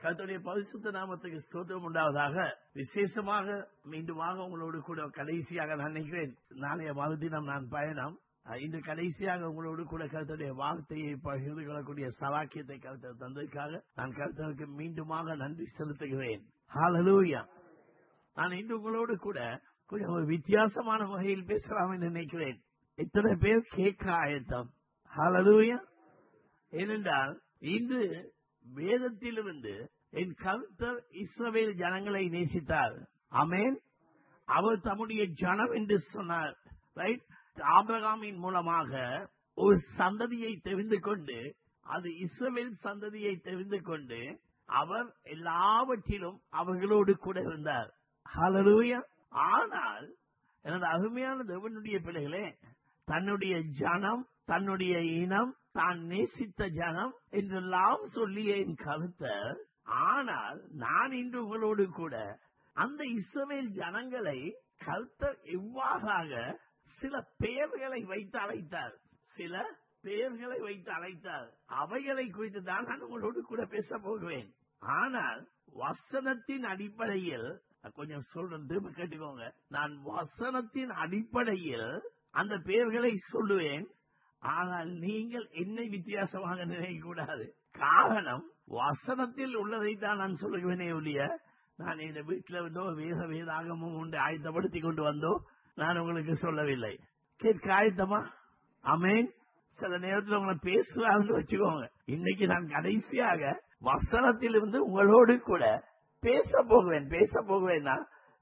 கர்த்தருடைய பரிசுத்த நாமத்துக்கு ஸ்தோத்திரம் உண்டாவதாக விசேஷமாக மீண்டுமாக உங்களோடு கூட கடைசியாக நான் நினைக்கிறேன் நாளைய மறுதினம் நான் பயணம் அஹ், இன்று கடைசியாக உங்களோடு கூட கருத்துடைய வார்த்தையை பகிர்ந்து கொள்ளக்கூடிய சலாக்கியத்தை கருத்தர் தந்ததுக்காக நான் கருத்தருக்கு மீண்டுமாக நன்றி செலுத்துகிறேன் ஹalleluya நான் இன்று உங்களோடு கூட கொஞ்சம் ஒரு வித்தியாசமான வகையில் பேசலாம் என்று நினைக்கிறேன் எத்தனை பேர் கேட்க ஆயத்தம் ஹalleluya ஏனென்றால் இன்று வேதத்திலிருந்து என் கருத்தர் இஸ்ரவேல் ஜனங்களை நேசித்தார் அமேன் அவர் தம்முடைய ஜனம் என்று சொன்னார் ரைட் ஆபிரகாமின் மூலமாக ஒரு சந்ததியை தெரிந்து கொண்டு அது இஸ்ரவேல் சந்ததியை தெரிந்து கொண்டு அவர் எல்லாவற்றிலும் அவர்களோடு கூட இருந்தார் ஹalleluya ஆனால் எனது அருமையான தேவனுடைய பிள்ளைகளே தன்னுடைய ஜனம் தன்னுடைய இனம் தான் நேசித்த ஜனம் என்றெல்லாம் சொல்லிய என் கருத்தர் ஆனால் நான் இன்று உங்களோடு கூட அந்த இஸ்ரவேல் ஜனங்களை கருத்தர் எவ்வாறாக சில பெயர்களை வைத்து அழைத்தார் சில பெயர்களை வைத்து அழைத்தார் அவைகளை குறித்து தான் நான் உங்களோடு கூட பேச போகிறேன் ஆனால் வசனத்தின் அடிப்படையில் கொஞ்சம் சொல்றேன் திரும்ப கேட்டுக்கோங்க நான் வசனத்தின் அடிப்படையில் அந்த பெயர்களை சொல்லுவேன் ஆனால் நீங்கள் என்னை வித்தியாசமாக நினைக்க கூடாது காரணம் வசனத்தில் உள்ளதை தான் நான் சொல்லுவேனே ஒழிய நான் இந்த வீட்டில் வந்தோ வேத வேதாகமும் உண்டு ஆயத்தப்படுத்தி கொண்டு வந்தோ நான் உங்களுக்கு சொல்லவில்லை கேட்க ஆயத்தமா அமேன் சில நேரத்தில் உங்களை பேசுவாங்கன்னு வச்சுக்கோங்க இன்னைக்கு நான் கடைசியாக வசனத்திலிருந்து உங்களோடு கூட பேச போகுவேன் பேச போகுவேன்னா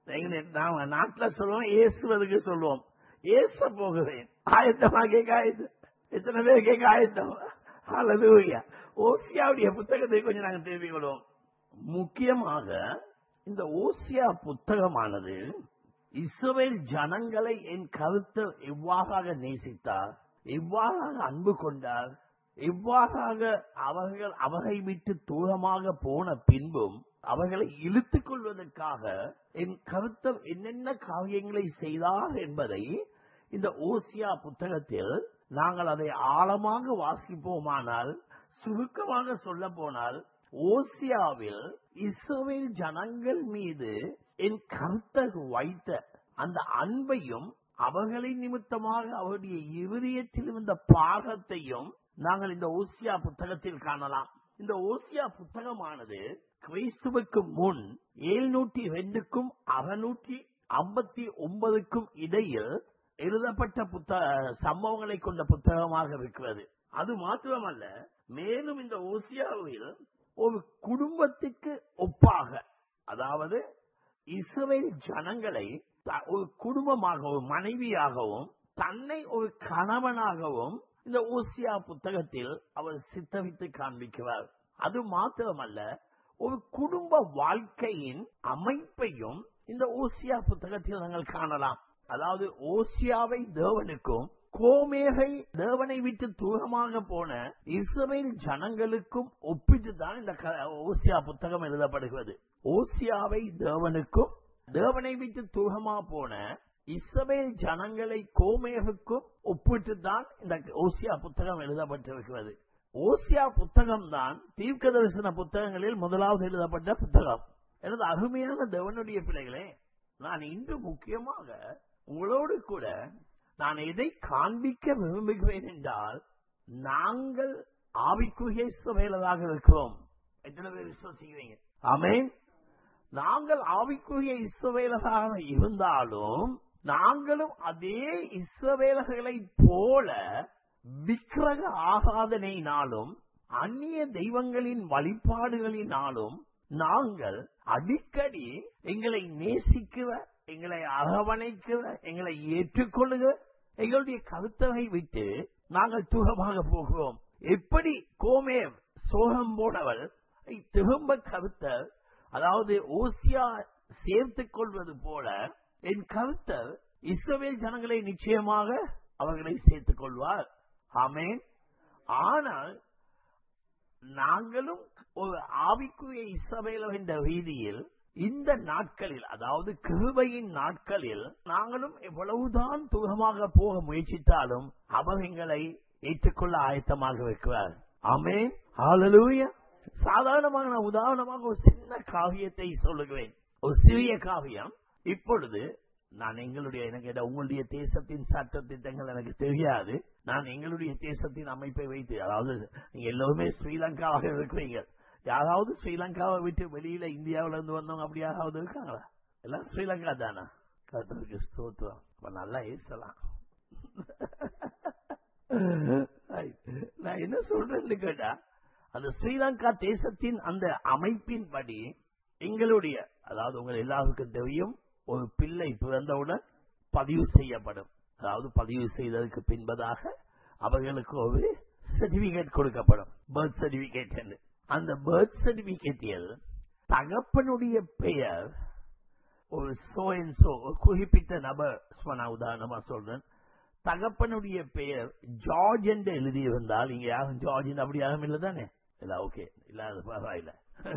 நாம நாட்டுல சொல்லுவோம் ஏசுவதுக்கு சொல்லுவோம் ஏச போகுவேன் ஆயத்தமா கேட்க ஆயத்தம் எத்தனை பேர் கேட்க ஆயத்தம் அல்லதுயா ஓசியாவுடைய புத்தகத்தை கொஞ்சம் நாங்க தெரிவிக் கொள்வோம் முக்கியமாக இந்த ஓசியா புத்தகமானது இஸ்ரவேல் ஜனங்களை என் கருத்து எவ்வாறாக நேசித்தார் எவ்வாறாக அன்பு கொண்டார் எவ்வாறாக அவர்கள் அவரை விட்டு தூரமாக போன பின்பும் அவர்களை இழுத்துக் கொள்வதற்காக என் கருத்தர் என்னென்ன காரியங்களை செய்தார் என்பதை இந்த ஓசியா புத்தகத்தில் நாங்கள் அதை ஆழமாக வாசிப்போமானால் சுருக்கமாக சொல்ல போனால் ஓசியாவில் இஸ்ரவேல் ஜனங்கள் மீது என் கருத்தர் வைத்த அந்த அன்பையும் அவர்களின் நிமித்தமாக அவருடைய இருதயத்தில் இருந்த பாகத்தையும் நாங்கள் இந்த ஓசியா புத்தகத்தில் காணலாம் இந்த ஓசியா புத்தகமானது கிறிஸ்துவுக்கு முன் எழுநூற்றி ரெண்டுக்கும் அறுநூற்றி ஐம்பத்தி ஒன்பதுக்கும் இடையில் எழுதப்பட்ட புத்தக சம்பவங்களை கொண்ட புத்தகமாக இருக்கிறது அது மாத்திரமல்ல மேலும் இந்த ஓசியாவில் ஒரு குடும்பத்துக்கு ஒப்பாக அதாவது இஸ்ரவேல் ஜனங்களை த- ஒரு குடும்பமாக ஒரு மனைவியாகவும் தன்னை ஒரு கணவனாகவும் இந்த ஓசியா புத்தகத்தில் அவர் சித்தரித்து காண்பிக்கிறார் அது மாத்திரமல்ல ஒரு குடும்ப வாழ்க்கையின் அமைப்பையும் இந்த ஓசியா புத்தகத்தில் நாங்கள் காணலாம் அதாவது ஓசியாவை தேவனுக்கும் கோமேகை தேவனை விட்டு தூரமாக போன இஸ்ரவேல் ஜனங்களுக்கும் ஒப்பிட்டு தான் இந்த க- ஓசியா புத்தகம் எழுதப்படுகிறது ஓசியாவை தேவனுக்கும் தேவனை விட்டு தூரமா போன இஸ்ரவேல் ஜனங்களை கோமேகுக்கும் ஒப்பிட்டு தான் இந்த ஓசியா புத்தகம் எழுதப்பட்டிருக்கிறது ஓசியா புத்தகம் தான் தீர்க்க தரிசன புத்தகங்களில் முதலாவது எழுதப்பட்ட புத்தகம் எனது அருமையான தேவனுடைய பிள்ளைகளே நான் இன்று முக்கியமாக உங்களோடு கூட நான் எதை காண்பிக்க விரும்புகிறேன் என்றால் நாங்கள் ஆவிக்குரிய இஸ்ரவேலராக இருக்கிறோம் எத்தனை பேர் விசுவசிக்கிறீங்க ஆமென் நாங்கள் ஆவிக்குரிய இஸ்ரவேலராக இருந்தாலும் நாங்களும் அதே இஸ்ரவேலர்களை போல விக்கிரக ஆராதனையினாலும் அந்நிய தெய்வங்களின் வழிபாடுகளினாலும் நாங்கள் அடிக்கடி எங்களை நேசிக்கிற எங்களை அரவணைக்கிற எங்களை ஏற்றுக்கொள்ளுகிற எங்களுடைய கருத்தரை விட்டு நாங்கள் தூரமாக போகிறோம் எப்படி கோமேவ் சோகம் போனவள் திரும்ப கருத்தர் அதாவது ஓசியா சேர்த்துக் கொள்வது போல என் கருத்தர் இஸ்ரவேல் ஜனங்களை நிச்சயமாக அவர்களை சேர்த்துக் கொள்வார் ஆமென் ஆனால் நாங்களும் ஒரு ஆவிக்குரிய இஸ்ரவேலோ என்ற ரீதியில் இந்த நாட்களில் அதாவது கிருபையின் நாட்களில் நாங்களும் எவ்வளவுதான் தூரமாக போக முயற்சித்தாலும் அவர் எங்களை ஏற்றுக்கொள்ள ஆயத்தமாக இருக்கிறார் ஆமென் ஹalleluya சாதாரணமாக நான் உதாரணமாக ஒரு சின்ன காவியத்தை சொல்லுகிறேன் ஒரு சிறிய காவியம் இப்பொழுது நான் எங்களுடைய எனக்கு இட- உங்களுடைய தேசத்தின் சட்ட திட்டங்கள் எனக்கு தெரியாது நான் எங்களுடைய தேசத்தின் அமைப்பை வைத்து அதாவது நீங்க எல்லோருமே ஸ்ரீலங்காவாக இருக்கிறீங்க யாராவது ஸ்ரீலங்காவை விட்டு வெளியில இந்தியாவுல இருந்து வந்தவங்க அப்படி யாராவது இருக்காங்களா எல்லாம் ஸ்ரீலங்கா தானா கர்த்தருக்கு ஸ்தோத்திரம் அப்ப நல்லா ஏசலாம் நான் என்ன சொல்றேன்னு கேட்டா அந்த ஸ்ரீலங்கா தேசத்தின் அந்த அமைப்பின்படி எங்களுடைய அதாவது உங்கள் எல்லாருக்கும் தெரியும் ஒரு பிள்ளை பிறந்தவுடன் பதிவு செய்யப்படும் அதாவது பதிவு செய்ததற்கு பின்பதாக அவர்களுக்கு ஒரு சர்டிபிகேட் கொடுக்கப்படும் பர்த் சர்டிபிகேட் என்று அந்த பர்த் சர்டிபிகேட்டில் தகப்பனுடைய பெயர் ஒரு சோ அண்ட் சோ ஒரு குறிப்பிட்ட நபர் சும்மா நான் உதாரணமா சொல்றேன் தகப்பனுடைய பெயர் ஜார்ஜ் என்று எழுதியிருந்தால் இங்க யாரும் ஜார்ஜ் என்று அப்படி யாரும் இல்லை தானே இல்ல ஓகே இல்ல அது பரவாயில்ல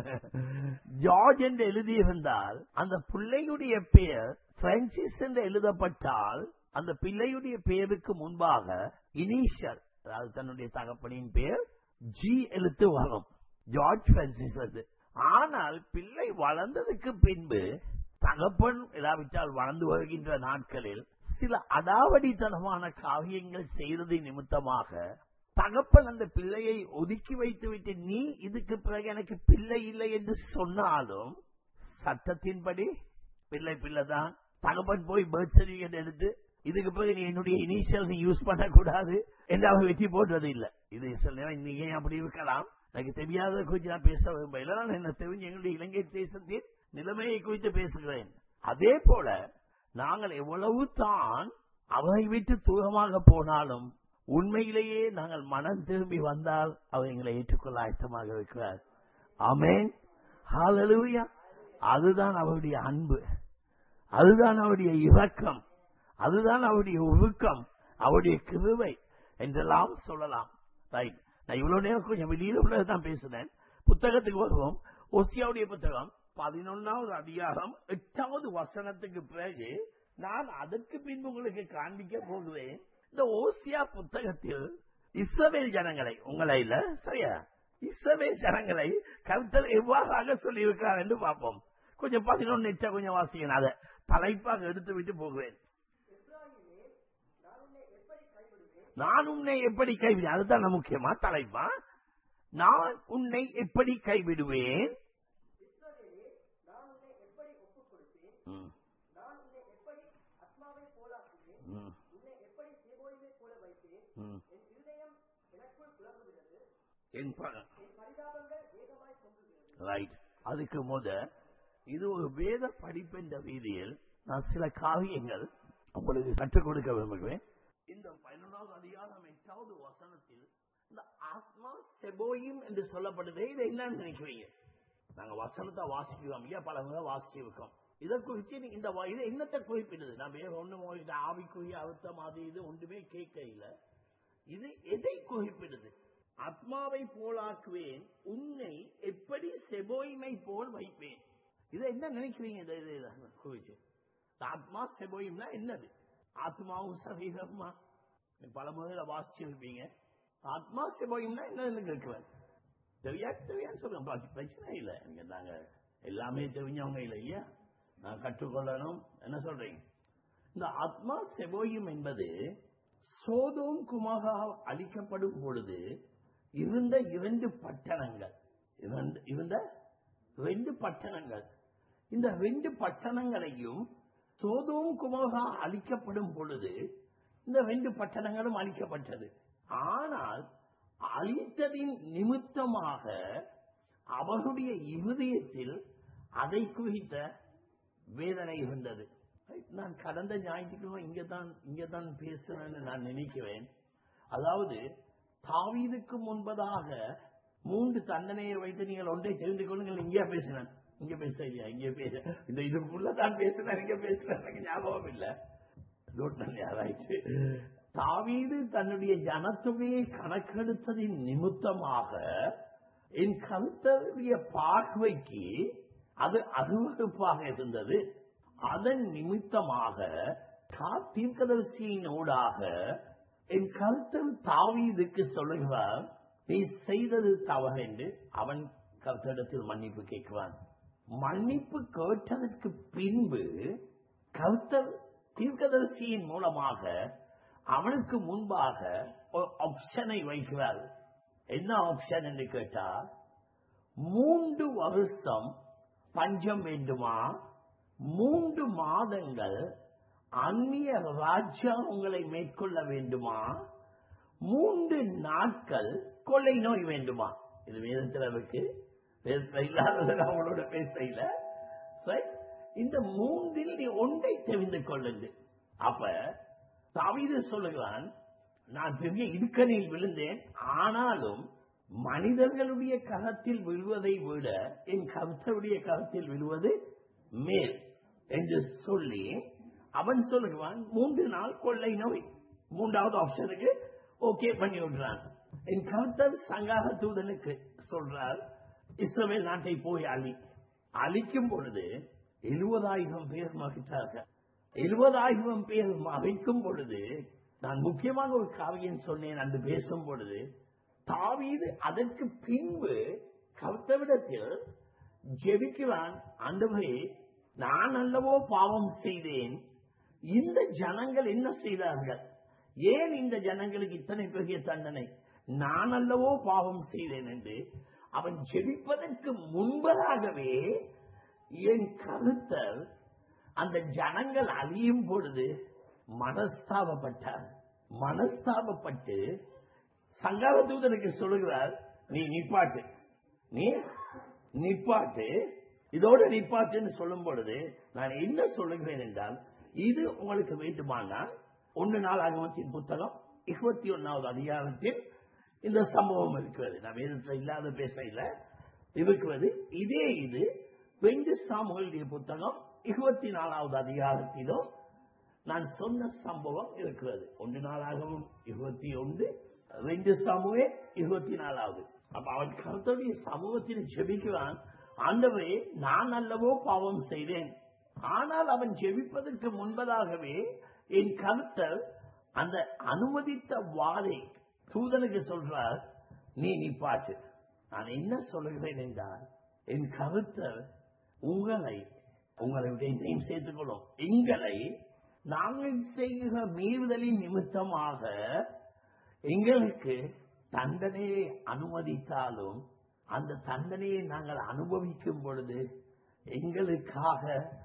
ஜார்ஜ் என்று எழுதியிருந்தால் அந்த பிள்ளையுடைய பெயர் பிரான்சிஸ் என்று எழுதப்பட்டால் அந்த பிள்ளையுடைய பெயருக்கு முன்பாக இனிஷியல் அதாவது தன்னுடைய தகப்பனின் பெயர் ஜி எழுத்து வரும் ஜார்ஜ் பிரான்சிஸ் அது ஆனால் பிள்ளை வளர்ந்ததுக்கு பின்பு தகப்பன் இல்லாவிட்டால் வளர்ந்து வருகின்ற நாட்களில் சில அடாவடித்தனமான காவியங்கள் செய்தது நிமித்தமாக தகப்பன் அந்த பிள்ளையை ஒதுக்கி வைத்துவிட்டு நீ இதுக்கு பிறகு எனக்கு பிள்ளை இல்லை என்று சொன்னாலும் சட்டத்தின்படி பிள்ளை பிள்ளை தான் தகப்பன் போய் பர்த் சர்டிபிகேட் எடுத்து இதுக்கு பிறகு நீ என்னுடைய இனிஷியல் நீ யூஸ் பண்ணக்கூடாது என்று அவர் வெற்றி போடுறது இல்லை இது சில நேரம் நீங்க ஏன் அப்படி இருக்கலாம் எனக்கு தெரியாத குறித்து நான் பேச விரும்பல நான் என்ன தெரிஞ்சு எங்களுடைய இலங்கை தேசத்தின் நிலைமையை குறித்து பேசுகிறேன் அதே போல நாங்கள் எவ்வளவு தான் அவரை விட்டு தூரமாக போனாலும் உண்மையிலேயே நாங்கள் மனம் திரும்பி வந்தால் அவர் எங்களை ஏற்றுக்கொள்ள ஆயத்தமாக இருக்கிறார் ஆமென் ஹalleluya அதுதான் அவருடைய அன்பு அதுதான் அவருடைய இரக்கம் அதுதான் அவருடைய ஒழுக்கம் அவருடைய கிருவை என்றெல்லாம் சொல்லலாம் ரைட் நான் இவ்வளவு நேரம் கொஞ்சம் வெளியில உள்ளதான் பேசுனேன் புத்தகத்துக்கு வருவோம் ஒசியாவுடைய புத்தகம் பதினொன்னாவது அதிகாரம் எட்டாவது வசனத்துக்கு பிறகு நான் அதற்கு பின்பு உங்களுக்கு காண்பிக்க போகிறேன் இந்த ஓசியா புத்தகத்தில் இஸ்ரவேல் ஜனங்களை உங்களை இல்ல சரியா இஸ்ரவேல் ஜனங்களை கருத்தர் எவ்வாறாக சொல்லியிருக்கார் என்று பார்ப்போம் கொஞ்சம் பதினொன்னு எச்சா கொஞ்சம் வாசிக்கணும் அதை தலைப்பாக எடுத்து விட்டு போகிறேன் நான் உன்னை எப்படி கைவிடுவேன் அதுதான் முக்கியமா தலைப்பா நான் உன்னை எப்படி கைவிடுவேன் ம். ம். ம். என் ப- ரைட் அதுக்கு முத இது ஒரு வேத படிப்பென்ற ரீதியில் நான் சில காரியங்கள் உங்களுக்கு கற்றுக் கொடுக்க விரும்புகிறேன் இந்த பதினொன்றாவது அதிகாரம் எட்டாவது வசனத்தில் இந்த ஆத்மா செபோயும் என்று சொல்லப்படுதே இதை என்னன்னு நினைக்கிறீங்க நாங்க வசனத்தை வாசிக்கிறோம் இல்லையா பல முறை வாசிச்சிருக்கோம் இதை குறித்து நீ- இந்த வ- இது என்னத்தை குறிப்பிடுது நான் வேற ஒண்ணும் உங்களுக்கு ஆவிக்குரிய அர்த்தம் அது இது ஒன்றுமே கேட்க இல்ல இது எதை குறிப்பிடுது ஆத்மாவை போலாக்குவேன் உன்னை எப்படி செபோய்மை போல் வைப்பேன் இதை என்ன நினைக்கிறீங்க இதை இதை- இதை குறிச்சு இந்த ஆத்மா செபோயிம்னா என்னது ஆத்மாவும் சரீரமா நீ பல முறையில வாசிச்சிருப்பீங்க ஆத்மா செபோயிம்னா என்னன்னு கேட்குவேன் தெரியா தெரியாது சொல்லுங்க பா- பிரச்சனை இல்லை நீங்க நாங்க எல்லாமே தெரிஞ்சவங்க இல்லை இல்லையா நான் கற்றுக்கொள்ளணும் என்ன சொல்றீங்க இந்த ஆத்மா செபோயும் என்பது சோதோம் குமகா அளிக்கப்படும் பொழுது இருந்த இரண்டு பட்டணங்கள் இருந்த- இருந்த ரெண்டு பட்டணங்கள் இந்த ரெண்டு பட்டணங்களையும் சோதோம் குமகா அளிக்கப்படும் பொழுது இந்த ரெண்டு பட்டணங்களும் அளிக்கப்பட்டது ஆனால் அழித்ததின் நிமித்தமாக அவருடைய இருதயத்தில் அதை குறித்த வேதனை இருந்தது நான் கடந்த ஞாயிற்றுக்கிழமை இங்கதான் இங்கதான் பேசுறேன்னு நான் நினைக்கிறேன் அதாவது தாவீதுக்கு முன்பதாக மூன்று தண்டனையை வைத்து நீங்கள் ஒன்றை தெரிந்து கொள்ளுங்கள் இங்கே பேசினேன் இங்க பேச இல்லையா இங்க பேச இந்த இதுக்குள்ளதான் பேசினேன் இங்க பேசுறேன் எனக்கு ஞாபகம் இல்லை ஆராய்ச்சி தாவீது தன்னுடைய ஜனத்தொகையை கணக்கெடுத்ததின் நிமித்தமாக என் கருத்தருடைய பார்வைக்கு அது அருவறுப்பாக இருந்தது அதன் நிமித்தமாக தீர்க்கதரிசியினூடாக என் கருத்தர் தாவீதுக்கு சொல்லுகிறார் நீ செய்தது தவறு என்று அவன் கர்த்தரிடத்தில் மன்னிப்பு கேட்கிறான் மன்னிப்பு கேட்டதற்கு பின்பு கர்த்தர் தீர்க்கதரிசியின் மூலமாக அவனுக்கு முன்பாக ஒரு ஆப்ஷனை வைக்கிறார் என்ன ஆப்ஷன் என்று கேட்டால் மூன்று வருஷம் பஞ்சம் வேண்டுமா மூன்று மாதங்கள் அந்நிய ராஜா உங்களை மேற்கொள்ள வேண்டுமா மூன்று நாட்கள் கொள்ளை நோய் வேண்டுமா இது வேதத்தில் இருக்கு வேதத்தில் இல்லாதது அவங்களோட பேசையில சரி, இந்த மூன்றில் நீ ஒன்றை தெரிந்து கொள்ளுங்க அப்ப தாவீது சொல்லுகிறான் நான் பெரிய இடுக்கணில் விழுந்தேன் ஆனாலும் மனிதர்களுடைய கரத்தில் விழுவதை விட என் கருத்தருடைய கரத்தில் விழுவது மேல் என்று சொல்லி அவன் சொல்லுகிறான் மூன்று நாள் கொள்ளை நோய் மூன்றாவது ஆப்ஷனுக்கு ஓகே பண்ணி விடுறான் என் கருத்தர் சங்காக தூதனுக்கு சொல்றார் இஸ்ரவேல் நாட்டை போய் அழி அழிக்கும் பொழுது எழுபதாயிரம் பேர் மகிழ்ந்தார்கள் எழுபதாயிரம் பேர் மகிழ்க்கும் பொழுது நான் முக்கியமாக ஒரு காவியம் சொன்னேன் அன்று பேசும் பொழுது தாவீது அதற்கு பின்பு கர்த்தவிடத்தில் ஜெபிக்கிறான் ஆண்டவரே நான் அல்லவோ பாவம் செய்தேன் இந்த ஜனங்கள் என்ன செய்தார்கள் ஏன் இந்த ஜனங்களுக்கு இத்தனை பெரிய தண்டனை நான் அல்லவோ பாவம் செய்தேன் என்று அவன் ஜெபிப்பதற்கு முன்பதாகவே என் கருத்தர் அந்த ஜனங்கள் அழியும் பொழுது மனஸ்தாபப்பட்டார் மனஸ்தாபப்பட்டு சங்கார தூதனுக்கு சொல்லுகிறார் நீ நிப்பாட்டு நீ நிப்பாட்டு இதோட நிப்பாட்டுன்னு சொல்லும் பொழுது நான் என்ன சொல்லுகிறேன் என்றால் இது உங்களுக்கு வேண்டுமானால் ஒன்று நாள் ஆகமத்தின் புத்தகம் இருபத்தி ஒன்னாவது அதிகாரத்தில் இந்த சம்பவம் இருக்கிறது நான் வேதத்தில் இல்லாத பேசையில இருக்கிறது இதே இது வெஞ்சு சாமுகளுடைய புத்தகம் இருபத்தி நாலாவது அதிகாரத்திலும் நான் சொன்ன சம்பவம் இருக்கிறது ஒன்று நாளாகவும் இருபத்தி ஒன்று ரெண்டு சமூக இருபத்தி நாலாவது அப்ப அவன் கருத்துடைய சமூகத்தில் ஜெபிக்கிறான் ஆண்டவரே நான் அல்லவோ பாவம் செய்தேன் ஆனால் அவன் ஜெபிப்பதற்கு முன்பதாகவே என் கருத்தர் அந்த அனுமதித்த வாதை தூதனுக்கு சொல்றார் நீ நிப்பாட்டு நான் என்ன சொல்லுகிறேன் என்றால் என் கருத்தர் உங்களை உங்களை விட என்னையும் சேர்த்துக்கொள்ளும் எங்களை நாங்கள் செய்கிற மீறுதலின் நிமித்தமாக எங்களுக்கு தண்டனையை அனுமதித்தாலும் அந்த தண்டனையை நாங்கள் அனுபவிக்கும் பொழுது எங்களுக்காக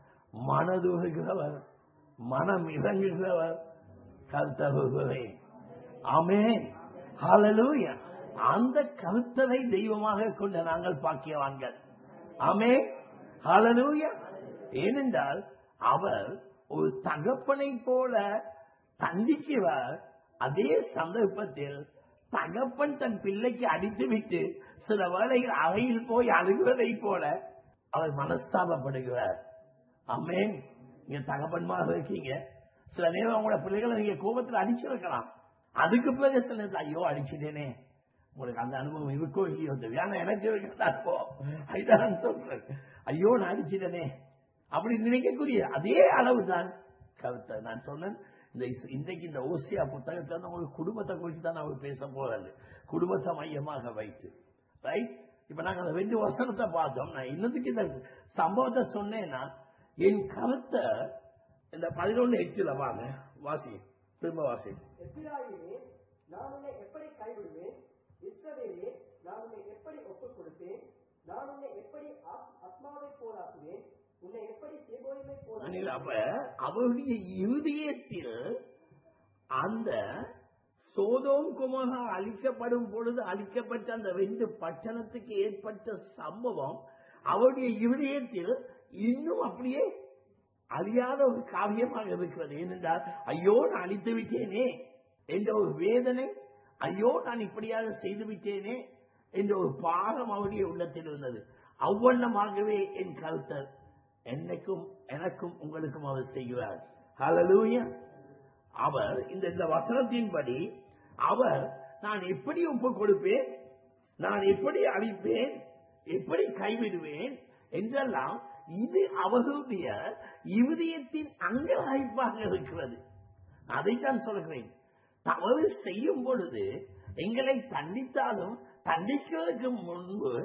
மனதுகிறவர் மனம் இறங்குகிறவர் கருத்தகுகிறே ஆமே ஹalleluya அந்த கருத்தரை தெய்வமாக கொண்ட நாங்கள் பாக்கியவான்கள் ஆமே ஹalleluya ஏனென்றால் அவர் ஒரு தகப்பனை போல தண்டிக்கிறார் அதே சந்தர்ப்பத்தில் தகப்பன் தன் பிள்ளைக்கு அடித்துவிட்டு சில வேளைகள் அவையில் போய் அழுகுவதை போல அவர் மனஸ்தாபப்படுகிறார் அம்மேன் நீங்க தகப்பன்மாக இருக்கீங்க சில நேரம் உங்களோட பிள்ளைகளை நீங்க கோபத்தில் அடிச்சிருக்கலாம் அதுக்கு பிறகு சில நேரத்தில் ஐயோ அடிச்சிட்டேனே உங்களுக்கு அந்த அனுபவம் இருக்கோ இல்லையோ வேணா எனக்கு இருக்கிறதா இப்போ அதுதான் சொல்றேன் ஐயோ நான் அடிச்சிட்டேனே அப்படி நினைக்கக்கூடிய அதே அளவு தான் கருத்தை நான் சொன்னேன் இந்த இஸ்- இன்றைக்கு இந்த ஓசியா புத்தகத்தை வந்து உங்களுக்கு குடும்பத்தை குறித்து தான் அவர் பேச போறாரு குடும்பத்தை மையமாக வைத்து ரைட் இப்ப நாங்க அந்த ரெண்டு வசனத்தை பார்த்தோம் நான் இன்னத்துக்கு இந்த சம்பவத்தை சொன்னேன்னா என் கருத்தை இந்த பதினொன்னு எட்டுல வாங்க வாசி திரும்ப வாசி எப்பிராயிமே நான் உன்னை எப்படி கைவிடுவேன் இஸ்ரவேலே நான் உன்னை எப்படி ஒப்புக் கொடுப்பேன் நான் உன்னை எப்படி ஆத்- அத்மாவை போராக்குவேன் உன்னை எப்படி சேபோயமை அனில், அப்ப போராக்குவேன் அவருடைய இருதயத்தில் அந்த சோதோம் குமரா அழிக்கப்படும் பொழுது அழிக்கப்பட்ட அந்த ரெண்டு பட்டணத்துக்கு ஏற்பட்ட சம்பவம் அவருடைய இருதயத்தில் இன்னும் அப்படியே அழியாத ஒரு காவியமாக இருக்கிறது ஏனென்றால் ஐயோ நான் அழித்து விட்டேனே என்ற ஒரு வேதனை ஐயோ நான் இப்படியாக செய்து விட்டேனே என்ற ஒரு பாகம் அவருடைய உள்ளத்தில் இருந்தது அவ்வண்ணமாகவே என் கருத்தர் என்னைக்கும் எனக்கும் உங்களுக்கும் அவர் செய்கிறார் ஹalleluya அவர் இந்த இந்த வசனத்தின்படி அவர் நான் எப்படி ஒப்பு கொடுப்பேன் நான் எப்படி அழிப்பேன் எப்படி கைவிடுவேன் என்றெல்லாம் இது அவர்களுடைய இருதயத்தின் அங்கலாய்ப்பாக இருக்கிறது அதைத்தான் சொல்கிறேன் தவறு செய்யும் பொழுது எங்களை தண்டித்தாலும் தண்டிக்கிறதுக்கு முன்பு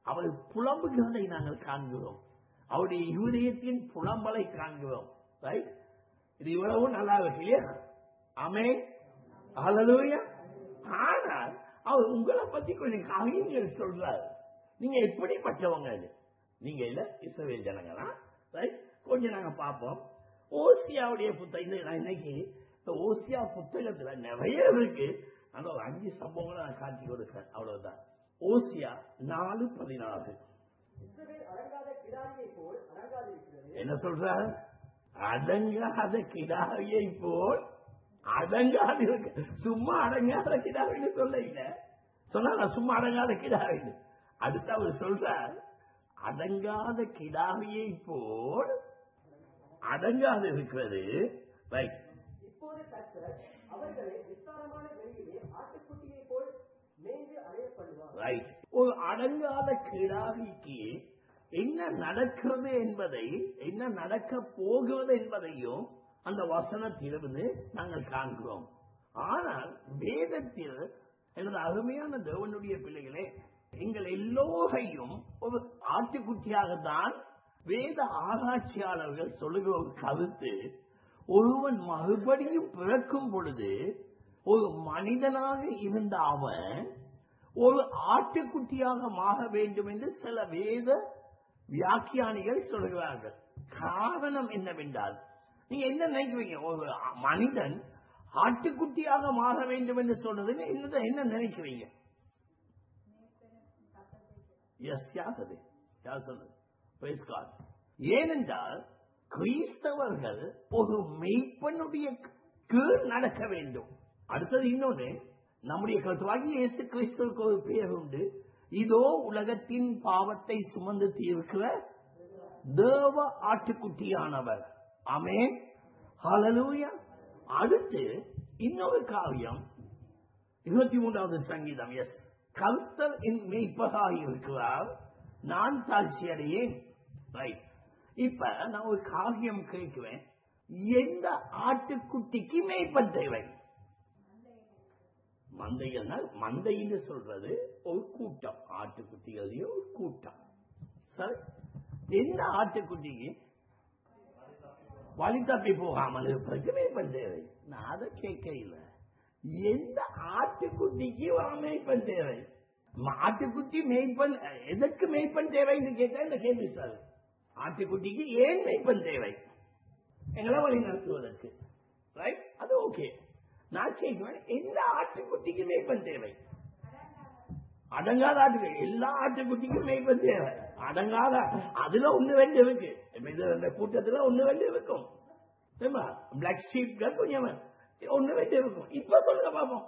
அவர் புலம்புகிறதை நாங்கள் காண்கிறோம் அவருடைய இருதயத்தின் புலம்பலை காண்கிறோம் ரைட் இது இவ்வளவு நல்லா இருக்கு இல்லையா ஆமே ஹalleluya ஆனால் அவர் உங்களை பத்தி கொஞ்சம் காரியங்கள் சொல்றாரு நீங்க எப்படிப்பட்டவங்க இது நீங்க இல்ல இஸ்ரவேல் ஜனங்களா ரைட் கொஞ்சம் நாங்க பார்ப்போம் ஓசியாவுடைய புத்தகம் இந்த நான் இன்னைக்கு இந்த ஓசியா புத்தகத்துல நிறைய இருக்கு ஆனா ஒரு அஞ்சு சம்பவங்களை நான் காட்சி கொடுக்கிறேன் அவ்வளவுதான் ஓசியா நாலு பதினாறு இஸ்ரவேல் அடங்காத கிடாரியை போல் அடங்காதிருக்கிறது என்ன சொல்றார் அடங்காத கிடாரியை போல் அடங்காது இருக்கு சும்மா அடங்காத கிடாரின்னு சொல்ல இல்ல சொன்னா சும்மா அடங்காத கிடாரின்னு அடுத்து அவர் சொல்றார் அடங்காத கிடாரியை போல் அடங்காது இருக்கிறது ரைட் இப்போது கர்த்தர் அவர்களை விஸ்தாரமான வெளியிலே ஆட்டுக்குட்டியை போல் மேய்ந்து அலைய பண்ணுவார் ரைட் ஒரு அடங்காத கிடாரிக்கு என்ன நடக்கிறது என்பதை என்ன நடக்க போகிறது என்பதையும் அந்த வசனத்திலிருந்து நாங்கள் காண்கிறோம் ஆனால் வேதத்தில் எனது அருமையான தேவனுடைய பிள்ளைகளே எங்கள் எல்லோரையும் ஒரு ஆட்டுக்குட்டியாகத்தான் வேத ஆராய்ச்சியாளர்கள் சொல்லுகிற ஒரு கருத்து ஒருவன் மறுபடியும் பிறக்கும் பொழுது ஒரு மனிதனாக இருந்த அவன் ஒரு ஆட்டுக்குட்டியாக மாற வேண்டும் என்று சில வேத வியாக்கியானிகள் சொல்கிறார்கள் காரணம் என்னவென்றால் நீங்க என்ன நினைக்கிறீங்க ஒரு மனிதன் ஆட்டுக்குட்டியாக மாற வேண்டும் என்று சொல்றது என்ன என்ன நினைக்கிறீங்க எஸ் யார் அது யார் சொன்னது Praise God. ஏனென்றால் கிறிஸ்தவர்கள் ஒரு மெய்ப்பனுடைய கீழ் நடக்க வேண்டும் அடுத்தது இன்னொன்று நம்முடைய கருத்துவாகி இயேசு கிறிஸ்துவுக்கு ஒரு பெயர் உண்டு இதோ உலகத்தின் பாவத்தை சுமந்து தீர்க்கிற தேவ ஆட்டுக்குட்டியானவர் ஆமென் ஹalleluya அடுத்து இன்னொரு காரியம் இருபத்தி மூன்றாவது சங்கீதம் எஸ் கர்த்தர் என் மெய்ப்பராக இருக்கிறார் நான் தாழ்ச்சி அடையேன் ரைட் இப்ப நான் ஒரு காரியம் கேட்குவேன் எந்த ஆட்டுக்குட்டிக்கு மேய்ப்பன் தேவை மந்தைகள்னா மந்தைன்னு சொல்றது ஒரு கூட்டம் ஆட்டுக்குட்டிகளையும் ஒரு கூட்டம் சரி எந்த ஆட்டுக்குட்டிக்கு வழி தப்பி போகாமல் இருப்பதற்கு மேய்ப்பன் தேவை நான் அதை கேட்க இல்லை எந்த ஆட்டுக்குட்டிக்கு ஒரு மேய்ப்பன் தேவை ஆட்டுக்குட்டி மேய்ப்பன் எதற்கு மேய்ப்பன் தேவைன்னு கேட்டா இந்த கேள்வி சார் ஆட்டுக்குட்டிக்கு ஏன் மேய்ப்பன் தேவை எங்களை வழி நடத்துவதற்கு ரைட் அது ஓகே நான் கேட்குவேன் எந்த ஆட்டுக்குட்டிக்கு மேய்ப்பன் தேவை அடங்காத ஆட்டுக்கு எல்லா ஆட்டுக்குட்டிக்கும் மேய்ப்பன் தேவை அடங்காத அதுல ஒண்ணு ரெண்டு இருக்கு இப்ப இது இந்த கூட்டத்துல ஒண்ணு ரெண்டு இருக்கும் சரிமா பிளாக் ஷீப்கள் கொஞ்சம் ஒண்ணு ரெண்டு இருக்கும் இப்ப சொல்லுங்க பாப்போம்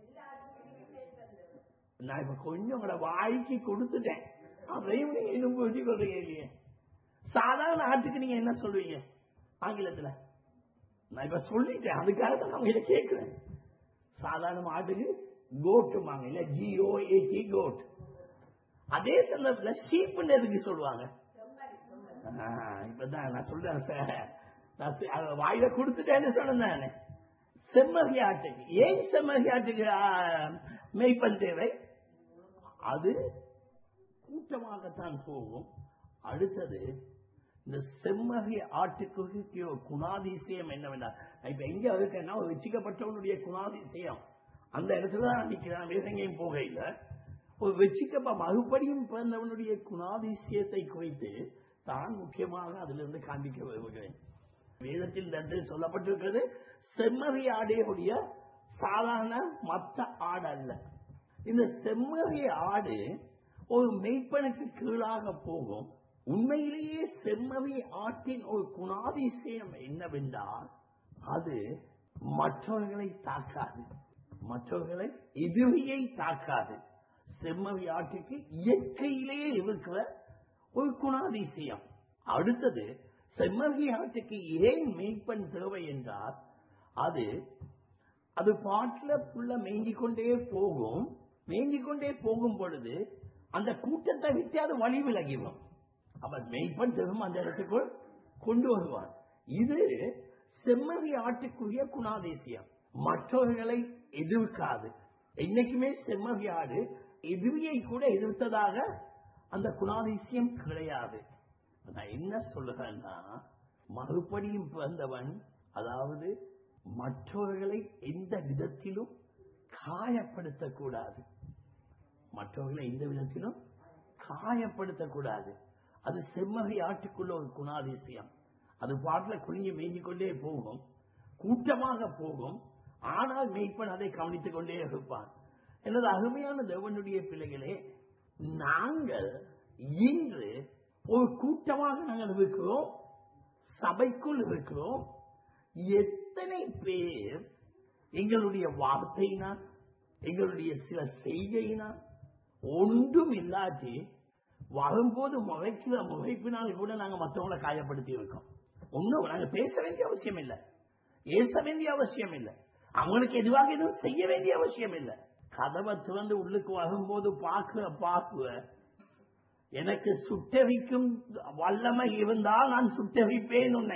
நான் இப்ப கொஞ்சம் உங்களோட வாய்க்கு கொடுத்துட்டேன் அதையும் நீங்க இன்னும் புரிஞ்சு கொள்றீங்க இல்லையே சாதாரண ஆட்டுக்கு நீங்க என்ன சொல்லுவீங்க ஆங்கிலத்துல நான் இப்ப சொல்லிட்டேன் அதுக்காக தான் நான் இதை கேட்கிறேன் சாதாரண ஆட்டுக்கு கோட்டுமாங்க இல்ல ஜிஓ ஏடி கோட் அதே சந்தர்ப்பத்தில் ஷீப்னு எதுக்கு சொல்லுவாங்க ஆ, இப்பதான் நான் சொல்றேன் சார் நான் செ- அத வாயில கொடுத்துட்டேன்னு சொன்னேன் நானு. செம்மறி ஆட்டுக்கு ஏன் செம்மறி ஆட்டுக்கு ஆ, மேய்ப்பன் தேவை அது கூட்டமாகத்தான் போகும் அடுத்தது இந்த செம்மறி ஆட்டுக்கு ஒரு குணாதிசயம் என்னவென்றால் நான் இப்ப எங்க இருக்கேன்னா ஒரு வச்சிக்கப்பட்டவனுடைய குணாதிசயம் அந்த இடத்துல தான் நிற்கிறான் வேற எங்கேயும் போக இல்லை ஒரு வெச்சிக்கப்ப மறுபடியும் பிறந்தவனுடைய குணாதிசயத்தை குறித்து தான் முக்கியமாக அதிலிருந்து காண்பிக்க விரும்புகிறேன் வேதத்தில் இந்த இடத்தில் சொல்லப்பட்டிருக்கிறது செம்மறி ஆடையுடைய சாதாரண மத்த ஆடு அல்ல இந்த செம்மறி ஆடு ஒரு மெய்ப்பனுக்கு கீழாக போகும் உண்மையிலேயே செம்மறி ஆட்டின் ஒரு குணாதிசயம் என்னவென்றால் அது மற்றவர்களை தாக்காது மற்றவர்களை எதிரியை தாக்காது செம்மறி ஆட்டுக்கு இயற்கையிலேயே இருக்கிற ஒரு குணாதிசயம் அடுத்தது செம்மறி ஆட்டுக்கு ஏன் மெய்ப்பன் தேவை என்றால் அது அது பாட்டுல புள்ள மேய்ஞ்சி கொண்டே போகும் மேய்ஞ்சி கொண்டே போகும் பொழுது அந்த கூட்டத்தை விட்டு அது வழி விலகிடும் அவன் மெய்ப்பன் திரும்ப அந்த இடத்துக்குள் கொண்டு வருவான் இது செம்மறி ஆட்டுக்குரிய குணாதிசயம் மற்றவர்களை எதிர்க்காது என்னைக்குமே செம்மறி ஆடு எதிரியை கூட எதிர்த்ததாக அந்த குணாதிசயம் கிடையாது நான் என்ன சொல்லுகிறேன்னா மறுபடியும் பிறந்தவன் அதாவது மற்றவர்களை எந்த விதத்திலும் காயப்படுத்தக்கூடாது மற்றவர்களை எந்த விதத்திலும் காயப்படுத்தக்கூடாது அது செம்மகை ஆட்டுக்குள்ள ஒரு குணாதிசயம் அது பாட்டுல குனிஞ்சு மேய்ஞ்சிக் கொண்டே போகும் கூட்டமாக போகும் ஆனால் மெய்ப்பன் அதை கவனித்துக் கொண்டே இருப்பான் எனது அருமையான தேவனுடைய பிள்ளைகளே நாங்கள் இன்று ஒரு கூட்டமாக நாங்கள் இருக்கிறோம் சபைக்குள் இருக்கிறோம் எத்தனை பேர் எங்களுடைய வார்த்தையினால் எங்களுடைய சில செய்கையினால் ஒன்றும் இல்லாட்டி வரும்போது முளைக்கிற முளைப்பினால் கூட நாங்க மற்றவங்களை காயப்படுத்தி இருக்கோம் ஒன்றும் நாங்க பேச வேண்டிய அவசியம் இல்லை ஏச வேண்டிய அவசியம் இல்லை அவங்களுக்கு எதுவாக எதுவும் செய்ய வேண்டிய அவசியம் இல்லை கதவை திறந்து உள்ளுக்கு வரும்போது பார்க்க பார்க்குவ எனக்கு சுட்டரிக்கும் வல்லமை இருந்தால் நான் சுட்டரிப்பேன் உன்னை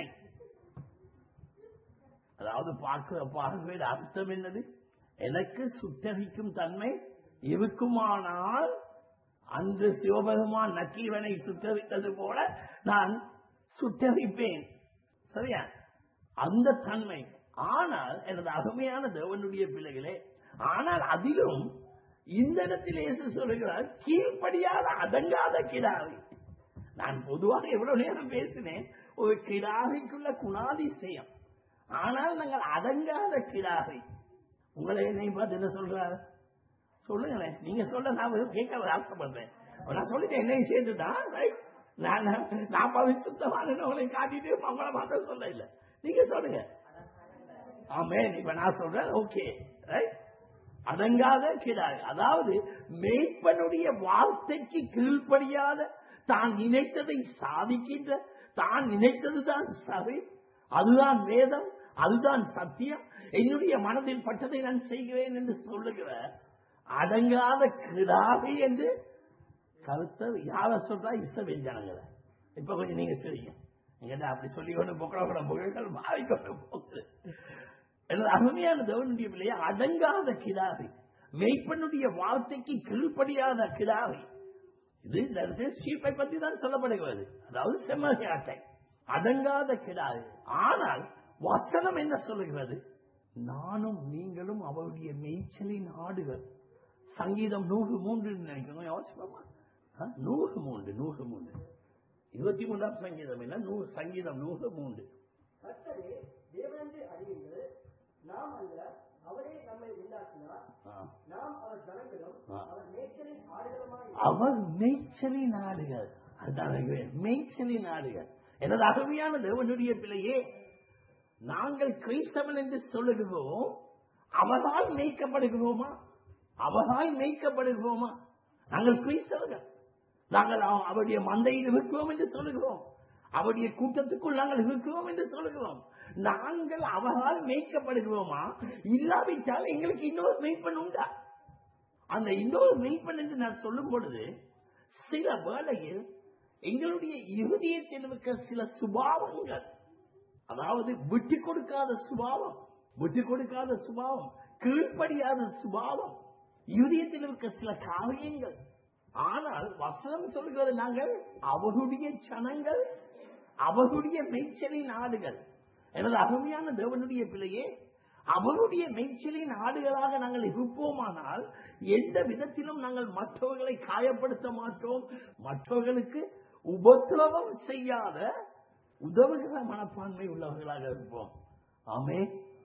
அதாவது பார்க்கிற பார்வையோட அர்த்தம் என்னது எனக்கு சுட்டரிக்கும் தன்மை இருக்குமானால் அன்று சிவபெருமான் நக்கீவனை சுட்டரித்தது போல நான் சுட்டரிப்பேன் சரியா அந்த தன்மை ஆனால் எனது அருமையான தேவனுடைய பிள்ளைகளே ஆனால் அதிலும் இந்த இடத்தில் இயேசு சொல்லுகிறார் கீழ்ப்படியாத அடங்காத கிடாரி நான் பொதுவாக எவ்வளவு நேரம் பேசினேன் ஒரு கிடாரிக்குள்ள குணாதிசயம் ஆனால் நாங்கள் அடங்காத கிடாரி உங்களை என்னை பார்த்து என்ன சொல்றாரு சொல்லுங்களேன் நீங்க சொல்ல நான் கேட்க ஆசைப்படுறேன் நான் சொல்லிட்டேன் என்னையும் சேர்த்துதான் ரைட் நான் நான் பவிசுத்தமான காட்டிட்டு அவங்கள மாத்த சொல்ல இல்ல நீங்க சொல்லுங்க ஆமே இப்ப நான் சொல்றேன் ஓகே ரைட் அடங்காத கிடாய் அதாவது மேய்ப்பனுடைய வார்த்தைக்கு கீழ்ப்படியாத தான் நினைத்ததை சாதிக்கின்ற தான் நினைத்ததுதான் சரி அதுதான் வேதம் அதுதான் சத்தியம் என்னுடைய மனதில் பட்டதை நான் செய்கிறேன் என்று சொல்லுகிற அடங்காத கிடாவி என்று கருத்தை யார சொல்றா இசவேன் ஜனங்களை இப்ப கொஞ்சம் நீங்க சரிங்க எங்கிட்ட அப்படி சொல்லி கொண்டு புகழ புகழ்கள் மாறிக்கொண்டு போகுது எனது அருமையான தேவனுடைய பிள்ளைய அடங்காத கிடாவி மெய்ப்பனுடைய வார்த்தைக்கு கீழ்ப்படியாத கிடாவி இது இந்த இடத்துல சீப்பை பற்றி தான் சொல்லப்படுகிறது அதாவது செம்மகை அட்டை அடங்காத கிடாவி ஆனால் வசனம் என்ன சொல்லுகிறது நானும் நீங்களும் அவருடைய மேய்ச்சலின் ஆடுகள் சங்கீதம் நூறு மூன்று நினைக்கணும் யோசிப்போமா ஆ? நூறு மூன்று நூறு மூன்று இருபத்தி மூன்றாம் சங்கீதம் இல்ல நூறு சங்கீதம் நூறு மூன்று கர்த்தரே தேவனென்று அறியுங்கள் நாம் அல்ல அவரே நம்மை உண்டாக்கினார் ஆ. நாம் அவர் ஜனங்களும் ஆ. அவர் மேய்ச்சலின் ஆடுகளுமாய் அவர் மேய்ச்சலின் ஆடுகள் அதுதான் எனக்கு மேய்ச்சலின் ஆடுகள் எனது அருமையான தேவனுடைய பிள்ளையே நாங்கள் கிறிஸ்தவன் என்று சொல்லுகிறோம் அவரால் மேய்க்கப்படுகிறோமா அவரால் மேய்க்கப்படுகிறோமா நாங்கள் கிறிஸ்தவர்கள் நாங்கள் அவ- அவருடைய மந்தையில் இருக்கிறோம் என்று சொல்லுகிறோம் அவருடைய கூட்டத்துக்குள் நாங்கள் இருக்கிறோம் என்று சொல்லுகிறோம் நாங்கள் அவரால் மேய்க்கப்படுகிறோமா இல்லாவிட்டால் எங்களுக்கு இன்னொரு மெய்ப்பன் உண்டா அந்த இன்னொரு மெய்ப்பன் என்று நான் சொல்லும் பொழுது சில வேளையில் எங்களுடைய இருதயத்தில் இருக்கிற சில சுபாவங்கள் அதாவது விட்டு கொடுக்காத சுபாவம் விட்டு கொடுக்காத சுபாவம் கீழ்ப்படியாத சுபாவம் இருதயத்தில் இருக்க சில காரியங்கள் ஆனால் வசனம் சொல்கிறது நாங்கள் அவருடைய சனங்கள் அவருடைய மெய்ச்சலின் ஆடுகள் எனது அருமையான தேவனுடைய பிள்ளையே அவருடைய மெய்ச்சலின் ஆடுகளாக நாங்கள் இருப்போமானால் எந்த விதத்திலும் நாங்கள் மற்றவர்களை காயப்படுத்த மாட்டோம் மற்றவர்களுக்கு உபத்திரவம் செய்யாத உதவுகிற மனப்பான்மை உள்ளவர்களாக இருப்போம் ஆமே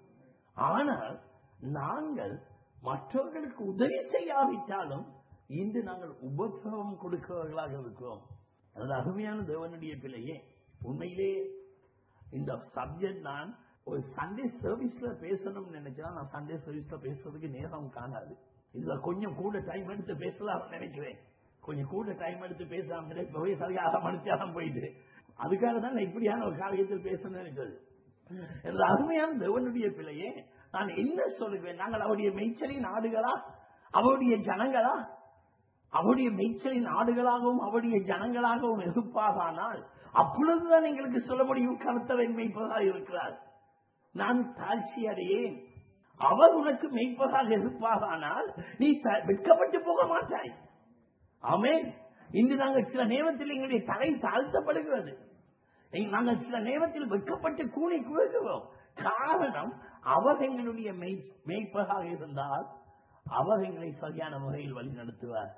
ஆனால் நாங்கள் மற்றவர்களுக்கு உதவி செய்யாவிட்டாலும் இன்று நாங்கள் உபத்திரவம் கொடுக்கிறவர்களாக இருக்கிறோம் அது அருமையான தேவனுடைய பிள்ளையே உண்மையிலே இந்த சப்ஜெக்ட் நான் ஒரு சண்டே சர்வீஸ்ல பேசணும்னு நினைச்சா நான் சண்டே சர்வீஸ்ல பேசுறதுக்கு நேரம் காணாது இதுல கொஞ்சம் கூட டைம் எடுத்து பேசலாம் நினைக்கிறேன் கொஞ்சம் கூட டைம் எடுத்து பேசலாம் இப்பவே சரியாக அரை மணிச்சாரம் போயிட்டு அதுக்காக தான் நான் இப்படியான ஒரு காரியத்தில் பேசணும்னு நினைக்கிறது எனது அருமையான தேவனுடைய பிள்ளையே நான் என்ன சொல்லுவேன் நாங்கள் அவருடைய மெய்ச்சலின் ஆடுகளா அவருடைய ஜனங்களா அவருடைய மெய்ச்சலின் ஆடுகளாகவும் அவருடைய ஜனங்களாகவும் இருப்பாகானால் அப்பொழுதுதான் எங்களுக்கு சொல்ல முடியும் கருத்தவன் மெய்ப்பதாக இருக்கிறார் நான் தாழ்ச்சி அடையேன் அவர் உனக்கு மெய்ப்பதாக இருப்பாகானால் நீ த- வெட்கப்பட்டு போக மாட்டாய் ஆமென் இன்று நாங்கள் சில நேரத்தில் எங்களுடைய தலை தாழ்த்தப்படுகிறது எங்க- நாங்கள் சில நேரத்தில் வெட்கப்பட்டு கூணி குழுகிறோம் காரணம் அவர் எங்களுடைய மெய் மெய்ப்பராக இருந்தால் அவர் எங்களை சரியான முறையில் வழி நடத்துவார்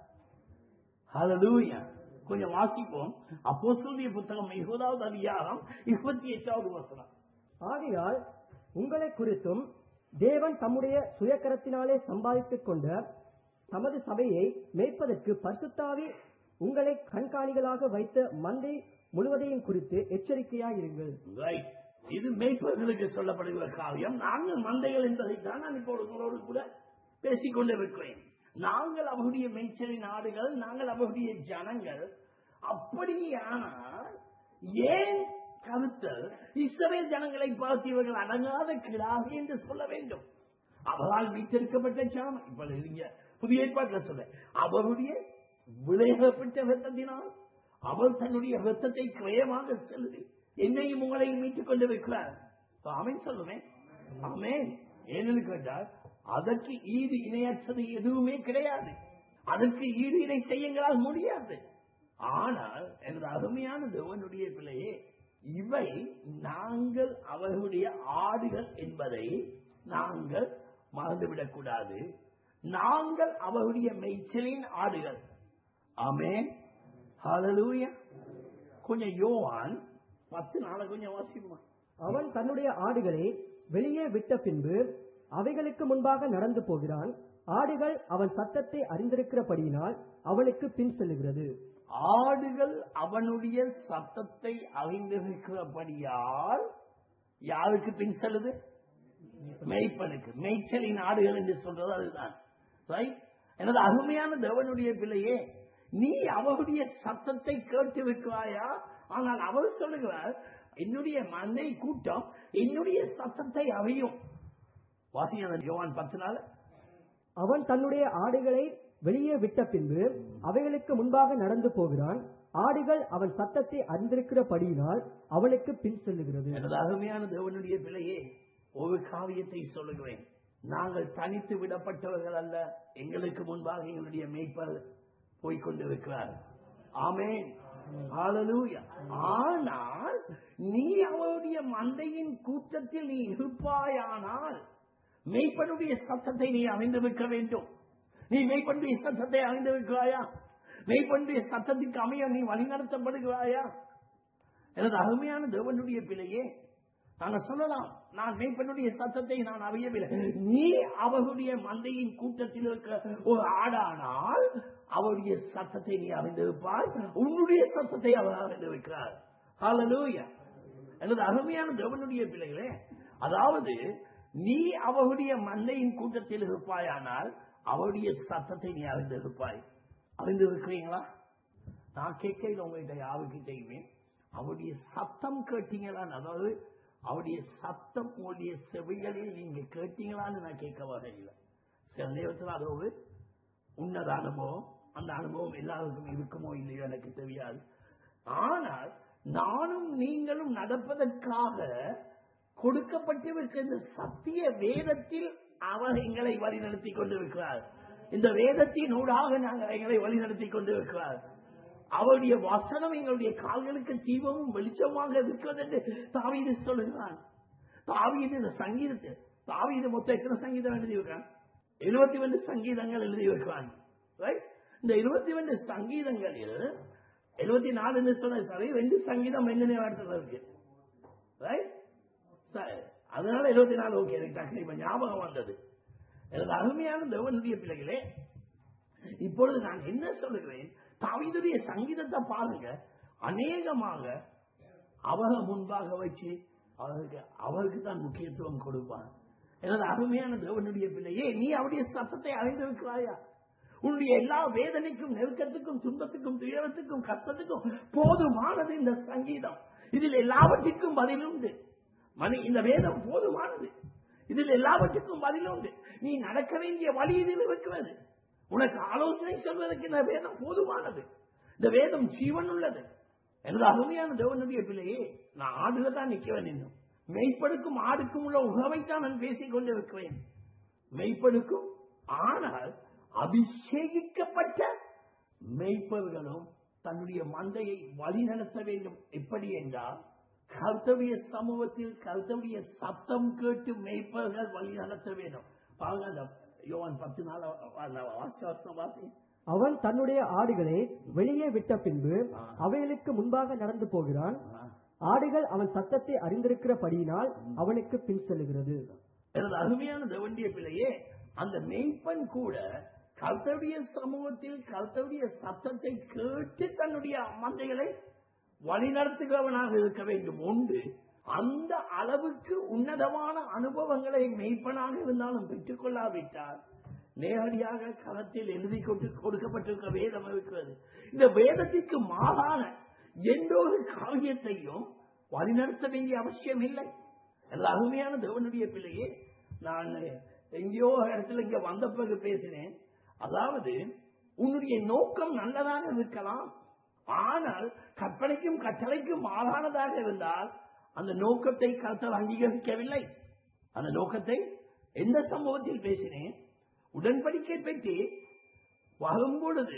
ஹalleluya கொஞ்சம் வாசிப்போம் அப்போஸ்தலருடைய புத்தகம் இருபதாவது அதிகாரம் இருபத்தி எட்டாவது வசனம் ஆகையால் உங்களை குறித்தும் தேவன் தம்முடைய சுயக்கரத்தினாலே சம்பாதித்துக் கொண்ட தமது சபையை மேய்ப்பதற்கு பரிசுத்தாவி உங்களை கண்காணிகளாக வைத்த மந்தை முழுவதையும் குறித்து எச்சரிக்கையாயிருங்கள் Right. இது மேய்ப்பர்களுக்கு சொல்லப்படுகிற காரியம் நாங்கள் மந்தைகள் என்பதை தான் நான் இப்போ உங்களோடு கூட பேசிக் கொண்டிருக்கிறேன் நாங்கள் அவருடைய மேய்ச்சலின் ஆடுகள் நாங்கள் அவருடைய ஜனங்கள் அப்படியானால் ஏன் கருத்தர் இஸ்ரவேல் ஜனங்களை பார்த்து இவர்கள் அடங்காத கிடாக என்று சொல்ல வேண்டும் அவரால் மீட்டெடுக்கப்பட்ட ஜாமம் இப்ப நீங்க புதிய ஏற்பாட்டில் சொல்ல அவருடைய விளையப்பட்ட வெத்தத்தினால் அவர் தன்னுடைய வெத்தத்தை கிரயமாக செலுத்தி என்னையும் உங்களையும் மீட்டுக் கொண்டு வைக்கிறார் ஆமேன் சொல்லுவேன் ஆமேன் ஏன்னு கேட்டால் அதற்கு ஈடு இணையற்றது எதுவுமே கிடையாது அதற்கு ஈடு இணை செய்யுங்களால் முடியாது ஆனால் எனது அருமையான தேவனுடைய பிள்ளையே இவை நாங்கள் அவர்களுடைய ஆடுகள் என்பதை நாங்கள் மறந்துவிடக் கூடாது நாங்கள் அவருடைய மெய்ச்சலின் ஆடுகள் ஆமென் ஹalleluya கொஞ்சம் யோவான் பத்து நாளை கொஞ்சம் வாசிப்போம் அவன் தன்னுடைய ஆடுகளை வெளியே விட்ட பின்பு அவைகளுக்கு முன்பாக நடந்து போகிறான் ஆடுகள் அவன் சத்தத்தை அறிந்திருக்கிறபடியினால் அவனுக்கு பின் செல்லுகிறது ஆடுகள் அவனுடைய சத்தத்தை அறிந்திருக்கிறபடியால் யாருக்கு பின் செல்லுது மேய்ப்பனுக்கு மேய்ச்சலின் ஆடுகள் என்று சொல்றது அதுதான் ரைட் எனது அருமையான தேவனுடைய பிள்ளையே நீ அவருடைய சத்தத்தை கேட்டு வைக்கிறாயா ஆனால் அவர் சொல்லுகிறார் என்னுடைய மந்தை கூட்டம் என்னுடைய சத்தத்தை அறியும் வாசிங்க யோவான் பத்து நாள் அவன் தன்னுடைய ஆடுகளை வெளியே விட்ட பின்பு அவைகளுக்கு முன்பாக நடந்து போகிறான் ஆடுகள் அவன் சத்தத்தை அறிந்திருக்கிறபடியினால் அவனுக்கு பின் செல்லுகிறது எனது அருமையான தேவனுடைய பிள்ளையே ஒரு காரியத்தை சொல்லுகிறேன் நாங்கள் தனித்து விடப்பட்டவர்கள் அல்ல எங்களுக்கு முன்பாக எங்களுடைய மேய்ப்பர் போய்கொண்டிருக்கிறார் ஆமென் ஹalleluya. ஆனால் நீ அவருடைய மந்தையின் கூட்டத்தில் நீ இருப்பாயானால் மெய்ப்பனுடைய சத்தத்தை நீ அறிந்திருக்க வேண்டும் நீ மெய்ப்பனுடைய சத்தத்தை அறிந்திருக்கிறாயா மெய்ப்பனுடைய சத்தத்துக்கு அமைய நீ வழிநடத்தப்படுகிறாயா எனது அருமையான தேவனுடைய பிள்ளையே நாங்கள் சொல்லலாம் நான் மெய்ப்பனுடைய சத்தத்தை நான் அறியவில்லை நீ அவருடைய மந்தையின் கூட்டத்தில் இருக்க ஒரு ஆடானால் அவருடைய சத்தத்தை நீ அறிந்திருப்பாய் உன்னுடைய சத்தத்தை அவர் அறிந்திருக்கிறார் ஹalleluya எனது அருமையான தேவனுடைய பிள்ளைகளே அதாவது நீ அவருடைய மந்தையின் கூட்டத்தில் இருப்பாயானால் அவருடைய சத்தத்தை நீ அறிந்திருப்பாய் அறிந்திருக்கிறீங்களா நான் கேட்கையில் உங்கள்கிட்ட யாருக்கிட்டையுமே அவருடைய சத்தம் கேட்டீங்களான்னு அதாவது அவருடைய சத்தம் உங்களுடைய செவிகளில் நீங்க கேட்டீங்களான்னு நான் கேட்க வகையில் சில நேரத்தில் அது ஒரு உன்னத அனுபவம் அந்த அனுபவம் எல்லாருக்கும் இருக்குமோ இல்லையோ எனக்கு தெரியாது ஆனால் நானும் நீங்களும் நடப்பதற்காக கொடுக்கப்பட்டிருக்கிற இந்த சத்திய வேதத்தில் அவர் எங்களை வழிநடத்தி கொண்டிருக்கிறார் இந்த வேதத்தின் ஊடாக நாங்கள் எங்களை வழிநடத்தி கொண்டிருக்கிறார் அவருடைய வசனம் எங்களுடைய கால்களுக்கு தீபமும் வெளிச்சமாக இருக்கிறது என்று தாவீது சொல்லுகிறான் தாவீது இந்த சங்கீதத்தை தாவீது மொத்தம் எத்தனை சங்கீதம் எழுதியிருக்கான் இருபத்தி ரெண்டு சங்கீதங்கள் எழுதியிருக்கான் Right? இந்த இருபத்தி ரெண்டு சங்கீதங்களில் எழுபத்தி நாலு என்று சொன்னது சரி ரெண்டு சங்கீதம் ரெண்டு நேரத்தில் இருக்கு Right? சரி. அதனால இருபத்தி நாலு ஓகே எனக்கு டக்குனு இப்ப ஞாபகம் வந்தது எனது அருமையான தேவனுடைய பிள்ளைகளே இப்பொழுது நான் என்ன சொல்லுகிறேன் தாவீதுடைய சங்கீதத்தை பாருங்க அநேகமாக அவரை முன்பாக வச்சு அவருக்கு அவருக்கு தான் முக்கியத்துவம் கொடுப்பான் எனது அருமையான தேவனுடைய பிள்ளையே நீ அவருடைய சத்தத்தை அறிந்திருக்கிறாயா உன்னுடைய எல்லா வேதனைக்கும் நெருக்கத்துக்கும் துன்பத்துக்கும் துயரத்துக்கும் கஷ்டத்துக்கும் போதுமானது இந்த சங்கீதம் இதில் எல்லாவற்றிற்கும் பதில் உண்டு மணி இந்த வேதம் போதுமானது இதில் எல்லாவற்றுக்கும் பதில் உண்டு நீ நடக்க வேண்டிய வழி இதில் இருக்கிறது உனக்கு ஆலோசனை சொல்வதற்கு இந்த வேதம் போதுமானது இந்த வேதம் ஜீவன் உள்ளது எனது அருமையான தேவனுடைய பிள்ளையே நான் ஆடுல தான் நிற்கிறேன் இன்னும் மெய்ப்படுக்கும் ஆடுக்கும் உள்ள உறவைத்தான் நான் பேசிக் கொண்டிருக்கிறேன் மெய்ப்படுக்கும் ஆனால் அபிஷேகிக்கப்பட்ட மெய்ப்பர்களும் தன்னுடைய மந்தையை வழிநடத்த வேண்டும் எப்படி என்றால் கர்த்தவிய சமூகத்தில் கர்த்தவிய சத்தம் கேட்டு மேய்ப்பவர்கள் வழி நடத்த வேண்டும் பாருங்க அந்த யோவான் பத்து நாள் வாசி வாசம் வாசி அவன் தன்னுடைய ஆடுகளை வெளியே விட்ட பின்பு ஆ. அவைகளுக்கு முன்பாக நடந்து போகிறான் ஆ. ஆடுகள் அவன் சத்தத்தை அறிந்திருக்கிறபடியினால் அவனுக்கு பின் செல்லுகிறது எனது அருமையான தேவண்டிய பிள்ளையே அந்த மெய்ப்பன் கூட கர்த்தருடைய சமூகத்தில் கர்த்தருடைய சத்தத்தை கேட்டு தன்னுடைய மந்தைகளை வழிநடத்துகிறவனாக இருக்க வேண்டும் உண்டு அந்த அளவுக்கு உன்னதமான அனுபவங்களை மெய்ப்பனாக இருந்தாலும் பெற்றுக் கொள்ளாவிட்டால் நேரடியாக களத்தில் எழுதி கொண்டு கொடுக்கப்பட்டிருக்கிற வேதம் இருக்கிறது இந்த வேதத்திற்கு மாறான எந்த ஒரு காரியத்தையும் வழிநடத்த வேண்டிய அவசியம் இல்லை நல்ல அருமையான தேவனுடைய பிள்ளையே நான் எங்கேயோ ஒரு இடத்துல இங்க வந்த பிறகு பேசினேன் அதாவது உன்னுடைய நோக்கம் நல்லதாக இருக்கலாம் ஆனால் கற்பனைக்கும் கட்டளைக்கும் மாறானதாக இருந்தால் அந்த நோக்கத்தை கருத்தர் அங்கீகரிக்கவில்லை அந்த நோக்கத்தை எந்த சம்பவத்தில் பேசினேன் உடன்படிக்கை பற்றி வரும்பொழுது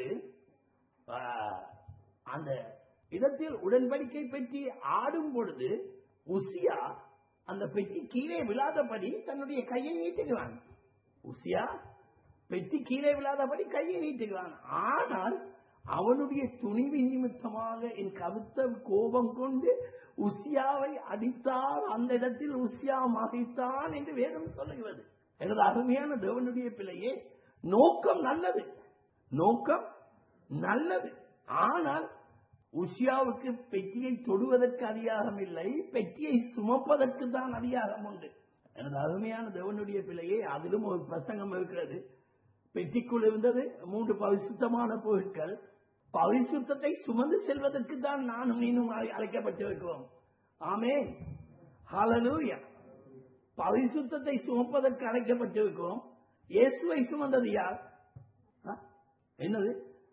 ஆ, அந்த இடத்தில் உடன்படிக்கை பெட்டி ஆடும் பொழுது உசியா அந்த பெட்டி கீழே விழாதபடி தன்னுடைய கையை நீட்டுகிறான் உசியா பெட்டி கீழே விழாதபடி கையை நீட்டுகிறான் ஆனால் அவனுடைய துணிவு நிமித்தமாக என் கருத்த கோபம் கொண்டு உசியாவை அடித்தால் அந்த இடத்தில் உசியா மகிழ்த்தான் என்று வேதம் சொல்லுகிறது எனது அருமையான தேவனுடைய பிள்ளையே நோக்கம் நல்லது நோக்கம் நல்லது ஆனால் உஷியாவுக்கு பெட்டியை தொடுவதற்கு அதிகாரம் இல்லை பெட்டியை சுமப்பதற்கு தான் அதிகாரம் உண்டு எனது அருமையான தேவனுடைய பிள்ளையே அதிலும் ஒரு பிரசங்கம் இருக்கிறது பெட்டிக்குள் இருந்தது மூன்று பரிசுத்தமான பொருட்கள் பரிசுத்தத்தை சுமந்து செல்வதற்கு தான் நானும் நீனும் அழை- அழைக்கப்பட்டிருக்கிறோம் ஆமே ஹalleluya பரிசுத்தத்தை சுமப்பதற்கு அழைக்கப்பட்டிருக்கிறோம் இயேசுவை சுமந்தது யார் ஆ? என்னது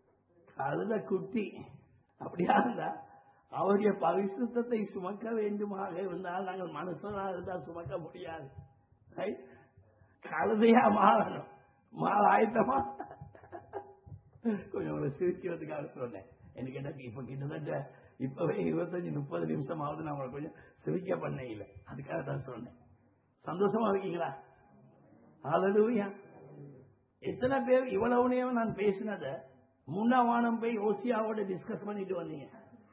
கழுத குட்டி அப்படியா இருந்தா அவருடைய பரிசுத்தத்தை சுமக்க வேண்டுமாக இருந்தால் நாங்கள் மனுஷனா இருந்தால் சுமக்க முடியாது Right? கழுதையா மாறணும் மாற ஆயத்தமா கொஞ்சம் உங்களை சிரிக்கிறதுக்காக சொன்னேன் எனக்கு எனக்கு இப்ப கிட்டத்தட்ட இப்பவே இருபத்தஞ்சு முப்பது நிமிஷம் ஆகுது நான் உங்களை கொஞ்சம் சிரிக்க பண்ண இல்லை அதுக்காக தான் சொன்னேன் சந்தோஷமா இருக்கீங்களா ஹalleluya எத்தனை பேர் இவ்வளவு நேரம் நான் பேசினத முன்னா வானம் போய் ஓசியாவோட டிஸ்கஸ் பண்ணிட்டு வந்தீங்க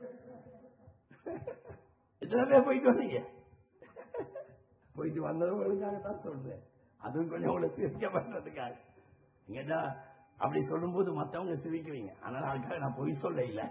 எத்தனை பேர் போயிட்டு வந்தீங்க போயிட்டு வந்தவங்களுக்காக தான் சொல்றேன் அதுவும் கொஞ்சம் உங்களை சிரிக்க பண்றதுக்காக நீங்கடா அப்படி சொல்லும்போது மத்தவங்க சிரிக்குவீங்க ஆனால் அதுக்காக நான் பொய் சொல்ல இல்ல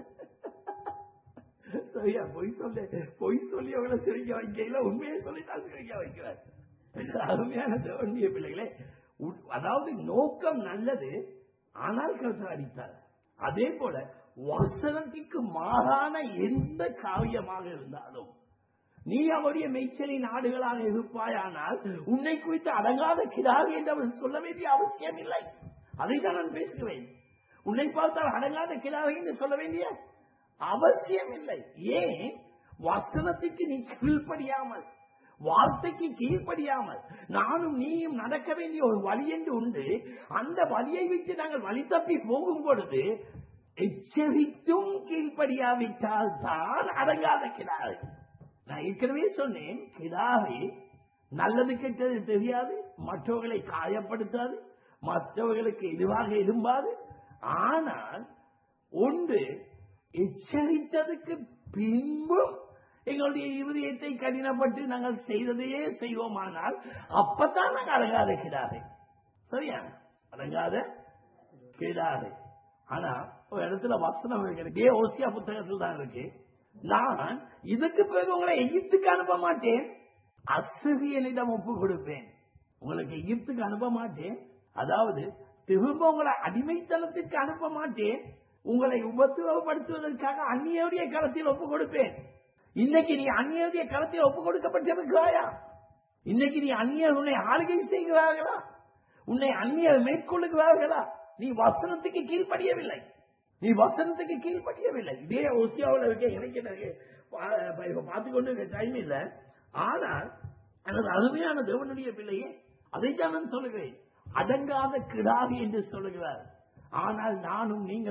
சரியா பொய் சொல்ல பொய் சொல்லி அவங்கள சிரிக்க வைக்கல உண்மையை சொல்லி தான் சிரிக்க வைக்கிறார் அருமையான தேவண்டிய பிள்ளைகளே உ- அதாவது நோக்கம் நல்லது ஆனால் கருத்து அடித்தார் அதே போல வசனத்திற்கு மாறான எந்த காரியமாக இருந்தாலும் நீ அவருடைய மெய்ச்சலின் ஆடுகளாக இருப்பாயானால் உன்னை குறித்து அடங்காத கிடாது என்று அவன் சொல்ல வேண்டிய அவசியம் இல்லை அதைத்தான் நான் பேசுகிறேன் உன்னை பார்த்தால் அடங்காத கிடாது என்று சொல்ல வேண்டிய அவசியம் இல்லை ஏன் வசனத்துக்கு நீ கீழ்ப்படியாமல் வார்த்தைக்கு கீழ்ப்படியாமல் நானும் நீயும் நடக்க வேண்டிய ஒரு வழி என்று உண்டு அந்த வழியை விட்டு நாங்கள் வழி தப்பி போகும் பொழுது எச்சரித்தும் கீழ்ப்படியாவிட்டால் தான் அடங்காத கிடாது நான் ஏற்கனவே சொன்னேன் கிடாவை நல்லது கெட்டது தெரியாது மற்றவர்களை காயப்படுத்தாது மற்றவர்களுக்கு எதுவாக எழும்பாது ஆனால் ஒன்று எச்சரித்ததுக்கு பின்பும் எங்களுடைய இருதயத்தை கடினப்பட்டு நாங்கள் செய்ததையே செய்வோமானால் அப்பதான் நாங்கள் அடங்காத கிடாதை சரியா அடங்காத கிடாதை ஆனா ஒரு இடத்துல வசனம் இருக்கு ஓசியா புத்தகத்தில் தான் இருக்கு நான் இதுக்கு பிறகு உங்களை எகிப்துக்கு அனுப்ப மாட்டேன் அசிரியனிடம் ஒப்பு கொடுப்பேன் உங்களுக்கு எகிப்துக்கு அனுப்ப மாட்டேன் அதாவது திரும்ப உங்களை அடிமைத்தனத்திற்கு அனுப்ப மாட்டேன் உங்களை உபத்துவப்படுத்துவதற்காக அந்நியருடைய களத்தில் ஒப்பு கொடுப்பேன் இன்னைக்கு நீ அந்நியருடைய களத்தில் ஒப்பு கொடுக்கப்பட்டிருக்கிறாயா இன்னைக்கு நீ அந்நியர் உன்னை ஆளுகை செய்கிறார்களா உன்னை அந்நியர் மேற்கொள்ளுகிறார்களா நீ வசனத்துக்கு கீழ்ப்படியவில்லை நீ வசனத்துக்கு கீழ்ப்படியவில்லை இதே ஓசியாவில் இருக்க எனக்கு எனக்கு பா- இப்ப பார்த்துக் கொண்டு இருக்க டைம் இல்ல ஆனால் எனது அருமையான தேவனுடைய பிள்ளையே அதைத்தான் நான் சொல்லுகிறேன் அடங்காத கிடாவி என்று சொல்லுகிறார் ஆனால் நானும் நீங்களும்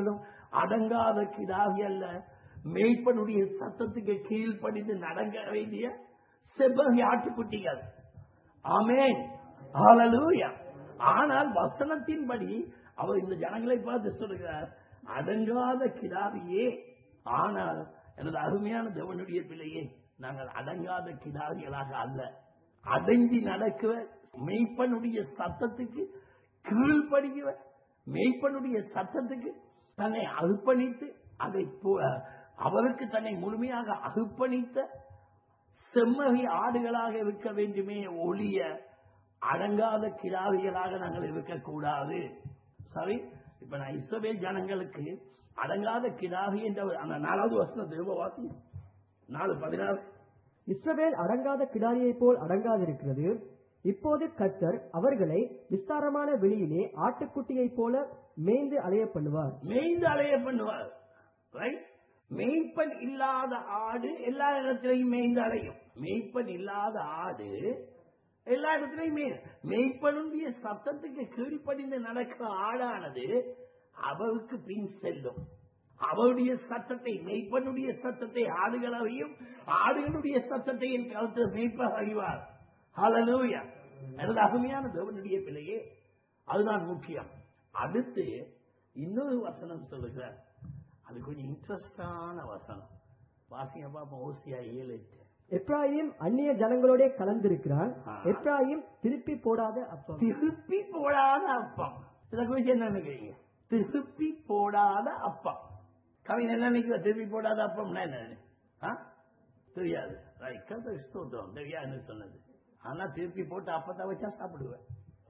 அடங்காத கிடாவி அல்ல மேய்ப்பனுடைய சத்தத்துக்கு கீழ்ப்படிந்து நடங்க வேண்டிய செவ்வகை ஆட்டுக்குட்டிகள் ஆமென் ஹalleluya ஆனால் வசனத்தின்படி அவர் இந்த ஜனங்களை பார்த்து சொல்லுகிறார் அடங்காத கிடாவியே ஆனால் எனது அருமையான தேவனுடைய பிள்ளையே நாங்கள் அடங்காத கிடாவிகளாக அல்ல அடங்கி நடக்கிற மெய்ப்பனுடைய சத்தத்துக்கு கீழ்ப்படுகிற மெய்ப்பனுடைய சத்தத்துக்கு தன்னை அர்ப்பணித்து அதை போ- அவருக்கு தன்னை முழுமையாக அர்ப்பணித்த செம்மகி ஆடுகளாக இருக்க வேண்டுமே ஒழிய அடங்காத கிடாவிகளாக நாங்கள் இருக்கக்கூடாது சரி இப்ப நான் இஸ்ரவேல் ஜனங்களுக்கு அடங்காத கிடாவி என்ற ஒரு- அந்த நாலாவது வசனம் திரும்ப வாசி நாலு பதினாறு இஸ்ரவேல் அடங்காத கிடாரியைப் போல் அடங்காதிருக்கிறது இப்போது கர்த்தர் அவர்களை விஸ்தாரமான வெளியிலே ஆட்டுக்குட்டியைப் போல மேய்ந்து அலைய பண்ணுவார் மேய்ந்து அலைய பண்ணுவார் ரைட் மேய்ப்பன் இல்லாத ஆடு எல்லா இடத்திலையும் மேய்ந்து அலையும் மேய்ப்பன் இல்லாத ஆடு எல்லா இடத்திலையும் மேய் மேய்ப்பனுடைய சத்தத்துக்கு கீழ்ப்படிந்து நடக்கிற ஆடானது அவருக்கு பின் செல்லும் அவருடைய சத்தத்தை மெய்ப்பனுடைய சத்தத்தை ஆடுகள் அறியும் ஆடுகளுடைய சத்தத்தை என் கருத்து மெய்ப்ப அறிவார் ஹalleluya எனது அருமையான தேவனுடைய பிள்ளையே அதுதான் முக்கியம் அடுத்து இன்னொரு வசனம் சொல்லுகிறார் அது கொஞ்சம் இன்ட்ரெஸ்டான வசனம் வாசிங்க பாப்போம் ஓசியா ஏழு எட்டு எப்ராயிம் அந்நிய ஜனங்களோட கலந்திருக்கிறான் ஆ. எப்ராயிம் திருப்பி போடாத அப்பம் திருப்பி போடாத அப்பம் இதை குறிச்சு என்ன நினைக்கிறீங்க திருப்பி போடாத அப்பம் கவிஞர் என்ன நினைக்கிற திருப்பி போடாத அப்பம்னா என்ன ஆ? தெரியாது ரைட் கர்த்தர் ஸ்தோத்திரம் தெரியாதுன்னு சொன்னது ஆனா திருப்பி போட்டு அப்பத்தை வச்சா சாப்பிடுவேன்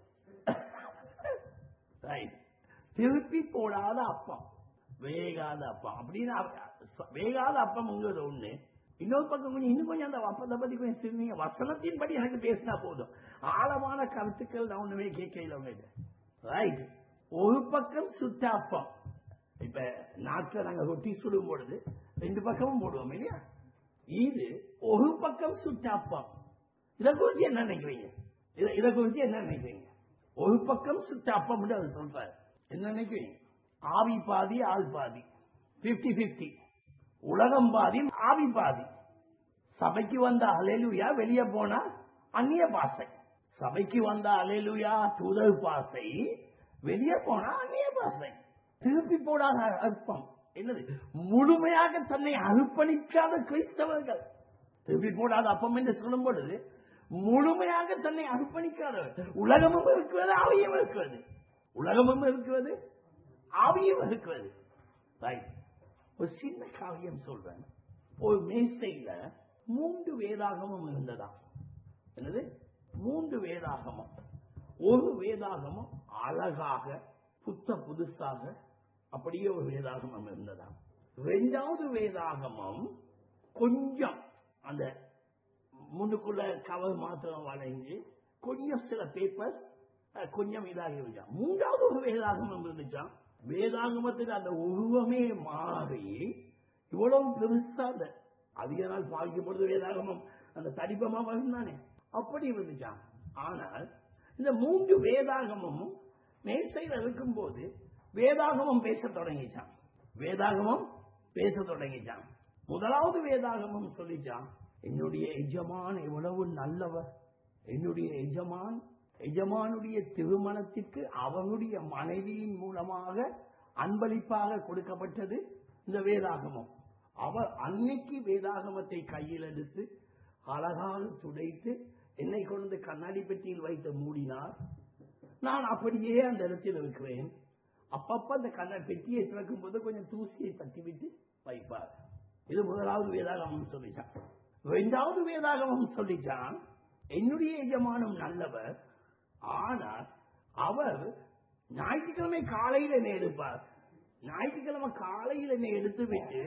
ரைட் திருப்பி போடாத அப்பம் வேகாத அப்பம் அப்படின்னு அவ- வேகாத அப்பம்ங்கிறது ஒண்ணு இன்னொரு பக்கம் கொஞ்சம் இன்னும் கொஞ்சம் அந்த அப்பத்தை பத்தி கொஞ்சம் சிந்திங்க வசனத்தின்படி எனக்கு பேசினா போதும் ஆழமான கருத்துக்கள் நான் ஒண்ணுமே கேட்கல உங்ககிட்ட ரைட் ஒரு பக்கம் சுட்ட அப்பம் இப்ப நாட்டில் நாங்க ரொட்டி சுடும் பொழுது ரெண்டு பக்கமும் போடுவோம் இல்லையா இது ஒரு பக்கம் சுட்ட அப்பம் இதை குறிச்சு என்ன நினைக்கிறீங்க இதை- இதை குறிச்சு என்ன நினைக்கிறீங்க ஒரு பக்கம் சுட்ட அப்பம் அது சொல்றாரு என்ன நினைக்கிறீங்க ஆவி பாதி ஆள் பாதி 50 50 உலகம் பாதி ஆவி பாதி சபைக்கு வந்த அலேலுயா வெளியே போனா அந்நிய பாசை சபைக்கு வந்த அலேலுயா தூதர் பாசை வெளியே போனா அந்நிய பாசை திருப்பி போடாத அற்பம் என்னது முழுமையாக தன்னை அர்ப்பணிக்காத கிறிஸ்தவர்கள் திருப்பி போடாத அப்பம் என்று சொல்லும் பொழுது முழுமையாக தன்னை அர்ப்பணிக்காதவர் உலகமும் இருக்கிறது ஆவியும் இருக்கிறது உலகமும் இருக்கிறது ஆவியும் இருக்கிறது Right. ஒரு சின்ன காவியம் சொல்றேன் ஒரு மேசையில மூன்று வேதாகமம் இருந்ததா என்னது மூன்று வேதாகமம் ஒரு வேதாகமம் அழகாக புத்த புதுசாக அப்படியே ஒரு வேதாகமம் இருந்ததா ரெண்டாவது வேதாகமம் கொஞ்சம் அந்த முன்னுக்குள்ள கவர் மாத்திரம் வளைஞ்சு கொஞ்சம் சில பேப்பர்ஸ் கொஞ்சம் இதாக இருந்துச்சான் மூன்றாவது ஒரு வேதாகமம் இருந்துச்சான் வேதாகமத்துக்கு அந்த உருவமே மாறி இவ்வளவு பெருசா அந்த அதிக நாள் பாதிக்கப்படுது வேதாகமம் அந்த தடிப்பமா வருந்தானே அப்படி இருந்துச்சான் ஆனால் இந்த மூன்று வேதாகமும் மேசையில் இருக்கும்போது வேதாகமம் பேச தொடங்கிச்சான் வேதாகமம் பேச தொடங்கிச்சான் முதலாவது வேதாகமம் சொல்லிச்சான் என்னுடைய எஜமான் எவ்வளவு நல்லவர் என்னுடைய எஜமான் எஜமானுடைய திருமணத்திற்கு அவனுடைய மனைவியின் மூலமாக அன்பளிப்பாக கொடுக்கப்பட்டது இந்த வேதாகமம் அவர் அன்னைக்கு வேதாகமத்தை கையில் எடுத்து அழகாக துடைத்து என்னை கொண்டு கண்ணாடி பெட்டியில் வைத்து மூடினார் நான் அப்படியே அந்த இடத்தில் இருக்கிறேன் அப்பப்ப அந்த கண்ண பெட்டியை திறக்கும் போது கொஞ்சம் தூசியை தட்டி விட்டு வைப்பார் இது முதலாவது வேதாகமம் சொல்லிச்சான் இரண்டாவது வேதாகமம் சொல்லிச்சான் என்னுடைய எஜமானம் நல்லவர் ஆனால் அவர் ஞாயிற்றுக்கிழமை காலையில் என்னை எடுப்பார் ஞாயிற்றுக்கிழமை காலையில் என்னை எடுத்து விட்டு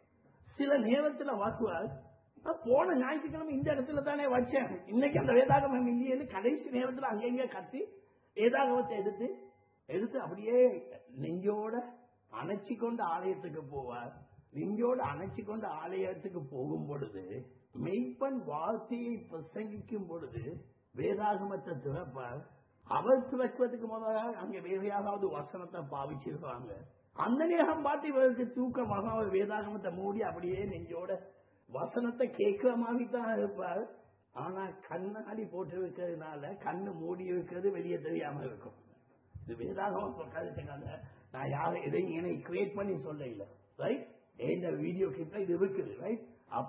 சில நேரத்துல வாக்குவார் "நான் போன ஞாயிற்றுக்கிழமை இந்த இடத்துல தானே வச்சேன் இன்னைக்கு அந்த வேதாகமம் இல்லையேன்னு கடைசி நேரத்துல அங்கங்க கத்தி வேதாகமத்தை எடுத்து எடுத்து அப்படியே நெஞ்சோட அணைச்சி கொண்டு ஆலயத்துக்கு போவார் நெஞ்சோடு அணைச்சி கொண்டு ஆலயத்துக்கு போகும் பொழுது மெய்ப்பன் வார்த்தையை பிரசங்கிக்கும் பொழுது வேதாகமத்தை திறப்பார் அவர் திறக்குவதற்கு முதலாக அங்க வேற யாராவது வசனத்தை பாவிச்சிருக்காங்க அந்த நேரம் பார்த்து இவருக்கு தூக்கமாக அவர் வேதாகமத்தை மூடி அப்படியே நெஞ்சோட வசனத்தை கேட்கிற மாதிரி தான் இருப்பார் ஆனா கண்ணாடி போட்டு இருக்கிறதுனால கண்ணு மூடி இருக்கிறது வெளியே தெரியாம இருக்கும் இது வேதாகமம் கருத்துக்காக நான் யாரும் எதையும் என்னை கிரியேட் பண்ணி சொல்ல இல்லை ரைட் இந்த வீடியோ கிட்ட இது இருக்குது ரைட் அப்ப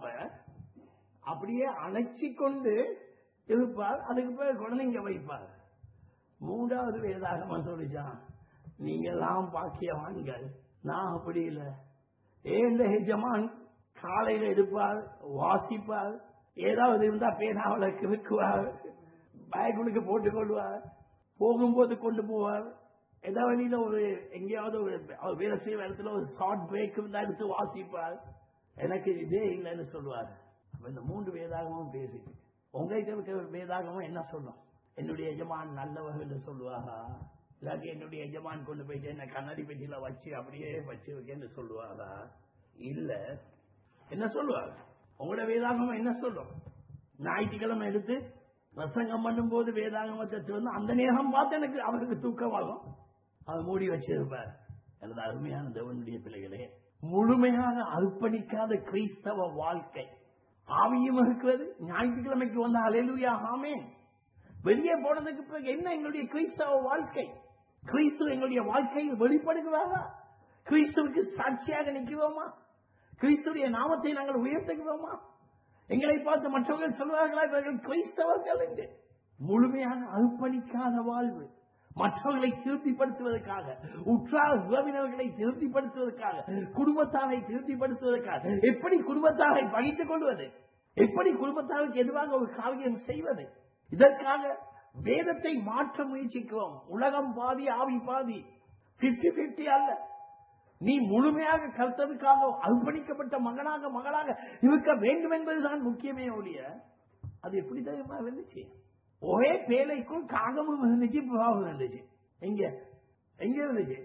அப்படியே அணைச்சி கொண்டு இருப்பார் அதுக்கு பிறகு குழந்தைங்க வைப்பார் மூன்றாவது வேதாகமம் சொல்லிச்சான் நீங்க எல்லாம் பாக்கியவான்கள் நான் அப்படி இல்லை ஏந்த எஜமான் காலையில எடுப்பார் வாசிப்பார் ஏதாவது இருந்தா பேனாவில கிறுக்குவார் பேக்குளுக்கு போட்டுக் கொள்வார் போகும்போது கொண்டு போவார் ஏதாவது வழியில ஒரு எங்கேயாவது ஒரு அவர் வேலை செய்ய இடத்துல ஒரு ஷார்ட் பிரேக் இருந்தா எடுத்து வாசிப்பார் எனக்கு இதே இல்லைன்னு சொல்லுவார் அப்ப இந்த மூன்று வேதாகமும் பேசிட்டு உங்களுக்கு இருக்கிற வேதாகமும் என்ன சொல்லும் என்னுடைய எஜமான் நல்லவர் என்று சொல்லுவாரா இல்லாட்டி என்னுடைய எஜமான் கொண்டு போயிட்டு என்ன கண்ணாடி பெட்டியில வச்சு அப்படியே வச்சு வைக்கன்னு சொல்லுவாரா இல்ல என்ன சொல்லுவார் உங்களோட வேதாகமம் என்ன சொல்லும் ஞாயிற்றுக்கிழமை எடுத்து பிரசங்கம் பண்ணும்போது வேதாகமத்தை திறந்து அந்த நேரம் பார்த்து எனக்கு அவருக்கு தூக்கமாகும் அவர் மூடி வச்சிருப்பார் எனது அருமையான தேவனுடைய பிள்ளைகளே முழுமையாக அர்ப்பணிக்காத கிறிஸ்தவ வாழ்க்கை ஆவியும் இருக்கிறது ஞாயிற்றுக்கிழமைக்கு வந்த அலையிலுயா ஆமே வெளியே போனதுக்கு பிறகு என்ன எங்களுடைய கிறிஸ்தவ வாழ்க்கை கிறிஸ்து எங்களுடைய வாழ்க்கையில் வெளிப்படுகிறாரா கிறிஸ்துவுக்கு சாட்சியாக நிற்கிறோமா கிறிஸ்துடைய நாமத்தை நாங்கள் உயர்த்துகிறோமா எங்களை பார்த்து மற்றவர்கள் சொல்வார்களா இவர்கள் கிறிஸ்தவர்கள் என்று முழுமையாக அர்ப்பணிக்காத வாழ்வு மற்றவர்களை திருப்திப்படுத்துவதற்காக உற்றார் உறவினர்களை திருப்திப்படுத்துவதற்காக குடும்பத்தாரை திருப்திப்படுத்துவதற்காக எப்படி குடும்பத்தாரை பகிர்ந்து கொள்வது எப்படி குடும்பத்தாருக்கு எதுவாக ஒரு காரியம் செய்வது இதற்காக வேதத்தை மாற்ற முயற்சிக்கிறோம் உலகம் பாதி ஆவி பாதி பிப்டி பிப்டி அல்ல நீ முழுமையாக கருத்ததுக்காக அர்ப்பணிக்கப்பட்ட மகனாக மகளாக இருக்க வேண்டும் என்பதுதான் முக்கியமே ஒழிய அது எப்படி தெரியுமா இருந்துச்சு ஒரே பேலைக்குள் காகமும் இருந்துச்சு புறாவும் இருந்துச்சு எங்க எங்க இருந்துச்சு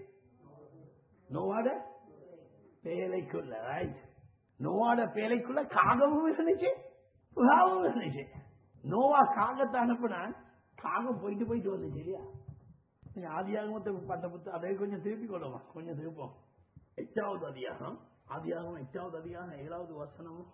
நோவாட பேலைக்குள்ள ரைட் நோவாட பேலைக்குள்ள காகமும் இருந்துச்சு புறாவும் இருந்துச்சு நோவா காகத்தை அனுப்புனான் காகம் போயிட்டு போயிட்டு வந்துச்சு இல்லையா நீங்க ஆதியாகமத்தை பட்ட புத்த அதை கொஞ்சம் திருப்பி கொள்ளுமா கொஞ்சம் திருப்போம் எட்டாவது அதிகாரம் ஆதியாகமம் எட்டாவது அதிகாரம் ஏழாவது வசனம்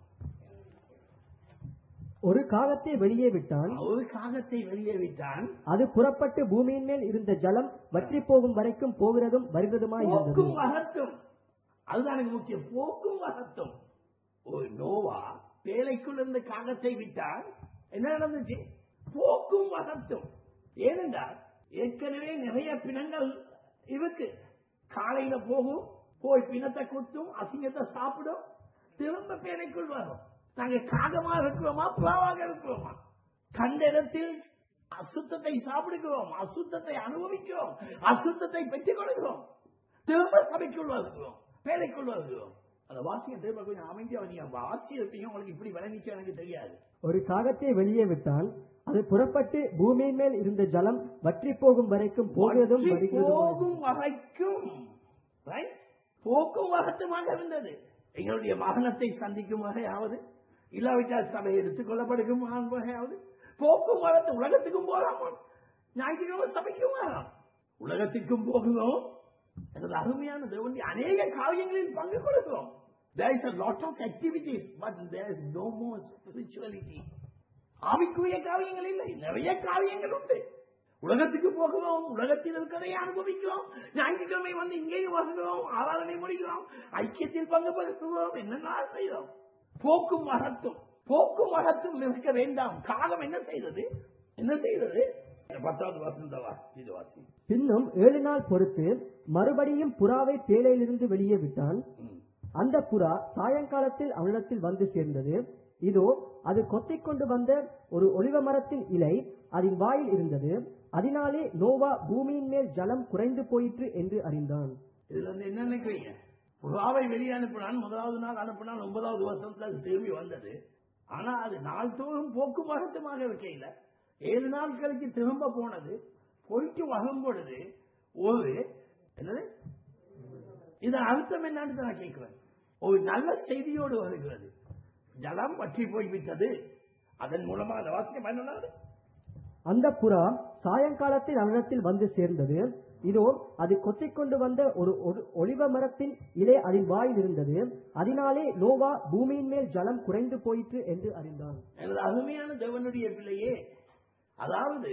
ஒரு காகத்தை வெளியே விட்டான் ஒரு காகத்தை வெளியே விட்டான் அது புறப்பட்டு பூமியின் மேல் இருந்த ஜலம் வற்றி போகும் வரைக்கும் போகிறதும் வருகிறதுமாய் இருந்தது போக்கும் வகத்தும் அதுதான் எனக்கு முக்கியம் போக்கும் வகத்தும் ஒரு நோவா பேழைக்குள் இருந்த காகத்தை விட்டால் என்ன நடந்துச்சு போக்கும் வகத்தும் ஏனென்றால் ஏற்கனவே நிறைய பிணங்கள் இருக்கு காலையில போகும் போய் பிணத்தை குத்தும் அசிங்கத்தை சாப்பிடும் திரும்ப பேழைக்குள் வரும் நாங்க காகமா இருக்கிறோமா புறாவாக இருக்கிறோமா கண்ட இடத்தில் அசுத்தத்தை சாப்பிடுகிறோம் அசுத்தத்தை அனுபவிக்கிறோம் அசுத்தத்தை பெற்றுக் கொள்கிறோம் திரும்ப சபைக்குள் வருகிறோம் வேலைக்குள் வருகிறோம் அந்த வாசிய திரும்ப கொஞ்சம் அமைதியா நீங்க வாசி இருப்பீங்க உங்களுக்கு இப்படி விளங்கிச்சு எனக்கு தெரியாது ஒரு காகத்தை வெளியே விட்டான் அது புறப்பட்டு பூமியின் மேல் இருந்த ஜலம் வற்றி போகும் வரைக்கும் போகிறதும் வற்றி வருகிறதுமாய் போகும் வரைக்கும் right? போக்கும் வகத்துமாக இருந்தது எங்களுடைய மகனத்தை சந்திக்கும் வகையாவது இல்லாவிட்டால் சபை எடுத்துக் கொள்ளப்படுக்கும் வகையாவது போக்கும் வகத்து உலகத்துக்கும் போகலாம் ஞாயிற்றுக்கிழமை சபைக்கும் வரலாம் உலகத்துக்கும் போகிறோம் எனது அருமையான தேவனுடைய அநேக காரியங்களில் பங்கு கொடுக்கிறோம் there is a lot of activities but there is no more spirituality ஆவிக்குரிய காரியங்கள் இல்லை நிறைய காரியங்கள் உண்டு உலகத்துக்கு போகிறோம் உலகத்தில் இருக்கிறதை அனுபவிக்கிறோம் ஞாயிற்றுக்கிழமை வந்து இங்கேயும் வருகிறோம் ஆராதனை முடிக்கிறோம் ஐக்கியத்தில் பங்கு பெறுகிறோம் என்னென்ன செய்கிறோம் போக்கும் மகத்தும் போக்கும் மகத்தும் இருக்க வேண்டாம் காலம் என்ன செய்தது என்ன செய்தது பத்தாவது வசந்தவா இது வாசி பின்னும் ஏழு நாள் பொறுத்து மறுபடியும் புறாவை பேழையிலிருந்து வெளியே விட்டான் ம். அந்த புறா சாயங்காலத்தில் அவனிடத்தில் வந்து சேர்ந்தது இதோ அது கொத்திக் கொண்டு வந்த ஒரு ஒலிவ மரத்தின் இலை அதன் வாயில் இருந்தது அதனாலே நோவா பூமியின் மேல் ஜலம் குறைந்து போயிற்று என்று அறிந்தான் இதுல இருந்து என்ன நினைக்கிறீங்க புறாவை வெளியே அனுப்பினான் முதலாவது நாள் அனுப்பினான் ஒன்பதாவது வருஷத்துல அது திரும்பி வந்தது ஆனா அது நாள்தோறும் போக்குவரத்துமாக இருக்கையில ஏழு நாள் கழிச்சு திரும்ப போனது போயிட்டு வரும் பொழுது ஒரு என்னது இதன் அர்த்தம் என்னன்னு நான் கேட்கிறேன் ஒரு நல்ல செய்தியோடு வருகிறது ஜலம் வற்றி போய்விட்டது அதன் மூலமா அந்த வாக்கியம் என்னது அந்த புறா சாயங்காலத்தில் அவனிடத்தில் வந்து சேர்ந்தது இதோ அது கொத்திக் கொண்டு வந்த ஒரு ஒ- ஒலிவ மரத்தின் இலை அதன் வாயில் இருந்தது அதனாலே நோவா பூமியின் மேல் ஜலம் குறைந்து போயிற்று என்று அறிந்தான் எனது அருமையான தேவனுடைய பிள்ளையே அதாவது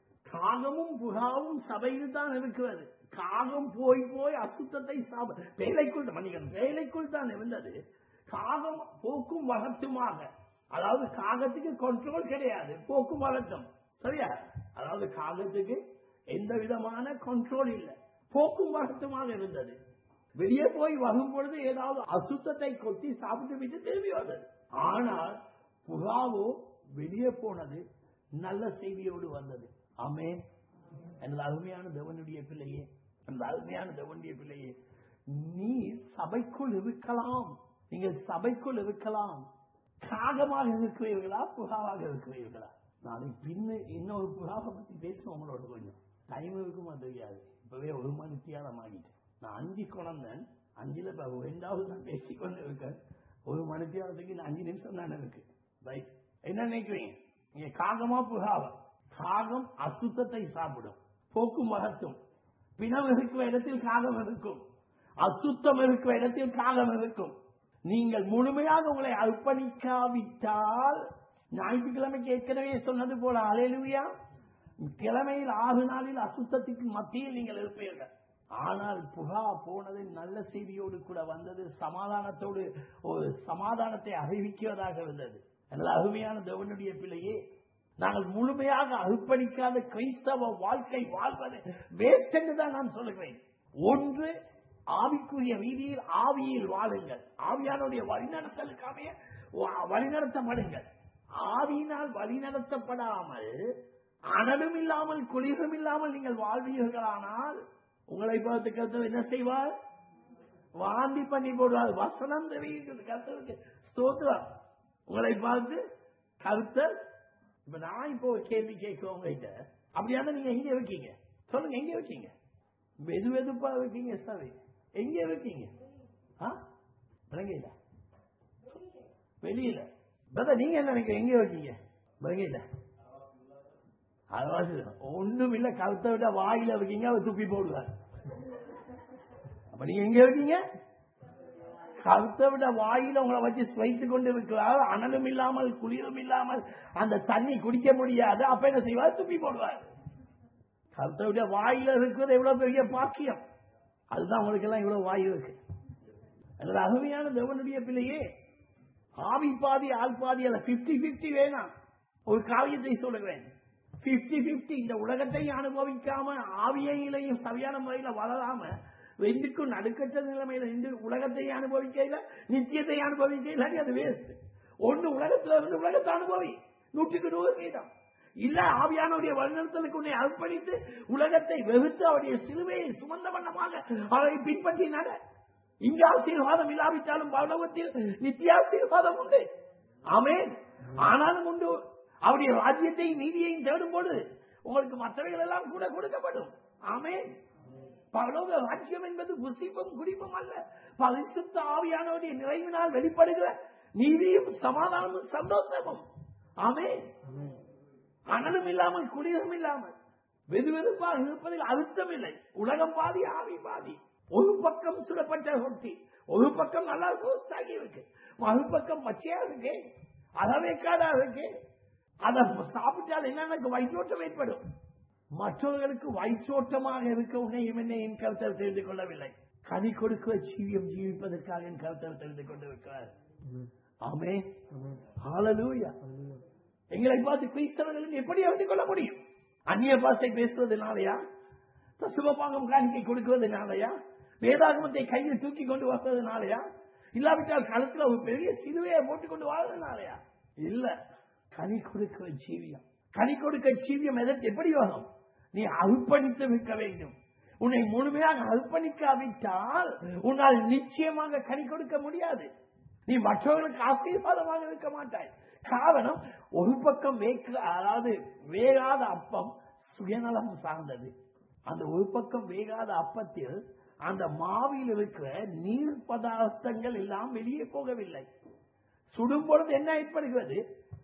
காகமும் புகாவும் சபையில் தான் இருக்கிறது காகம் போய் போய் அசுத்தத்தை சாப வேலைக்குள் மன்னிக்கணும் வேலைக்குள் தான் இருந்தது காகம் போக்கும் வகத்துமாக அதாவது காகத்துக்கு கண்ட்ரோல் கிடையாது போக்கும் வகட்டும் சரியா அதாவது காகத்துக்கு எந்த விதமான கண்ட்ரோல் இல்லை போக்கும் வகத்துமாக இருந்தது வெளியே போய் வரும் பொழுது ஏதாவது அசுத்தத்தை கொத்தி சாப்பிட்டு விட்டு திரும்பி வந்தது ஆனால் புகாவோ வெளியே போனது நல்ல செய்தியோடு வந்தது ஆமே எனது அருமையான தேவனுடைய பிள்ளையே எனது அருமையான தேவனுடைய பிள்ளையே நீ சபைக்குள் இருக்கலாம் நீங்கள் சபைக்குள் இருக்கலாம் காகமாக இருக்கிறீர்களா புகாவாக இருக்கிறீர்களா நாளைக்கு பின்ன இன்னொரு புகாவை பத்தி பேசுவோம் உங்களோட கொஞ்சம் டைம் இருக்குமா தெரியாது இப்பவே ஒரு மணி தியானம் ஆகிட்டேன் நான் அஞ்சு குழந்தேன் அஞ்சுல இப்ப ரெண்டாவது நான் பேசிக்கொண்டு இருக்கேன் ஒரு மணி தியானத்துக்கு இன்னும் அஞ்சு நிமிஷம் தானே இருக்கு ரைட் என்ன நினைக்கிறீங்க நீங்க காகமா புகாவா காகம் அசுத்தத்தை சாப்பிடும் போக்கும் வகத்தும் பிணம் இருக்கிற இடத்தில் காகம் இருக்கும் அசுத்தம் இருக்கிற இடத்தில் காகம் இருக்கும் நீங்கள் முழுமையாக உங்களை அர்ப்பணிக்காவிட்டால் ஞாயிற்றுக்கிழமைக்கு ஏற்கனவே சொன்னது போல அலையலுவியா கிழமையில் ஆறு நாளில் அசுத்தத்துக்கு மத்தியில் நீங்கள் இருப்பீர்கள் ஆனால் புகா போனது நல்ல செய்தியோடு கூட வந்தது சமாதானத்தோடு ஒரு சமாதானத்தை அறிவிக்கிறதாக இருந்தது நல்ல அருமையான தேவனுடைய பிள்ளையே நாங்கள் முழுமையாக அர்ப்பணிக்காத கிறிஸ்தவ வாழ்க்கை வாழ்வது வேஸ்ட் என்று தான் நான் சொல்லுகிறேன் ஒன்று ஆவிக்குரிய ரீதியில் ஆவியில் வாழுங்கள் ஆவியானுடைய வழிநடத்தலுக்காக வ- வழிநடத்தப்படுங்கள் ஆவியினால் வழிநடத்தப்படாமல் அனலும் இல்லாமல் குளிரும் இல்லாமல் நீங்கள் வாழ்வீர்களானால் உங்களை பார்த்து கருத்து என்ன செய்வார் வாந்தி பண்ணி போடுவார் வசனம் தெரியுது கருத்தருக்கு ஸ்தோத்திரம் உங்களை பார்த்து கருத்தர் இப்ப நான் இப்போ ஒரு கேள்வி கேட்கிறேன் உங்ககிட்ட அப்படியா நீங்க எங்க இருக்கீங்க சொல்லுங்க எங்க இருக்கீங்க வெது வெதுப்பா இருக்கீங்க சாரி எங்க இருக்கீங்க ஆ? விளங்கல வெளியில பிரதர் நீங்க என்ன நினைக்கிறீங்க எங்க இருக்கீங்க விளங்கல அதாவது ஒண்ணும் இல்ல கழுத்தை விட வாயில இருக்கீங்க அவர் துப்பி போடுவார் அப்ப நீங்க எங்க இருக்கீங்க கழுத்தை விட வாயில உங்களை வச்சு ஸ்வைத்து கொண்டு இருக்கிறார் அனலும் இல்லாமல் குளிரும் இல்லாமல் அந்த தண்ணி குடிக்க முடியாது அப்ப என்ன செய்வார் துப்பி போடுவார் கழுத்தை விட வாயில இருக்கிறது எவ்வளவு பெரிய பாக்கியம் அதுதான் உங்களுக்கு எல்லாம் இவ்வளவு வாய் இருக்கு அல்லது அருமையான தேவனுடைய பிள்ளையே ஆவி பாதி ஆள் பாதி அல்ல பிப்டி பிப்டி வேணாம் ஒரு காவியத்தை சொல்லுகிறேன் பிப்டி பிப்டி இந்த உலகத்தை அனுபவிக்காம ஆவியிலையும் சரியான முறையில வளராம ரெண்டுக்கும் நடுக்கற்ற நிலைமையில நின்று உலகத்தை அனுபவிக்கையில நித்தியத்தை அனுபவிக்கையில அது வேஸ்ட் ஒண்ணு உலகத்துல இருந்து உலகத்தை அனுபவி நூற்றுக்கு நூறு வீதம் இல்ல ஆவியானுடைய வழிநடத்தலுக்கு உன்னை அர்ப்பணித்து உலகத்தை வெறுத்து அவருடைய சிலுவையை சுமந்த வண்ணமாக அவரை பின்பற்றி நட இங்க ஆசீர்வாதம் இல்லாவிட்டாலும் பரலோகத்தில் நித்திய ஆசீர்வாதம் உண்டு ஆமென் ஆனாலும் உண்டு அவருடைய ராஜ்யத்தையும் நீதியையும் தேடும் போது உங்களுக்கு மற்றவைகள் எல்லாம் கூட கொடுக்கப்படும் ஆமென் பரலோக ராஜ்யம் என்பது புசிப்பும் குடிப்பும் அல்ல பரிசுத்த ஆவியானவருடைய நிறைவினால் வெளிப்படுகிற நீதியும் சமாதானமும் சந்தோஷமும் ஆமென் அனலும் இல்லாமல் குளிரும் இல்லாமல் வெது வெதுப்பாக இருப்பதில் அழுத்தம் இல்லை உலகம் பாதி ஆவி பாதி ஒரு பக்கம் சுடப்பட்ட ரொட்டி ஒரு பக்கம் நல்லா ரோஸ்ட் ஆகி இருக்கு மறுபக்கம் பச்சையா இருக்கு அளவேக்காடா இருக்கு அதை சாப்பிட்டால் என்ன எனக்கு வயிற்றோட்டம் ஏற்படும் மற்றவர்களுக்கு வயிற்றோட்டமாக இருக்க உன்னையும் என்னையும் கருத்தர் தெரிந்து கொள்ளவில்லை கனி கொடுக்க ஜீவியம் ஜீவிப்பதற்காக என் கருத்தர் தெரிந்து கொண்டிருக்கிறார் ஆமே ஹalleluya எங்களை பார்த்து கிறிஸ்தவர்கள் எப்படி அறிந்து கொள்ள முடியும் அந்நிய பாஷை பேசுவதனாலயா தசுவபாகம் காணிக்கை கொடுக்கிறதுனாலயா வேதாகமத்தை கையில் தூக்கி கொண்டு வந்ததுனாலயா இல்லாவிட்டால் களத்துல ஒரு பெரிய சிலுவையை போட்டுக் கொண்டு வாழ்றதுனாலயா இல்ல கனி கொடுக்கிற ஜீவியம் கனி கொடுக்க ஜீவியம் எதற்கு எப்படி வரும் நீ அர்ப்பணித்து விற்க வேண்டும் உன்னை முழுமையாக அர்ப்பணிக்காவிட்டால் உன்னால் நிச்சயமாக கனி கொடுக்க முடியாது நீ மற்றவர்களுக்கு ஆசீர்வாதமாக இருக்க மாட்டாய் காரணம் ஒரு பக்கம் வேக்க அதாவது வேகாத அப்பம் சுயநலம் சார்ந்தது அந்த ஒரு பக்கம் வேகாத அப்பத்தில் அந்த மாவில் இருக்கிற நீர் பதார்த்தங்கள் எல்லாம் வெளியே போகவில்லை சுடும் பொழுது என்ன ஏற்படுகிறது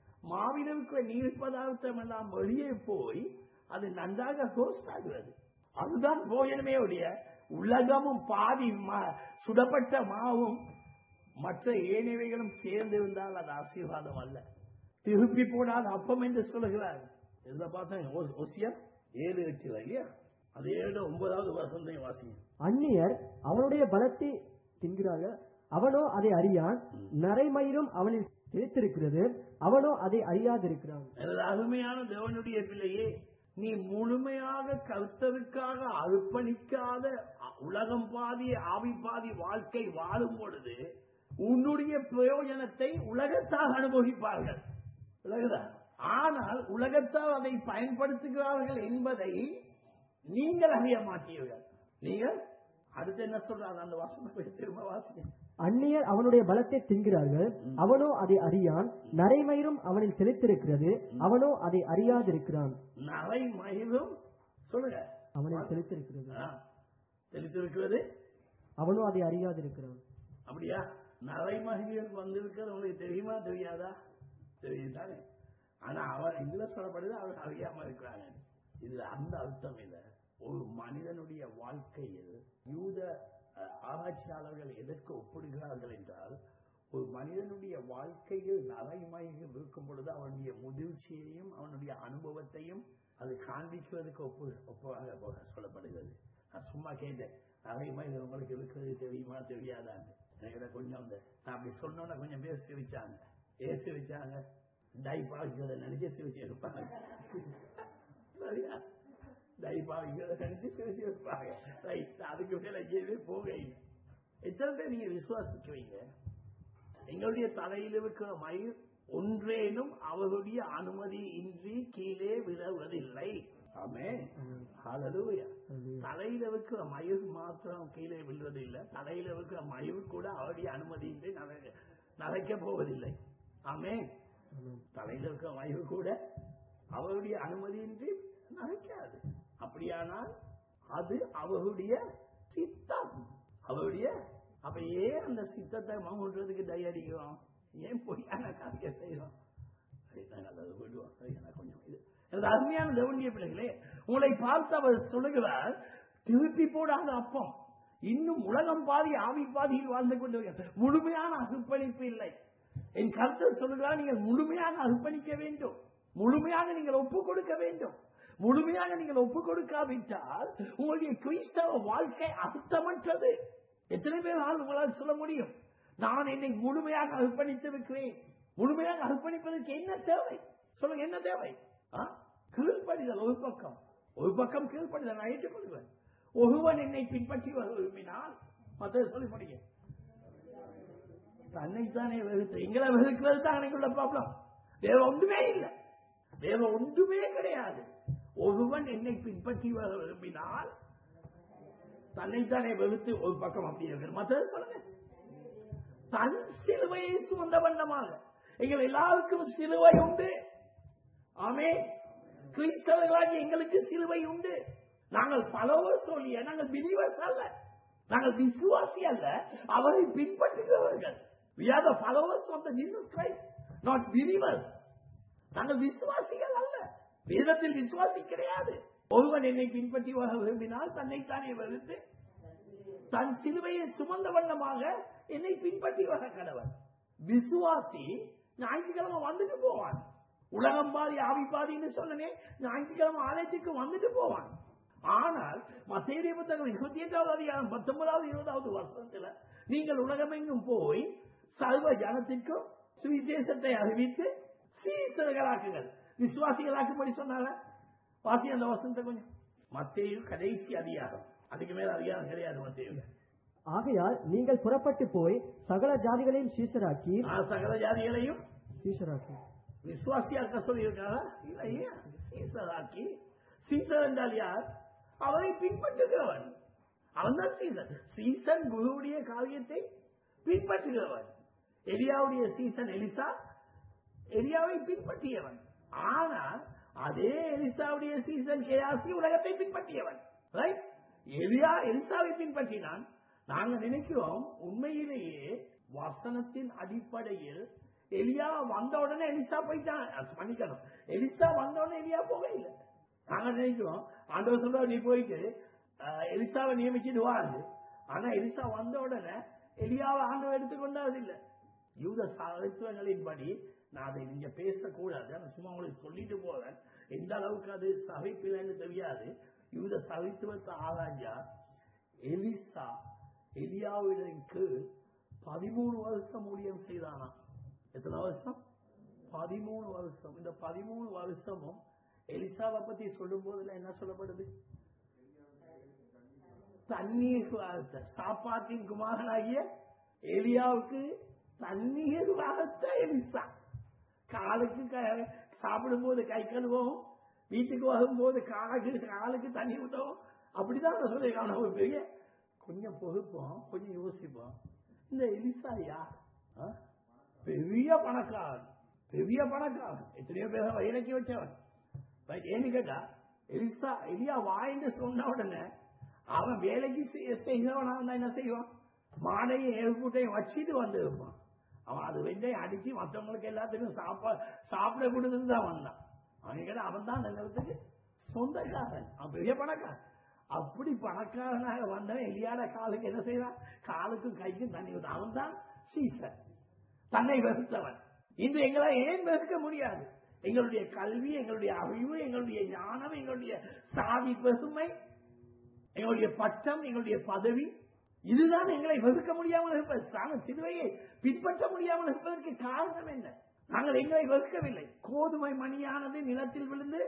மாவில் இருக்கிற நீர் பதார்த்தம் எல்லாம் வெளியே போய் அது நன்றாக ரோஸ்ட் ஆகிறது அதுதான் போயணுமே உடைய உலகமும் பாதி ம- சுடப்பட்ட மாவும் மற்ற ஏனைவைகளும் சேர்ந்து இருந்தால் அது ஆசீர்வாதம் அல்ல திருப்பி போடாத அப்பம் என்று சொல்லுகிறார் இதுல பார்த்தேன் ஒசியா ஏழு எட்டு இல்லையா அது ஏழு ஒன்பதாவது வருஷம் வாசிங்க அந்நியர் அவனுடைய பலத்தை தின்கிறார்கள் அவனோ அதை அறியான் நரைமயிரும் அவனில் சேர்த்திருக்கிறது அவனோ அதை அறியாதிருக்கிறான் எனது அருமையான தேவனுடைய பிள்ளையே நீ முழுமையாக கர்த்தருக்காக அர்ப்பணிக்காத உலகம் பாதி ஆவி பாதி வாழ்க்கை வாழும் பொழுது உன்னுடைய பிரயோஜனத்தை உலகத்தால் அனுபவிப்பார்கள் விலகுதா ஆனால் உலகத்தால் அதை பயன்படுத்துகிறார்கள் என்பதை நீங்கள் அறிய மாட்டீர்கள் நீங்கள் அடுத்து என்ன சொல்றாங்க அந்த வாசனை திரும்ப வாசிங்க அந்நியர் அவனுடைய பலத்தை தின்கிறார்கள் அவனோ அதை அறியான் நரைமயிரும் அவனில் செலுத்திருக்கிறது அவனோ அதை அறியாதிருக்கிறான் நரை மயிலும் சொல்லுங்க அவனில் செலுத்திருக்கிறது ஆ, தெரிந்திருக்கிறது அவனோ அதை அறியாதிருக்கிறான் அப்படியா நரைமகிழ்ச்சிகள் வந்திருக்கிறது உங்களுக்கு தெரியுமா தெரியாதா தெரியும் தானே ஆனா அவர் இதுல சொல்லப்படுது அவர் அறியாம இருக்கிறாங்க இதுல அந்த அர்த்தம் இல்ல ஒரு மனிதனுடைய வாழ்க்கையில் யூத அஹ், ஆராய்ச்சியாளர்கள் எதற்கு ஒப்பிடுகிறார்கள் என்றால் ஒரு மனிதனுடைய வாழ்க்கையில் நரைமயங்கள் இருக்கும் பொழுது அவனுடைய முதிர்ச்சியையும் அவனுடைய அனுபவத்தையும் அது காண்பிக்கிறதுக்கு ஒப்பு ஒப்பாக போக சொல்லப்படுகிறது நான் சும்மா கேட்டேன் நரைமயங்கள் உங்களுக்கு இருக்கிறது தெரியுமா தெரியாதான்னு எனக்கு இதை கொஞ்சம் இந்த நான் அப்படி சொன்னோன்னா கொஞ்சம் பேர் சிரிச்சாங்க ஏன் சிரிச்சாங்க டைப்பாகிறத நினைச்சு சிரிச்சு இருப்பாங்க சரியா டைப்பாகிறத நினைச்சு சிரிச்சு இருப்பாங்க ரைட் அதுக்கு மேல எதுவுமே போக இல்லை எத்தனை பேர் நீங்க விசுவாசிக்குவீங்க எங்களுடைய தலையில் இருக்கிற மயிர் ஒன்றேனும் அவருடைய அனுமதி இன்றி கீழே விழவதில்லை ஆமே ஹalleluya தலையில இருக்கிற மயிர் மாத்திரம் கீழே விழுவது இல்லை தலையில இருக்கிற மயிர் கூட அவருடைய அனுமதியின்றி நகை- நகைக்க போவதில்லை ஆமே தலையில இருக்கிற மயிர் கூட அவருடைய அனுமதியின்றி நகைக்காது அப்படியானால் அது அவருடைய சித்தம் அவருடைய அப்ப ஏன் அந்த சித்தத்தை மங்குன்றதுக்கு தயாரிக்கிறோம் ஏன் பொய்யான காரியம் செய்யறோம் சரி, நாங்கள் அதை விடுவோம் சரி, எனக்கு கொஞ்சம் இது எனது அருமையான தேவனுடைய பிள்ளைகளே உங்களை பார்த்து அவர் சொல்லுகிறார் திருப்பி போடாத அப்பம் இன்னும் உலகம் பாதி ஆவி பாதியில் வாழ்ந்து கொண்டு முழுமையான அர்ப்பணிப்பு இல்லை என் கருத்து சொல்லுகிறார் நீங்கள் முழுமையாக அர்ப்பணிக்க வேண்டும் முழுமையாக நீங்கள் ஒப்புக் கொடுக்க வேண்டும் முழுமையாக நீங்கள் ஒப்புக் கொடுக்காவிட்டால் உங்களுடைய கிறிஸ்தவ வாழ்க்கை அர்த்தமற்றது எத்தனை பேர் ஆள் உங்களால் சொல்ல முடியும் நான் என்னை முழுமையாக அர்ப்பணித்திருக்கிறேன் முழுமையாக அர்ப்பணிப்பதற்கு என்ன தேவை சொல்லுங்க என்ன தேவை ஆ? கீழ்ப்படிதல் ஒரு பக்கம் ஒரு பக்கம் கீழ்ப்படிதல் நான் ஏற்றுக்கொள்வேன் ஒருவன் என்னை பின்பற்றி வர விரும்பினால் மற்ற சொல்லி முடிய தன்னைத்தானே வெறுத்து எங்களை வெறுக்கிறது தான் எனக்குள்ள ப்ராப்ளம் வேற ஒன்றுமே இல்லை வேற ஒன்றுமே கிடையாது ஒருவன் என்னை பின்பற்றி வர விரும்பினால் தன்னைத்தானே வெறுத்து ஒரு பக்கம் அப்படி இருக்கு மற்றது சொல்லுங்க தன் சிலுவையை சுமந்த வண்ணமாக எங்கள் எல்லாருக்கும் சிலுவை உண்டு ஆமே கிறிஸ்தவர்களாகி எங்களுக்கு சிலுவை உண்டு நாங்கள் பலவர் சொல்லிய நாங்கள் பிலிவர்ஸ் அல்ல நாங்கள் விசுவாசி அல்ல அவரை பின்பற்றுகிறவர்கள் we are the followers of the Jesus Christ not believers நாங்கள் விசுவாசிகள் அல்ல வேதத்தில் விசுவாசி கிடையாது ஒருவன் என்னை பின்பற்றி வர விரும்பினால் தன்னைத்தானே வெறுத்து தன் சிலுவையை சுமந்த வண்ணமாக என்னை பின்பற்றி வர கடவன் விசுவாசி ஞாயிற்றுக்கிழமை வந்துட்டு போவான் உலகம் பாதி ஆவி பாதின்னு சொன்னனே ஞாயிற்றுக்கிழமை ஆலயத்துக்கு வந்துட்டு போவான் ஆனால் மத்திய புத்தகம் இருபத்தி எட்டாவது அதிகாரம் பத்தொன்பதாவது இருபதாவது வருஷத்துல நீங்கள் உலகமெங்கும் போய் சர்வ ஜனத்திற்கும் சுவிசேஷத்தை அறிவித்து சீசர்களாக்குங்கள் விசுவாசிகளாக்கும்படி சொன்னால பாத்தி அந்த வசனத்தை கொஞ்சம் மத்தேயு கடைசி அதிகாரம் அதுக்கு மேல அதிகாரம் கிடையாது மத்தேயுல ஆகையால் நீங்கள் புறப்பட்டு போய் சகல ஜாதிகளையும் சீசராக்கி நான் சகல ஜாதிகளையும் சீசராக்கி விசுவாசியாக்க சொல்லியிருக்காரா இல்லையே சீசராக்கி சீசர் என்றால் யார் அவரை பின்பற்றுகிறவன் அவன் தான் சீசன் சீசன் குருவுடைய காரியத்தை பின்பற்றுகிறவன் எலியாவுடைய சீசன் எலிசா எலியாவை பின்பற்றியவன் ஆனால் அதே எலிசாவுடைய சீசன் கேயாசி உலகத்தை பின்பற்றியவன் ரைட் எலியா எலிசாவை பின்பற்றினான் நாங்க நினைக்கிறோம் உண்மையிலேயே வசனத்தின் அடிப்படையில் எலியா வந்த உடனே எலிசா போயிட்டான் அது மன்னிக்கணும் எலிசா வந்த உடனே எலியா போக இல்லை நாங்க நினைக்கிறோம் ஆண்டவர் சொல்ற நீ போயிட்டு அஹ், எலிசாவை நியமிச்சிடுவாரு ஆனா எலிசா வந்த உடனே எலியாவை ஆண்டவர் எடுத்துக்கொண்டாது இல்ல யூத சாகித்வங்களின்படி நான் அதை நீங்க பேசக்கூடாது ஆனா சும்மா உங்களுக்கு சொல்லிட்டு போறேன் எந்த அளவுக்கு அது சகைப்பில்லைன்னு தெரியாது யூத சகித்துவத்தை ஆராய்ஞ்சா எலிசா எலியாவின் கீழ் பதிமூணு வருஷம் ஊழியம் செய்தானா எத்தனை வருஷம் பதிமூணு வருஷம் இந்த பதிமூணு வருஷமும் எலிசாவை பத்தி சொல்லும் போதுல என்ன சொல்லப்படுது தண்ணீர் வார்த்த சாப்பாட்டின் குமாரனாகிய எலியாவுக்கு தண்ணீர் வார்த்த எலிசா காலுக்கு க- சாப்பிடும்போது கை கழுவும் வீட்டுக்கு வரும்போது காலுக்கு காலுக்கு தண்ணி விட்டோம் அப்படிதான் சொல்லியிருக்காங்க ஒரு பெரிய கொஞ்சம் பொறுப்போம் கொஞ்சம் யோசிப்போம் இந்த எலிசா யார் ஆ? பெரிய பணக்காரன் பெரிய பணக்காரன் எத்தனையோ பேரை வயிறக்கி வச்சவன் Right? ஏன்னு கேட்டா எலிசா எலியா வாய்ந்து சொன்ன உடனே அவன் வேலைக்கு செய்ய- செய்கிறவனா இருந்தா என்ன செய்வான் மாடையும் ஏழ்கூட்டையும் வச்சுட்டு வந்து இருப்பான் அவன் அது வெண்டையும் அடிச்சு மற்றவங்களுக்கு எல்லாத்துக்கும் சாப்பா சாப்பிட கொடுத்துன்னு தான் வந்தான் அவன் கேட்டா அவன் தான் அந்த நேரத்துக்கு சொந்தக்காரன் அவன் பெரிய பணக்காரன் அப்படி பணக்காரனாக வந்தவன் எலியாட காலுக்கு என்ன செய்வான் காலுக்கும் கைக்கும் தண்ணி ஊத்த அவன் தான் சீசன் தன்னை வெறுத்தவன் இன்று எங்களை ஏன் வெறுக்க முடியாது எங்களுடைய கல்வி எங்களுடைய அறிவு எங்களுடைய ஞானம் எங்களுடைய சாதி பெருமை எங்களுடைய பட்டம் எங்களுடைய பதவி இதுதான் எங்களை வெறுக்க முடியாமல் இருப்பது நாங்கள் சிலுவையை பின்பற்ற முடியாமல் இருப்பதற்கு காரணம் என்ன நாங்கள் எங்களை வெறுக்கவில்லை கோதுமை மணியானது நிலத்தில் விழுந்து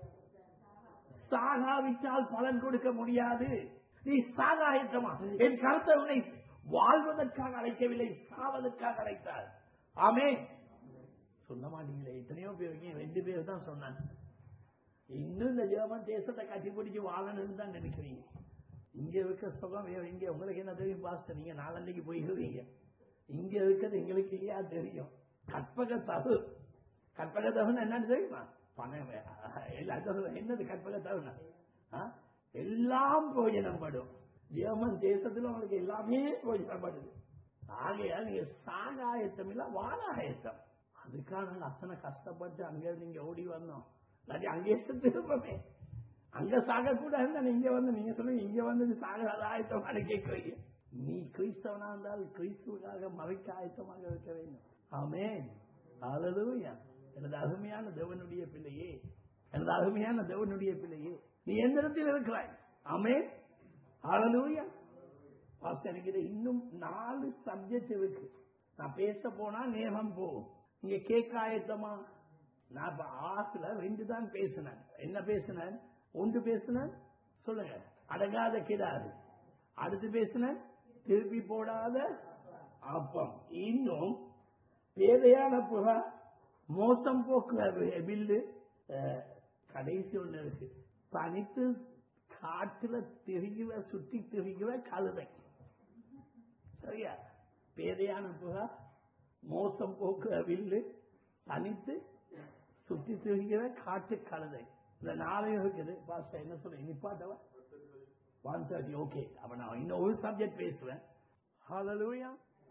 சாகாவிட்டால் பலன் கொடுக்க முடியாது நீ சாகாயத்தமா என் கருத்தை உன்னை வாழ்வதற்காக அழைக்கவில்லை சாவதற்காக அழைத்தார் ஆமே சொல்ல மாட்டீங்களே எத்தனையோ பேருக்கு ரெண்டு பேர் தான் சொன்னாங்க இன்னும் இந்த ஜெர்மன் தேசத்தை கட்டி பிடிச்சு வாழணும்னு தான் நினைக்கிறீங்க இங்க இருக்க சுகம் வேற இங்க உங்களுக்கு என்ன தெரியும் பாஸ்டர் நீங்க நாளன்னைக்கு போயிருவீங்க இங்க இருக்கிறது எங்களுக்கு இல்லையா தெரியும் கற்பக தகு கற்பக தகுன்னு என்னன்னு தெரியுமா பணம் வே- எல்லாத்தையும் என்னது கற்பக தகுனா ஆ? எல்லாம் போஜனப்படும் ஜெர்மன் தேசத்துல உங்களுக்கு எல்லாமே போஜனப்படுது ஆகையால் நீங்க சாகாயத்தம் இல்ல வாழாயத்தம் அதுக்காக நாங்க அத்தனை கஷ்டப்பட்டு அங்க நீங்க ஓடி வந்தோம் இல்லாட்டி அங்கே திரும்பமே அங்க சாக கூட நீங்க வந்து நீங்க சொல்லுங்க இங்க வந்து சாக ஆயத்தமாக கேட்கிறீங்க நீ கிறிஸ்தவனா இருந்தால் கிறிஸ்துவுக்காக மறைக்க ஆயத்தமாக இருக்க வேண்டும் ஆமென் ஹalleluya எனது அருமையான தேவனுடைய பிள்ளையே எனது அருமையான தேவனுடைய பிள்ளையே நீ எந்த இடத்தில் இருக்கிறாய் ஆமென் ஹalleluya பாஸ்டர் எனக்கு இது இன்னும் நாலு சப்ஜெக்ட் இருக்கு நான் பேச போனா நேரம் போகும் நீங்க கேட்க ஆயத்தமா நான் இப்ப ஆசுல ரெண்டு தான் பேசினேன் என்ன பேசினேன் ஒன்று பேசினேன் சொல்லுங்க அடங்காத கிடாது அடுத்து பேசினேன் திருப்பி போடாத அப்பம் இன்னும் பேதையான புகா மோசம் போக்குற பில்லு அஹ், கடைசி ஒண்ணு இருக்கு தனித்து காட்டுல திரிகிற சுத்தி திரிகிற கழுதை சரியா பேதையான புகா மோசம் போக்குற வில்லு தனித்து சுத்தி திரிகிற காட்டு கழுதை இந்த நாளையும் இருக்குது பாஸ்டர் என்ன சொல்ல நிப்பாட்டவா ஒன் தேர்ட்டி ஓகே அப்ப நான் இன்னும் ஒரு சப்ஜெக்ட் பேசுவேன் ஹalleluya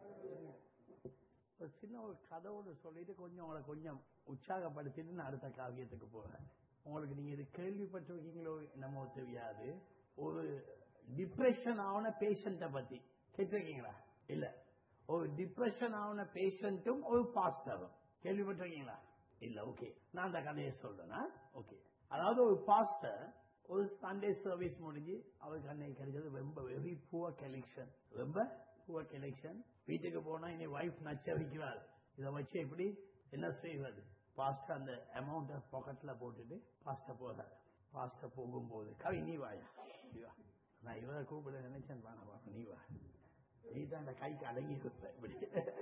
ஒரு சின்ன ஒரு கதவோடு சொல்லிட்டு கொஞ்சம் உங்களை கொஞ்சம் உற்சாகப்படுத்திட்டு நான் அடுத்த காவியத்துக்கு போறேன் உங்களுக்கு நீங்க இது கேள்விப்பட்டிருக்கீங்களோ என்னமோ தெரியாது ஒரு டிப்ரெஷன் ஆன பேஷண்ட்டை பத்தி கேட்டிருக்கீங்களா இல்ல ஒரு டிப்ரெஷன் ஆன பேஷண்ட்டும் ஒரு பாஸ்டரும் கேள்விப்பட்டிருக்கீங்களா இல்ல ஓகே நான் அந்த கதையை சொல்றேன்னா ஓகே அதாவது ஒரு பாஸ்டர் ஒரு சண்டே சர்வீஸ் முடிஞ்சு அவருக்கு அன்னைக்கு கிடைச்சது ரொம்ப வெரி புவர் கலெக்ஷன் ரொம்ப புவர் கலெக்ஷன் வீட்டுக்கு போனா இனி வைஃப் நச்ச வைக்கிறாள் இதை வச்சு எப்படி என்ன செய்வது பாஸ்டர் அந்த அமௌண்ட்டை பாக்கெட்ல போட்டுட்டு பாஸ்டர் போறாரு பாஸ்டர் போகும்போது கவி நீ வாயா நீ வா நான் இவரை கூப்பிட நினைச்சேன் வா நான் வா, நீ வா நீ தான் அந்த கைக்கு அடங்கி கொடுத்த இப்படி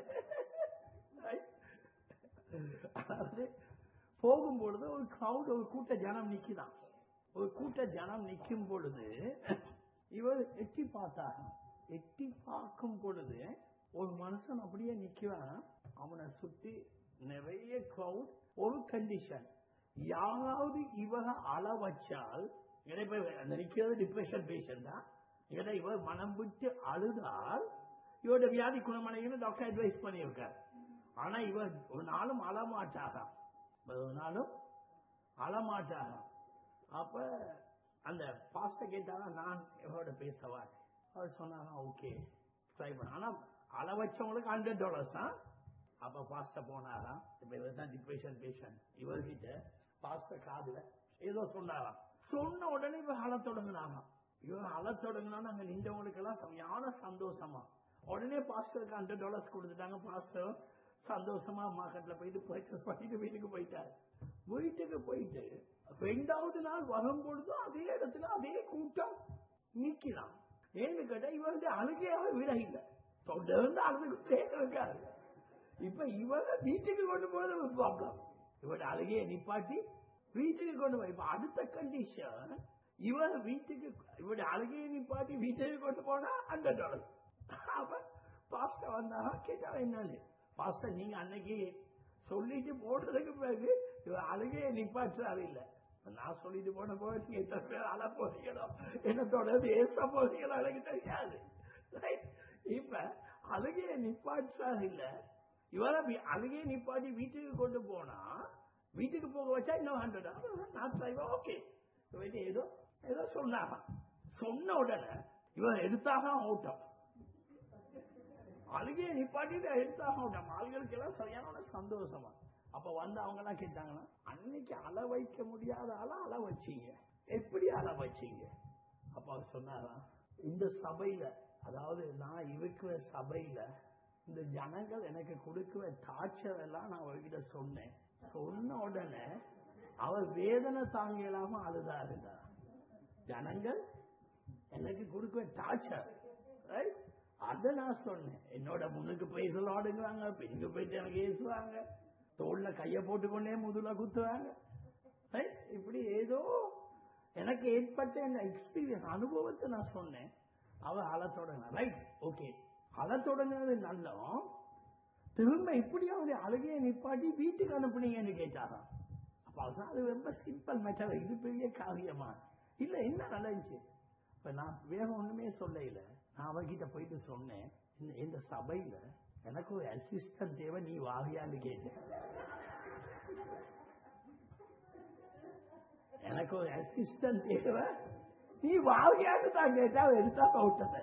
அதாவது போகும்பொழுது ஒரு crowd ஒரு கூட்ட ஜனம் நிக்குதான் ஒரு கூட்ட ஜனம் நிக்கும் பொழுது இவர் எட்டி பார்த்தார் எட்டி பார்க்கும் பொழுது ஒரு மனுஷன் அப்படியே நிக்கிறான் அவனை சுத்தி நிறைய crowd ஒரு கண்டிஷன் யாராவது இவரை அள வச்சால் இடைப்ப அந்த நிக்கிறது டிப்ரெஷன் பேஷண்ட் தான் இவரை இவர் மனம் விட்டு அழுதால் இவருடைய வியாதி குணமடைன்னு டாக்டர் அட்வைஸ் பண்ணியிருக்கார் ஆனா இவர் ஒரு நாளும் அழமாட்டாராம் ஒரு நாளும் அழமாட்டாராம் அப்ப அந்த பாஸ்ட கேட்டாங்க நான் இவரோட பேசவா அவர் சொன்னாங்க ஓகே ட்ரை பண்ண ஆனா அள வச்சவங்களுக்கு ஹண்ட்ரட் டாலர்ஸ் தான் அப்ப பாஸ்ட போனாராம் இப்ப இவர் தான் டிப்ரெஷன் பேஷண்ட் இவர்கிட்ட பாஸ்ட காதுல ஏதோ சொன்னாராம் சொன்ன உடனே இவர் அழ தொடங்கினாராம் இவர் அழ தொடங்கினா நாங்க நின்றவங்களுக்கு எல்லாம் சரியான சந்தோஷமா உடனே பாஸ்டருக்கு ஹண்ட்ரட் டாலர்ஸ் கொடுத்துட்டாங்க பாஸ்டர் சந்தோஷமா மார்க்கெட்ல போயிட்டு பர்ச்சேஸ் பண்ணிட்டு வீட்டுக்கு போயிட்டாரு வீட்டுக்கு போயிட்டு ரெண்டாவது நாள் வரும் பொழுது அதே இடத்துல அதே கூட்டம் நிக்கலாம் ஏன்னு கேட்டா இவருடைய அழுகையாக விட இல்லை தொடர்ந்து அழுதுகிட்டே இருக்காரு இப்ப இவங்க வீட்டுக்கு கொண்டு போறது ஒரு ப்ராப்ளம் இவருடைய அழுகையை நிப்பாட்டி வீட்டுக்கு கொண்டு போய் இப்ப அடுத்த கண்டிஷன் இவன் வீட்டுக்கு இவருடைய அழுகையை நிப்பாட்டி வீட்டுக்கு கொண்டு போனா அந்த டாலர் அப்ப பாஸ்டர் வந்தா கேட்டா என்னன்னு பாஸ்டர் நீங்க அன்னைக்கு சொல்லிட்டு போடுறதுக்கு பிறகு இவர் அழுகையை நிப்பாட்டுறாரு இல்ல நான் சொல்லிட்டு போன போது நீங்க எத்தனை பேர் அழ போறீங்களோ என்ன தொடர்ந்து ஏச போறீங்களோ எனக்கு தெரியாது Right? இப்ப அழுகையை நிப்பாட்டுறாரு இல்ல இவரை வி- அழுகையை நிப்பாட்டி வீட்டுக்கு கொண்டு போனா வீட்டுக்கு போக வச்சா இன்னும் ஹண்ட்ரட் நான் டிரைவர் ஓகே ஏதோ ஏதோ சொன்னாங்க சொன்ன உடனே இவன் எடுத்தாக ஓட்டம் அழுகையை நிப்பாட்டிட்டு எடுத்தாக ஓட்டம் ஆளுகளுக்கு எல்லாம் சரியான சந்தோஷமா அப்ப வந்து அவங்க எல்லாம் கேட்டாங்கன்னா அன்னைக்கு அள வைக்க முடியாத ஆள அள வச்சீங்க எப்படி அள வச்சீங்க அப்ப அவர் சொன்னாரா இந்த சபையில அதாவது நான் இருக்கிற சபையில இந்த ஜனங்கள் எனக்கு கொடுக்கிற டார்ச்சர் எல்லாம் நான் அவர்கிட்ட சொன்னேன் சொன்ன உடனே அவர் வேதனை தாங்க இல்லாம அழுதா இருந்தார் ஜனங்கள் எனக்கு கொடுக்கிற டார்ச்சர் அத நான் சொன்னேன் என்னோட முன்னுக்கு போய் சொல்லாடுங்கிறாங்க பின்னுக்கு போயிட்டு எனக்கு ஏசுவாங்க தோல்ல கைய போட்டுக்கொண்டே முதுல குத்துவாங்க Right? இப்படி ஏதோ எனக்கு ஏற்பட்ட இந்த எக்ஸ்பீரியன்ஸ் அனுபவத்தை நான் சொன்னேன் அவ அழ தொடங்கின ரைட் ஓகே அழ தொடங்கினது நல்லம் திரும்ப இப்படியாவது அழுகையை நிப்பாட்டி வீட்டுக்கு அனுப்புனீங்கன்னு கேட்டாராம் அப்ப அதுதான் அது ரொம்ப சிம்பிள் மேட்டர் இது பெரிய காரியமா இல்ல என்ன நடந்துச்சு இப்ப நான் வேற ஒண்ணுமே சொல்ல இல்ல நான் அவகிட்ட போயிட்டு சொன்னேன் இந்த- இந்த சபையில எனக்கு ஒரு அசிஸ்டன்ட் தேவை நீ வாரியான்னு கேட்டேன் எனக்கு ஒரு அசிஸ்டன்ட் தேவை நீ வாரியான்னு தான் கேட்டா அவ எடுத்தா விட்டத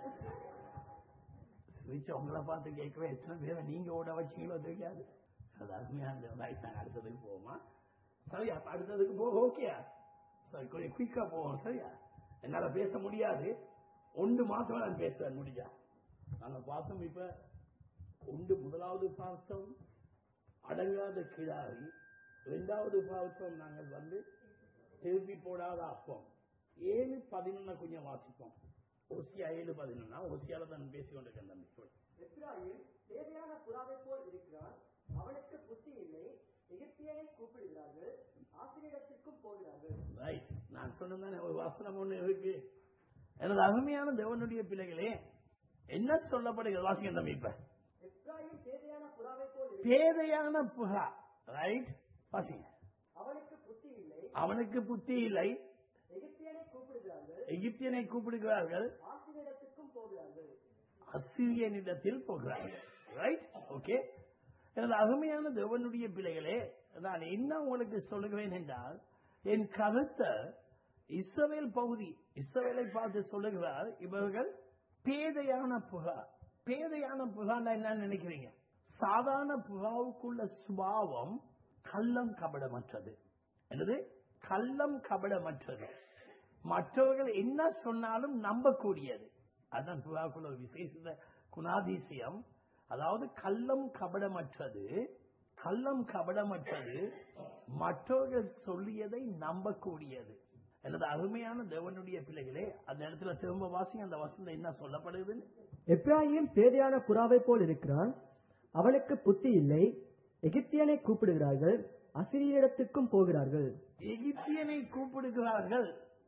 ஸ்விட்ச் உங்களை பார்த்து கேட்கவே எத்தனை பேரை நீங்க ஓட வச்சீங்களோ தெரியாது அது அருமையான ரைட் நாங்க அடுத்ததுக்கு போவோமா சரியா அப்ப அடுத்ததுக்கு போக ஓகேயா சரி கொஞ்சம் குயிக்கா போவோம் சரியா என்னால பேச முடியாது ஒன்று மாசம் நான் பேச முடியா நாங்க பார்த்தோம் இப்ப ஒன்று முதலாவது பார்த்தோம் அடங்காத கிடாரி இரண்டாவது பார்த்தோம் நாங்கள் வந்து திருப்பி போடாத அப்பம் ஏழு பதினொன்னு கொஞ்சம் வாசிப்போம் ஓசியா ஏழு பதினொன்னா ஓசியால தான் பேசி கொண்டிருக்கேன் தம்பி சொல்லு. எப்ராயிம் தேவையான புறாவை போல் இருக்கிறான் அவனுக்கு புத்தி இல்லை எகிப்தியனை கூப்பிடுகிறார்கள் ஆசிரியரிடத்திற்கும் போகிறார்கள் ரைட் நான் சொன்னதானே ஒரு வசனம் ஒண்ணு இருக்கு எனது அருமையான தேவனுடைய பிள்ளைகளே என்ன சொல்லப்படுகிறது வாசிங்க தம்பி இப்ப எப்ராயிம் தேவையான புறாவை போல் இருக்கிறான் பேதையான புகா ரைட் வாசிங்க அவனுக்கு புத்தி இல்லை அவனுக்கு புத்தி இல்லை எகிப்தியனை கூப்பிடுகிறார்கள் எகிப்தியனை கூப்பிடுகிறார்கள் ஆசிரியரிடத்திற்கும் போகிறார்கள் அசிரியனிடத்தில் போகிறார்கள் ரைட் ஓகே எனது அருமையான தேவனுடைய பிள்ளைகளே நான் என்ன உங்களுக்கு சொல்லுகிறேன் என்றால் என் கருத்தை இஸ்ரவேல் பகுதி இஸ்ரவேலை பார்த்து சொல்லுகிறார் இவர்கள் பேதையான புகா பேதையான புகான்னா என்ன நினைக்கிறீங்க சாதாரண புகாவுக்குள்ள சுபாவம் கள்ளம் கபடமற்றது என்னது கள்ளம் கபடமற்றது மற்றவர்கள் என்ன சொன்னாலும் நம்பக்கூடியது அதான் புகாவுக்குள்ள ஒரு விசேஷ குணாதிசயம் அதாவது கள்ளம் கபடமற்றது கள்ளம் கபடமற்றது மற்றவர்கள் சொல்லியதை நம்பக்கூடியது எனது அருமையான தேவனுடைய பிள்ளைகளே அந்த இடத்துல திரும்ப வாசிங்க அந்த வசனம் என்ன சொல்லப்படுதுன்னு எப்ராயிம் பேதையான புறாவை போல் இருக்கிறான் அவனுக்கு புத்தி இல்லை எகிப்தியனை கூப்பிடுகிறார்கள் அசிரியரிடத்துக்கும் போகிறார்கள் எகிப்தியனை கூப்பிடுகிறார்கள்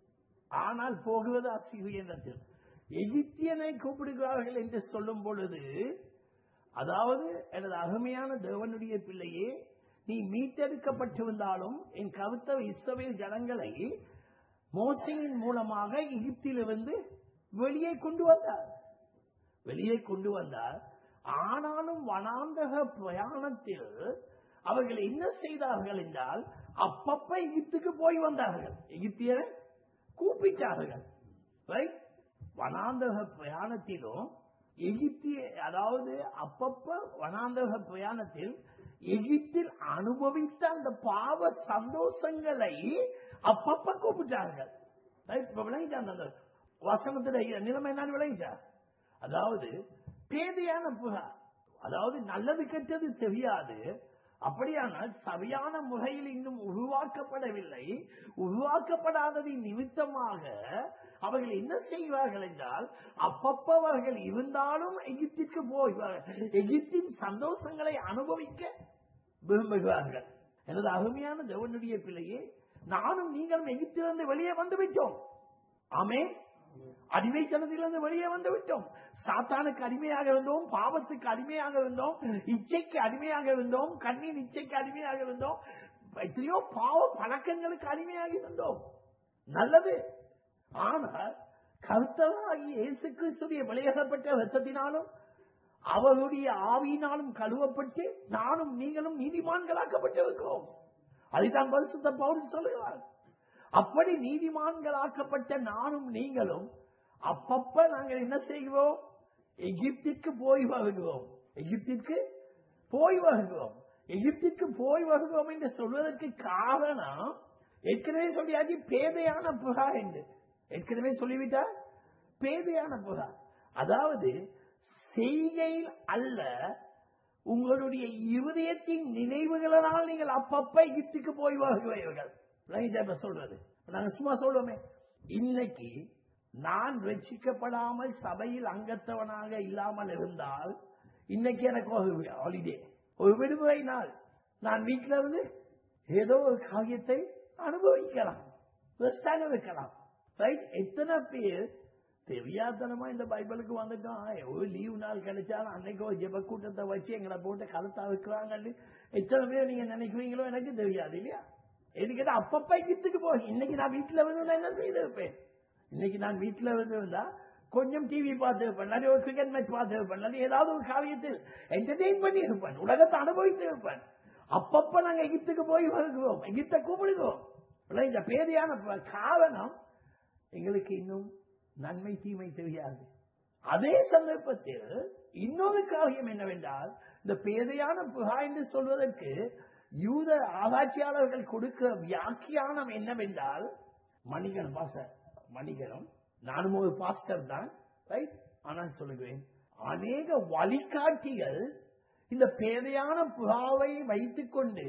ஆனால் போகிறது அசிரியனத்தில் எகிப்தியனை கூப்பிடுகிறார்கள் என்று சொல்லும் பொழுது அதாவது எனது அருமையான தேவனுடைய பிள்ளையே நீ மீட்டெடுக்கப்பட்டிருந்தாலும் என் கருத்த இஸ்ரவேல் ஜனங்களை மோசையின் மூலமாக எகிப்திலிருந்து வெளியே கொண்டு வந்தார் வெளியே கொண்டு வந்தார் ஆனாலும் வனாந்தக பிரயாணத்தில் அவர்கள் என்ன செய்தார்கள் என்றால் அப்பப்ப எகிப்துக்கு போய் வந்தார்கள் எகிப்தியரை கூப்பிட்டார்கள் Right? வனாந்தக பிரயாணத்திலும் எகிப்திய அதாவது அப்பப்ப வனாந்தக பிரயாணத்தில் எகிப்தில் அனுபவித்த அந்த பாவ சந்தோஷங்களை அப்பப்ப கூப்பிட்டார்கள் Right? இப்ப விளங்கிட்டா அந்த வசனத்துல நிலைமை என்னன்னு விளங்கிச்சா அதாவது பேதையான புகா அதாவது நல்லது கெட்டது தெரியாது அப்படியானால் சரியான முறையில் இன்னும் உருவாக்கப்படவில்லை உருவாக்கப்படாததின் நிமித்தமாக அவர்கள் என்ன செய்வார்கள் என்றால் அப்பப்ப அவர்கள் இருந்தாலும் எகிப்திற்கு போய்வார்கள் எகிப்தின் சந்தோஷங்களை அனுபவிக்க விரும்புகிறார்கள் எனது அருமையான தேவனுடைய பிள்ளையே நானும் நீங்களும் எகிப்திலிருந்து வெளியே வந்து விட்டோம் ஆமே அடிமைத்தனத்திலிருந்து வெளியே வந்து விட்டோம் சாத்தானுக்கு அடிமையாக இருந்தோம் பாவத்துக்கு அடிமையாக இருந்தோம் இச்சைக்கு அடிமையாக இருந்தோம் கண்ணின் இச்சைக்கு அடிமையாக இருந்தோம் எத்தனையோ பாவ பழக்கங்களுக்கு அடிமையாக இருந்தோம் நல்லது ஆனால் கருத்தராகி இயேசு கிறிஸ்துடைய வெளியேறப்பட்ட ரத்தத்தினாலும் அவருடைய ஆவியினாலும் கழுவப்பட்டு நானும் நீங்களும் நீதிமான்களாக்கப்பட்டிருக்கிறோம் அதுதான் பரிசுத்த பவுல் சொல்லுகிறார் அப்படி நீதிமான்களாக்கப்பட்ட நானும் நீங்களும் அப்பப்ப நாங்கள் என்ன செய்கிறோம் எகிப்திற்கு போய் வருகிறோம் எகிப்திற்கு போய் வருகிறோம் எகிப்திற்கு போய் வருகிறோம் என்று சொல்வதற்கு காரணம் ஏற்கனவே சொல்லியாச்சு பேதையான புகா என்று ஏற்கனவே சொல்லிவிட்டா பேதையான புகா அதாவது செய்கையில் அல்ல உங்களுடைய இருதயத்தின் நினைவுகளினால் நீங்கள் அப்பப்ப எகிப்துக்கு போய் வருகிறீர்கள் விளங்கிட்டா இப்ப சொல்றது நாங்க சும்மா சொல்லுவோமே இன்னைக்கு நான் ரட்சிக்கப்படாமல் சபையில் அங்கத்தவனாக இல்லாமல் இருந்தால் இன்னைக்கு எனக்கு ஒரு ஹாலிடே ஒரு விடுமுறை நாள் நான் வீட்டில இருந்து ஏதோ ஒரு காரியத்தை அனுபவிக்கலாம் ரெஸ்டாக இருக்கலாம் ரைட் எத்தனை பேர் தெரியாதனமா இந்த பைபிளுக்கு வந்துட்டோம் ஒரு லீவ் நாள் கிடைச்சாலும் அன்னைக்கு ஒரு ஜெப கூட்டத்தை வச்சு எங்களை போட்டு கருத்தா வைக்கிறாங்கன்னு எத்தனை பேர் நீங்க நினைக்கிறீங்களோ எனக்கு தெரியாது இல்லையா எனக்கு அப்பப்ப கித்துக்கு போய் இன்னைக்கு நான் வீட்டுல வந்து நான் என்ன செய்திருப்பேன் இன்னைக்கு நான் வீட்டுல வந்து இருந்தா கொஞ்சம் டிவி பார்த்து இருப்பேன் இல்லாட்டி ஒரு கிரிக்கெட் மேட்ச் பார்த்து இருப்பேன் இல்லாட்டி ஏதாவது ஒரு காரியத்தில் என்டர்டெயின் பண்ணி இருப்பேன் உலகத்தை அனுபவித்து இருப்பேன் அப்பப்ப நாங்க எகிப்துக்கு போய் வருகிறோம் எகிப்தை கூப்பிடுகிறோம் இல்லை, இந்த பேதையான ப- காரணம் எங்களுக்கு இன்னும் நன்மை தீமை தெரியாது அதே சந்தர்ப்பத்தில் இன்னொரு காரியம் என்னவென்றால் இந்த பேதையான புகா என்று சொல்வதற்கு யூத ஆராய்ச்சியாளர்கள் கொடுக்கிற வியாக்கியானம் என்னவென்றால் மணிகன் பாச மணிகனம் நானும் ஒரு பாஸ்டர் தான் ரைட் ஆனால் சொல்லுகிறேன் அநேக வழிகாட்டிகள் இந்த பேதையான புகாவை வைத்துக் கொண்டு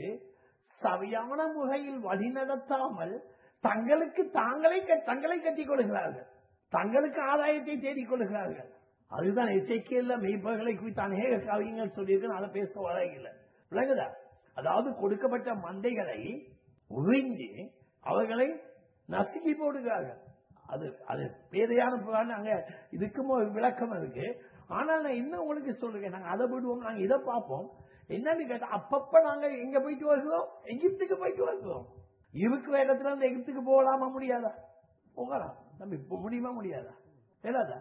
சரியான முறையில் வழிநடத்தாமல் தங்களுக்கு தாங்களே க- தங்களை கட்டிக் கொள்கிறார்கள் தங்களுக்கு ஆதாயத்தை தேடிக் கொள்கிறார்கள் அதுதான் இசைக்கியல்ல மெய்ப்பர்களை குறித்து அநேக காவியங்கள் சொல்லியிருக்கு அதை பேச வரையில்லை விளங்குதா அதாவது கொடுக்கப்பட்ட மந்தைகளை உறிஞ்சி அவர்களை நசுக்கி போடுகிறார்கள் அது அது பேதையான புகார்னு அங்க இதுக்கும் ஒரு விளக்கம் இருக்கு ஆனால் நான் இன்னும் உங்களுக்கு சொல்லுங்க நாங்க அதை விடுவோம் நாங்க இதை பார்ப்போம் என்னன்னு கேட்டா அப்பப்ப நாங்க எங்க போயிட்டு வருகிறோம் எகிப்துக்கு போயிட்டு வருகிறோம் இருக்கிற இடத்துல இருந்து எகிப்துக்கு போகலாமா முடியாதா போகலாம் தம்பி இப்போ முடியுமா முடியாதா தெரியாதா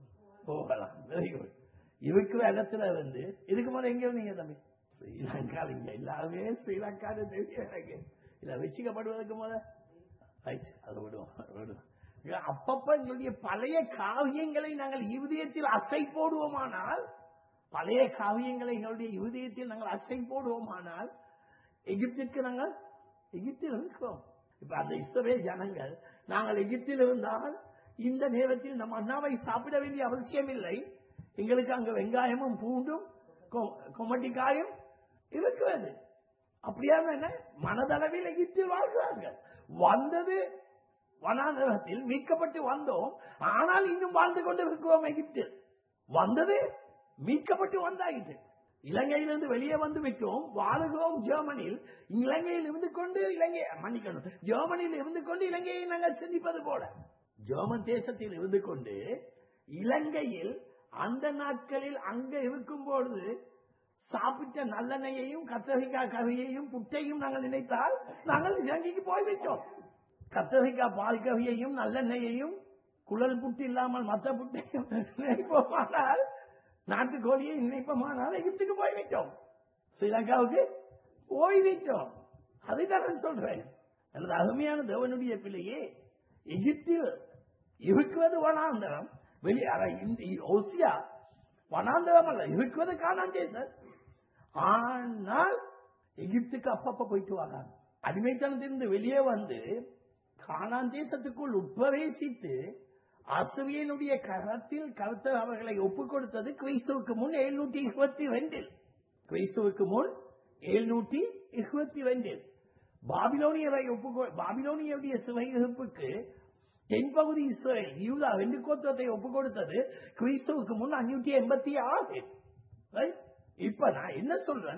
போகலாம் வெரி குட் இருக்கிற இடத்துல இருந்து இதுக்கு மேல எங்க இருந்தீங்க தம்பி ஸ்ரீலங்கா இங்க எல்லாருமே ஸ்ரீலங்கான்னு தெரியும் எனக்கு இல்ல வச்சுக்கப்படுவதற்கு முத ரைட் அதை விடுவோம் அதை விடுவோம் இங்க அப்பப்ப எங்களுடைய பழைய காவியங்களை நாங்கள் இருதயத்தில் அசை போடுவோமானால் பழைய காவியங்களை எங்களுடைய இருதயத்தில் நாங்கள் அசை போடுவோமானால் எகிப்திற்கு நாங்கள் எகிப்தில் இருக்கிறோம் இப்ப அந்த இஸ்ரவேல் ஜனங்கள் நாங்கள் எகிப்தில் இருந்தால் இந்த நேரத்தில் நம் அண்ணாவை சாப்பிட வேண்டிய அவசியம் இல்லை எங்களுக்கு அங்க வெங்காயமும் பூண்டும் கொ- கொமட்டிக்காயும் இருக்கிறது அப்படியான என்ன மனதளவில் எகிப்தில் வாழ்கிறார்கள் வந்தது வனாந்தரத்தில் மீட்கப்பட்டு வந்தோம் ஆனால் இன்னும் வாழ்ந்து கொண்டு இருக்கிறோம் எகிப்தில் வந்தது மீட்கப்பட்டு வந்தாயிற்று இலங்கையிலிருந்து வெளியே வந்து விட்டோம் வாழுகிறோம் ஜெர்மனியில் இலங்கையில் இருந்து கொண்டு இலங்கை மன்னிக்கணும் ஜெர்மனியில் இருந்து கொண்டு இலங்கையை நாங்கள் சிந்திப்பது போல ஜெர்மன் தேசத்தில் இருந்து கொண்டு இலங்கையில் அந்த நாட்களில் அங்க இருக்கும் பொழுது சாப்பிட்ட நல்லெண்ணெயையும் கத்தரிக்காய் கறியையும் புட்டையும் நாங்கள் நினைத்தால் நாங்கள் இலங்கைக்கு போய்விட்டோம் கத்தரிக்காய் பால் கறியையும் நல்லெண்ணெயையும் குழல் புட்டு இல்லாமல் மற்ற புட்டையும் நினைப்போமானால் நாட்டுக்கோழியை நினைப்போமானால் எகிப்துக்கு போய்விட்டோம் ஸ்ரீலங்காவுக்கு போய்விட்டோம் அதுதான் நான் சொல்றேன் எனது அருமையான தேவனுடைய பிள்ளையே எகிப்தில் இருக்கிறது வனாந்தரம் வெளியே அட, இந்த ஓசியா வனாந்தரம் அல்ல இருக்கிறது காணான் தேசம் ஆனால் எகிப்துக்கு அப்பப்ப போயிட்டு வராங்க அடிமைத்தனத்திலிருந்து வெளியே வந்து கானான் தேசத்துக்குள் உட்பிரவேசித்து அசுவியனுடைய கரத்தில் கருத்த அவர்களை ஒப்புக் கொடுத்தது கிறிஸ்துவுக்கு முன் எழுநூற்றி இருபத்தி ரெண்டில் கிறிஸ்துவுக்கு முன் எழுநூற்றி இருபத்தி ரெண்டில் பாபிலோனியரை ஒப்பு பாபிலோனியருடைய சிறையிருப்புக்கு தென்பகுதி இஸ்ரேல் யூதா ரெண்டு கோத்திரத்தை ஒப்புக் கொடுத்தது கிறிஸ்துவுக்கு முன் அஞ்சூற்றி எண்பத்தி ஆறு Right? இப்ப நான் என்ன சொல்றேன்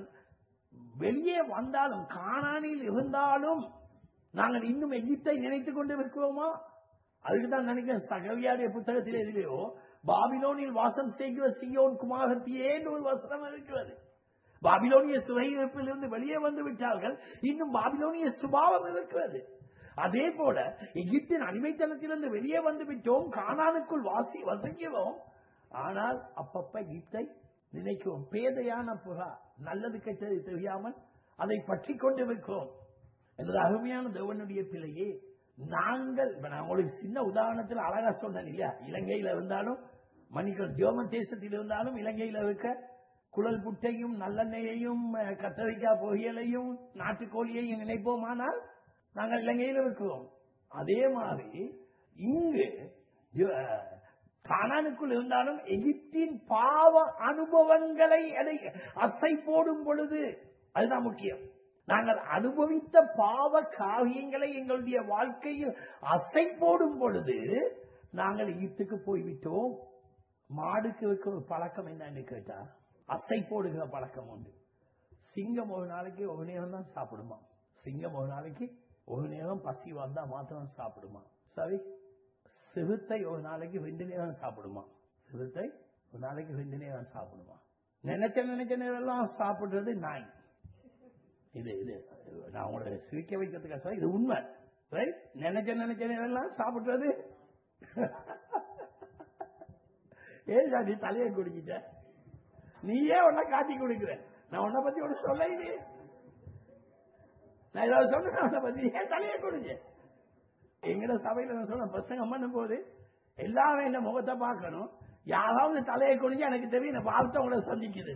வெளியே வந்தாலும் காணானில் இருந்தாலும் நாங்கள் இன்னும் எகிப்தை நினைத்துக் கொண்டு இருக்கிறோமா அதுக்கு தான் நினைக்கிறேன் சகவியாருடைய புத்தகத்தில் எதிரையோ பாபிலோனில் வாசம் செய்கிற சியோன் குமாரத்தியே ஒரு வசனம் இருக்கிறது பாபிலோனிய சிறையிருப்பிலிருந்து வெளியே வந்து விட்டார்கள் இன்னும் பாபிலோனிய சுபாவம் இருக்கிறது அதே போல எகிப்தின் அடிமைத்தனத்திலிருந்து வெளியே வந்து விட்டோம் கானானுக்குள் வாசி வசிக்கிறோம் ஆனால் அப்பப்ப எகிப்தை நினைக்கிறோம் பேதையான புறா நல்லது கெட்டது தெரியாமல் அதை பற்றி கொண்டு இருக்கிறோம் எனது அருமையான தேவனுடைய பிள்ளையே நாங்கள் இப்ப நான் உங்களுக்கு சின்ன உதாரணத்தில் அழகா சொன்னேன் இல்லையா இலங்கையில இருந்தாலும் மணிகள் ஜோமன் தேசத்தில் இருந்தாலும் இலங்கையில இருக்க குழல் புட்டையும் நல்லெண்ணெயையும் அஹ், கத்தரிக்காய் பொரியலையும் நாட்டுக்கோழியையும் நினைப்போமானால் நாங்கள் இலங்கையில் இருக்கிறோம் அதே மாதிரி இங்கு அஹ், கானானுக்குள் இருந்தாலும் எகிப்தின் பாவ அனுபவங்களை அதை அசை போடும் பொழுது அதுதான் முக்கியம் நாங்கள் அனுபவித்த பாவ காரியங்களை எங்களுடைய வாழ்க்கையில் அசை போடும் பொழுது நாங்கள் எகிப்துக்கு போய்விட்டோம் மாடுக்கு இருக்கிற ஒரு பழக்கம் என்னன்னு கேட்டா அசை போடுகிற பழக்கம் உண்டு சிங்கம் ஒரு நாளைக்கு ஒரு நேரம் தான் சாப்பிடுமா சிங்கம் ஒரு நாளைக்கு ஒரு நேரம் பசி வந்தா மாத்திரம் சாப்பிடுமா சரி சிறுத்தை ஒரு நாளைக்கு ரெண்டு நேரம் சாப்பிடுமா சிறுத்தை ஒரு நாளைக்கு ரெண்டு நேரம் சாப்பிடுமா நினைச்ச நினைச்ச நேரம் எல்லாம் சாப்பிடுறது நாய் இது இது நான் உங்களை சிரிக்க வைக்கிறதுக்காக சொல்ல இது உண்மை ரைட் நினைச்ச நினைச்ச நேரம் எல்லாம் சாப்பிடுறது ஏன் சார் நீ தலையை குடிக்கிட்ட நீயே உன்னை காட்டி கொடுக்குற நான் உன்னை பத்தி ஒண்ணு சொல்ல இது நான் ஏதாவது சொன்னேன் உன்னை பத்தி ஏன் தலையை குடிச்ச எங்கட சபையில நான் சொன்ன பசங்க பண்ணும் போது எல்லாரும் இந்த முகத்தை பார்க்கணும் யாராவது தலையை குனிஞ்சு எனக்கு தெரியும் இந்த வாழ்த்தை உங்களை சந்திக்குது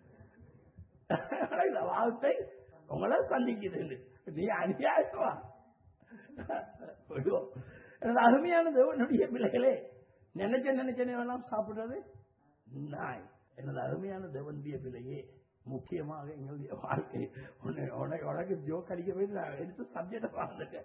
இந்த வாழ்த்தை உங்களை சந்திக்குது நீ அநியாயமா விடுவோம். எனது அருமையானது உன்னுடைய பிள்ளைகளே நினைச்ச நினைச்ச நேரம் சாப்பிடுறது நாய் எனது அருமையான தேவனுடைய பிள்ளையே முக்கியமாக எங்களுடைய வாழ்க்கை உன்னை உனக்கு உனக்கு ஜோக் அடிக்க போய் நான் எடுத்து சப்ஜெக்ட பார்த்துட்டேன்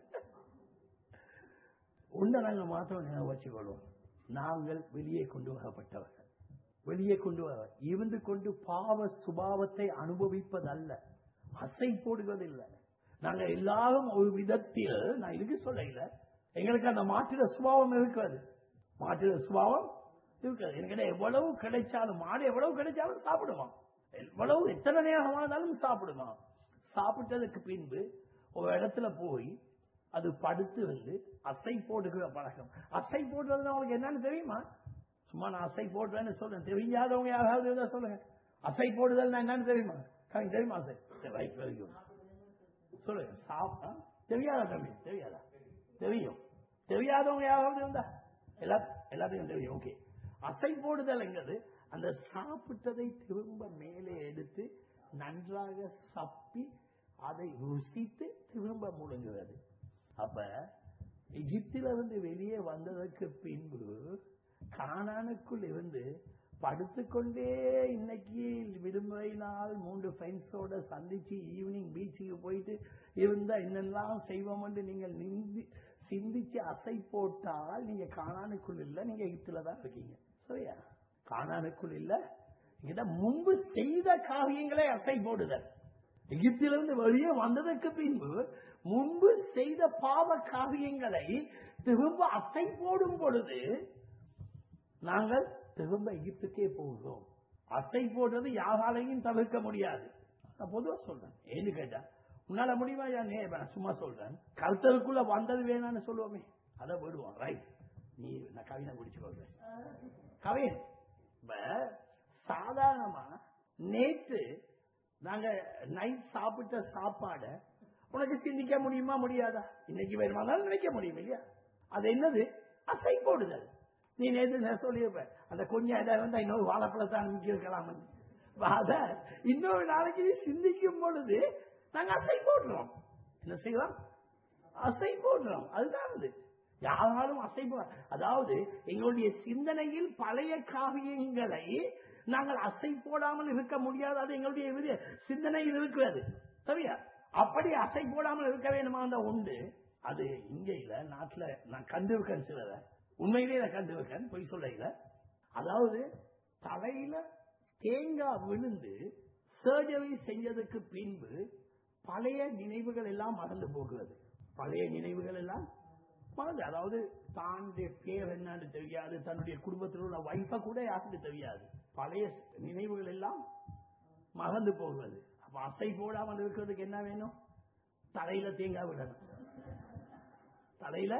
உன்னை நாங்கள் மாத்திரம் ஞாபகம் வச்சுக்கொள்வோம் நாங்கள் வெளியே கொண்டு வரப்பட்டவர்கள் வெளியே கொண்டு வர இருந்து கொண்டு பாவ சுபாவத்தை அனுபவிப்பதல்ல அசை போடுவதில்லை நாங்க எல்லாரும் ஒரு விதத்தில் நான் இதுக்கு சொல்ல இல்ல எங்களுக்கு அந்த மாற்றிட சுபாவம் இருக்கிறது மாற்றிட சுபாவம் இருக்கிறது என்கிட்ட எவ்வளவு கிடைச்சாலும் மாடு எவ்வளவு கிடைச்சாலும் சாப்பிடுமா எவ்வளவு எத்தனை நேரம் ஆனாலும் சாப்பிடுமா சாப்பிட்டதுக்கு பின்பு ஒரு இடத்துல போய் அது படுத்து வந்து அசை போடுகிற பழக்கம் அசை போடுறது உங்களுக்கு என்னன்னு தெரியுமா சும்மா நான் அசை போடுறேன்னு சொல்றேன் தெரியாதவங்க யாராவது இருந்தா சொல்லுங்க அசை போடுதல் என்னன்னு தெரியுமா கவி தெரியுமா அசை ரைட் வெரி குட் சொல்லுங்க சாப்பிட்டா தெரியாதா தம்பி தெரியாதா தெரியும் தெரியாதவங்க யாராவது இருந்தா எல்லா எல்லாத்துக்கும் தெரியும் ஓகே அசை போடுதல்ங்கிறது அந்த சாப்பிட்டதை திரும்ப மேலே எடுத்து நன்றாக சப்பி அதை ருசித்து திரும்ப முழுங்குவது அப்ப எகிப்திலிருந்து வெளியே வந்ததற்கு பின்பு கானானுக்குள் இருந்து படுத்துக்கொண்டே இன்னைக்கு விடுமுறை நாள் மூன்று ஃப்ரெண்ட்ஸோட சந்திச்சு ஈவினிங் பீச்சுக்கு போயிட்டு இருந்தா என்னெல்லாம் செய்வோம் என்று நீங்கள் நிந்தி சிந்திச்சு அசை போட்டால் நீங்க காணானுக்குள் இல்ல நீங்க எகிப்துல தான் இருக்கீங்க சரியா காணானுக்குள் இல்ல இத முன்பு செய்த காரியங்களை அசை போடுதல் எகிப்திலிருந்து வெளியே வந்ததற்கு பின்பு முன்பு செய்த பாவ காரியங்களை திரும்ப அசை போடும் பொழுது நாங்கள் திரும்ப எகிப்துக்கே போகிறோம் அசை போடுறது யாராலையும் தவிர்க்க முடியாது நான் பொதுவா சொல்றேன் ஏன்னு கேட்டா உன்னால முடியுமா யா நே நான் சும்மா சொல்றேன் கருத்தருக்குள்ள வந்தது வேணாம்னு சொல்லுவோமே அதை விடுவோம் ரைட் நீ நான் கவினை பிடிச்சு கொள்றேன் கவின் இப்ப சாதாரணமா நேற்று நாங்க நைட் சாப்பிட்ட சாப்பாட உனக்கு சிந்திக்க முடியுமா முடியாதா இன்னைக்கு வேணுமானாலும் நினைக்க முடியும் இல்லையா அது என்னது அசை போடுதல் நீ நேற்று சொல்லியிருப்ப அந்த கொஞ்சம் இடம் வந்தா இன்னொரு வாழைப்பழத்தை அனுப்பி இருக்கலாம் அத இன்னொரு நாளைக்கு நீ சிந்திக்கும் பொழுது நாங்க அசை போடுறோம் என்ன செய்வோம் அசை போடுறோம் அதுதான் அது யாராலும் அசை போ அதாவது எங்களுடைய சிந்தனையில் பழைய காவியங்களை நாங்கள் அசை போடாமல் இருக்க முடியாது அது எங்களுடைய இது சிந்தனையில் இருக்கிறது சரியா அப்படி அசை போடாமல் இருக்க வேணுமா அந்த உண்டு அது இங்க இல்ல நாட்டுல நான் கண்டிருக்கேன் சிலரை உண்மையிலேயே நான் கண்டிருக்கேன் பொய் சொல்ல இல்ல அதாவது தலையில தேங்காய் விழுந்து சர்ஜரி செஞ்சதுக்கு பின்பு பழைய நினைவுகள் எல்லாம் மறந்து போகிறது பழைய நினைவுகள் எல்லாம் மறந்து அதாவது தானுடைய பேர் என்னன்னு தெரியாது தன்னுடைய குடும்பத்தில் உள்ள வைஃப கூட யாருக்கு தெரியாது பழைய நினைவுகள் எல்லாம் மறந்து போகிறது அப்ப அசை போடாமல் இருக்கிறதுக்கு என்ன வேணும் தலையில தேங்காய் விடணும் தலையில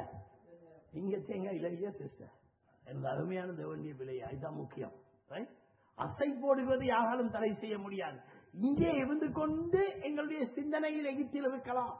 இங்க தேங்காய் இல்லையா சிஸ்டர் எனது அருமையான தேவண்டிய பிள்ளை அதுதான் முக்கியம் right? அசை போடுவது யாராலும் தடை செய்ய முடியாது இங்கே இருந்து கொண்டு எங்களுடைய சிந்தனையில் எகிப்தில் இருக்கலாம்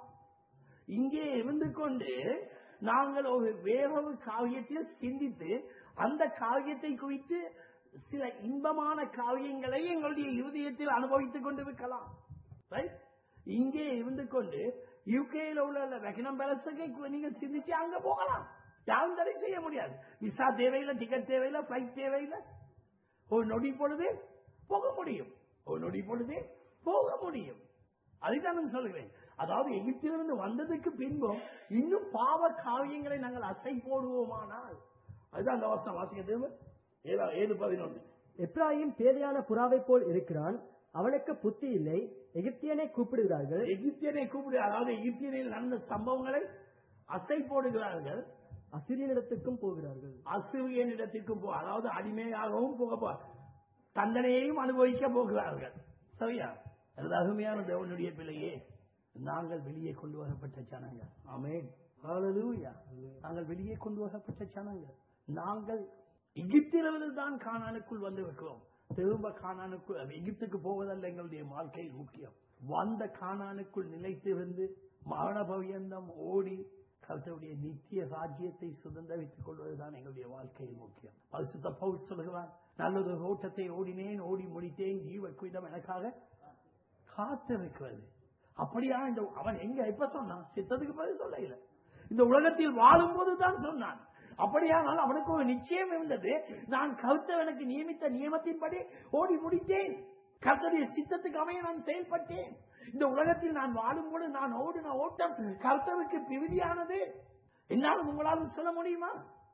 இங்கே இருந்து கொண்டு நாங்கள் ஒரு வேறொரு காவியத்தில் சிந்தித்து அந்த காவியத்தை குறித்து சில இன்பமான காவியங்களை எங்களுடைய இருதயத்தில் அனுபவித்துக் கொண்டிருக்கலாம் Right? இங்கே இருந்து கொண்டு யூகேல உள்ள வெகனம் பேலஸுக்கு நீங்க சிந்திச்சு அங்க போகலாம் யாரும் தடை செய்ய முடியாது விசா தேவையில்லை டிக்கெட் தேவையில்லை பிளைட் தேவையில்லை ஒரு நொடி பொழுது போக முடியும் ஒரு நொடி பொழுது போக முடியும் அதுதான் நான் சொல்லுகிறேன் அதாவது எகிப்திலிருந்து வந்ததுக்கு பின்பும் இன்னும் பாவ காவியங்களை நாங்கள் அசை போடுவோமானால் அதுதான் அந்த வசனம் வாசிக்கிறது ஏழு ஏழு பதினொன்று எப்ராஹிம் பேதையான புறாவைப் போல் இருக்கிறான் அவனுக்கு புத்தி இல்லை எகிப்தியனை கூப்பிடுகிறார்கள் எகிப்தியனை கூப்பிடு அதாவது எகிப்தியனில் நடந்த சம்பவங்களை அசை போடுகிறார்கள் அசிரியனிடத்துக்கும் போகிறார்கள் அசிரியனிடத்திற்கும் போ அதாவது அடிமையாகவும் போக போ தண்டனையையும் அனுபவிக்க போகிறார்கள் சரியா அது அருமையான தேவனுடைய பிள்ளையே நாங்கள் வெளியே கொண்டு வரப்பட்ட ஜனங்கள் ஆமென் ஹalleluya நாங்கள் வெளியே கொண்டு வரப்பட்ட ஜனங்கள் நாங்கள் எகிப்திலிருந்து தான் கானானுக்குள் வந்து இருக்கிறோம் திரும்ப கானானுக்குள் எகிப்துக்கு போவதல்ல எங்களுடைய வாழ்க்கை முக்கியம் வந்த கானானுக்குள் நிலைத்திருந்து மரண பவியந்தம் ஓடி கர்த்தருடைய நித்திய ராஜ்யத்தை சுதந்திரித்துக் கொள்வதுதான் எங்களுடைய வாழ்க்கையில் முக்கியம் பரிசுத்த பவுல் சொல்கிறான் நல்லது ஓட்டத்தை ஓடினேன் ஓடி முடித்தேன் ஜீவ குயிடம் எனக்காக காத்திருக்கிறது அப்படியா இந்த அவன் எங்க எப்ப சொன்னான் சித்தத்துக்கு பதில் சொல்ல இல்ல இந்த உலகத்தில் வாழும் போது தான் சொன்னான் அப்படியானால் அவனுக்கு ஒரு நிச்சயம் இருந்தது நான் கருத்தவனுக்கு நியமித்த நியமத்தின்படி ஓடி முடித்தேன் கர்த்தருடைய சித்தத்துக்கு அமைய நான் செயல்பட்டேன் இந்த உலகத்தில் நான் வாழும்போது நான் ஓடின ஓட்டம் கர்த்தருக்கு பிரிதியானது என்னாலும் உங்களாலும் சொல்ல முடியுமா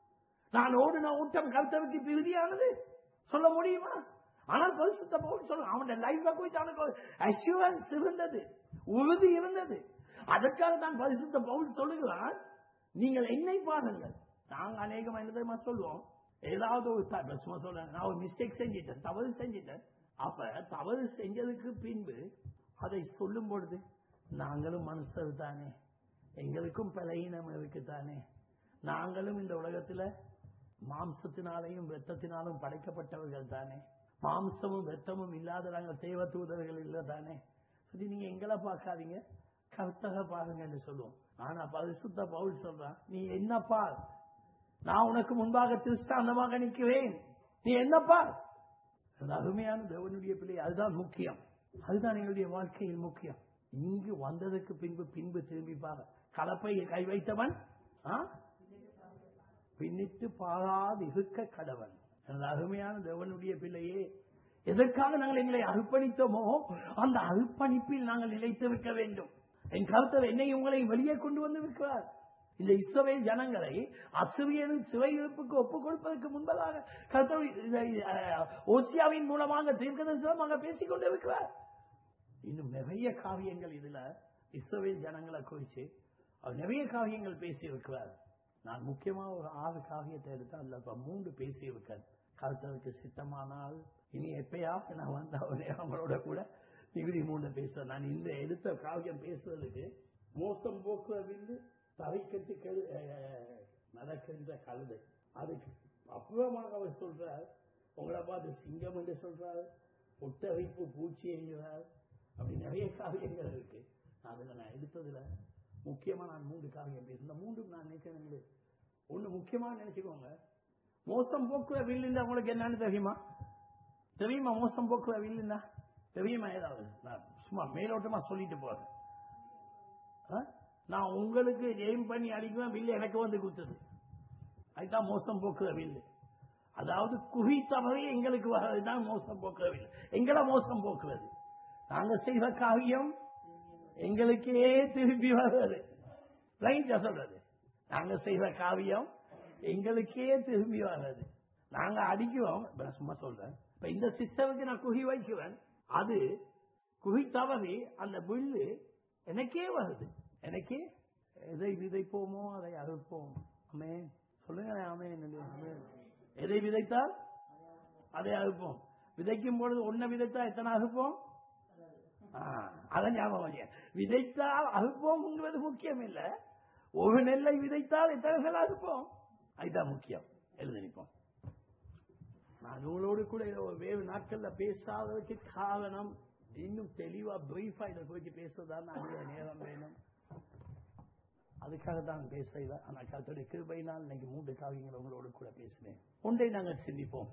நான் ஓடின ஓட்டம் கர்த்தருக்கு பிரிதியானது சொல்ல முடியுமா ஆனால் பரிசுத்த பவுல் சொல்ல அவனுடைய லைஃப குறித்து அவனுக்கு அஷூரன்ஸ் இருந்தது உறுதி இருந்தது அதற்காக தான் பரிசுத்த பவுல் சொல்லுகிறான் நீங்கள் என்னை பாருங்கள் நாங்க அநேகமா என்ன தெரியுமா சொல்லுவோம் ஏதாவது ஒரு த- இப்ப சும்மா சொல்றேன் நான் ஒரு மிஸ்டேக் செஞ்சிட்டேன் தவறு செஞ்சிட்டேன் அப்ப தவறு செஞ்சதுக்கு பின்பு அதை சொல்லும் பொழுது நாங்களும் மனுஷர் தானே எங்களுக்கும் பலகீனம் இருக்கு தானே நாங்களும் இந்த உலகத்துல மாம்சத்தினாலையும் வெத்தத்தினாலும் படைக்கப்பட்டவர்கள் தானே மாம்சமும் வெத்தமும் இல்லாத நாங்கள் தேவ தூதர்கள் இல்ல தானே சரி நீங்க எங்களை பார்க்காதீங்க கர்த்தக பாருங்கன்னு சொல்லுவோம் ஆனா பரிசுத்த பவுல் சொல்றான் நீ என்ன பார் நான் உனக்கு முன்பாக திருஷ்டாந்தமாக நிற்கிறேன் நீ என்ன பார் அது அருமையான தேவனுடைய பிள்ளை அதுதான் முக்கியம் அதுதான் எங்களுடைய வாழ்க்கையில் முக்கியம் இங்கு வந்ததற்கு பின்பு பின்பு திரும்பி பார் கலப்பை கை வைத்தவன் ஆ? பின்னிட்டு பாராது இருக்க கடவன் எனது அருமையான தேவனுடைய பிள்ளையே எதற்காக நாங்கள் எங்களை அர்ப்பணித்தோமோ அந்த அர்ப்பணிப்பில் நாங்கள் நிலைத்திருக்க வேண்டும் என் கருத்தர் என்னை உங்களை வெளியே கொண்டு வந்து இருக்கிறார் இந்த இஸ்ரவேல் ஜனங்களை அசுவியனும் சிறையிருப்புக்கு ஒப்புக் கொடுப்பதற்கு முன்பதாக கர்த்தர் இதை, அஹ், ஓசியாவின் மூலமாக தீர்க்கதரிசனமாக பேசிக் கொண்டிருக்கிறார் இன்னும் நிறைய காவியங்கள் இதுல இஸ்ரவேல் ஜனங்களை குறிச்சு அவர் நிறைய காவியங்கள் பேசி இருக்கிறார் நான் முக்கியமா ஒரு ஆறு காவியத்தை எடுத்து அதுல இப்ப மூன்று பேசி இருக்கேன் கருத்தருக்கு சித்தமானால் இனி எப்பயா நான் வந்து அவரே அவங்களோட கூட டிகிரி மூணு பேசுவேன் நான் இந்த எடுத்த காவியம் பேசுவதற்கு மோசம் போக்குவதில் தரைக்கட்டு கெழு அஹ், நடக்கின்ற கழுதை அதுக்கு அப்புறமாக அவர் சொல்றார் உங்களை பார்த்து சிங்கம் என்று சொல்றார் ஒட்டவைப்பு பூச்சி என்கிறார் அப்படி நிறைய காவியங்கள் இருக்கு அதுல நான் எடுத்ததுல முக்கியமா நான் மூன்று காவியம் பேசுறேன் இந்த மூன்றும் நான் நினைக்கிறேன் ஒண்ணு முக்கியமா நினைச்சுக்கோங்க மோசம் போக்குற வில்லுன்னா உங்களுக்கு என்னன்னு தெரியுமா தெரியுமா மோசம் போக்குற வில்லுன்னா தெரியுமா ஏதாவது நான் சும்மா மேலோட்டமா சொல்லிட்டு போறேன் ஆ? நான் உங்களுக்கு எய்ம் பண்ணி அடிக்குவேன் வில்லு எனக்கு வந்து குத்துது அதுதான் மோசம் போக்குற வில்லு அதாவது குவி தவறி எங்களுக்கு வர்றதுதான் மோசம் போக்குற வில்லு எங்களை மோசம் போக்குறது நாங்க செய்த காரியம் எங்களுக்கே திருப்பி வர்றது ரைட்டா சொல்றது நாங்க செய்த காவியம் எங்களுக்கே திரும்பி வர்றது நாங்க அடிக்குவோம் இப்ப நான் சும்மா சொல்றேன் இப்ப இந்த சிஸ்டமுக்கு நான் குகி வைக்குவேன் அது குகி தவறி அந்த வில்லு எனக்கே வருது எனக்கே எதை விதைப்போமோ அதை அறுப்போம் அமே சொல்லுங்க ஆமே எதை விதைத்தால் அதை அறுப்போம் விதைக்கும் பொழுது ஒன்ன விதைத்தா எத்தனை அறுப்போம் ஆ, அதான் ஞாபகம் வச்சுக்க. விதைத்தால் அறுப்போம்ங்கிறது முக்கியம் இல்ல ஒரு நெல்லை விதைத்தால் எத்தனை நெல் அறுப்போம் அதுதான் முக்கியம் எழுதி நிற்போம் நான் உங்களோடு கூட இதை ஒரு வேறு நாட்கள்ல பேசாததுக்கு காரணம் இன்னும் தெளிவா பிரீஃபா இதை குறித்து பேசுவதான் அதிக நேரம் வேணும் அதுக்காக தான் பேசல ஆனா கருத்துடைய கிருபையினால் இன்னைக்கு மூன்று காவியங்கள் உங்களோடு கூட பேசினேன் ஒன்றை நாங்கள் சிந்திப்போம்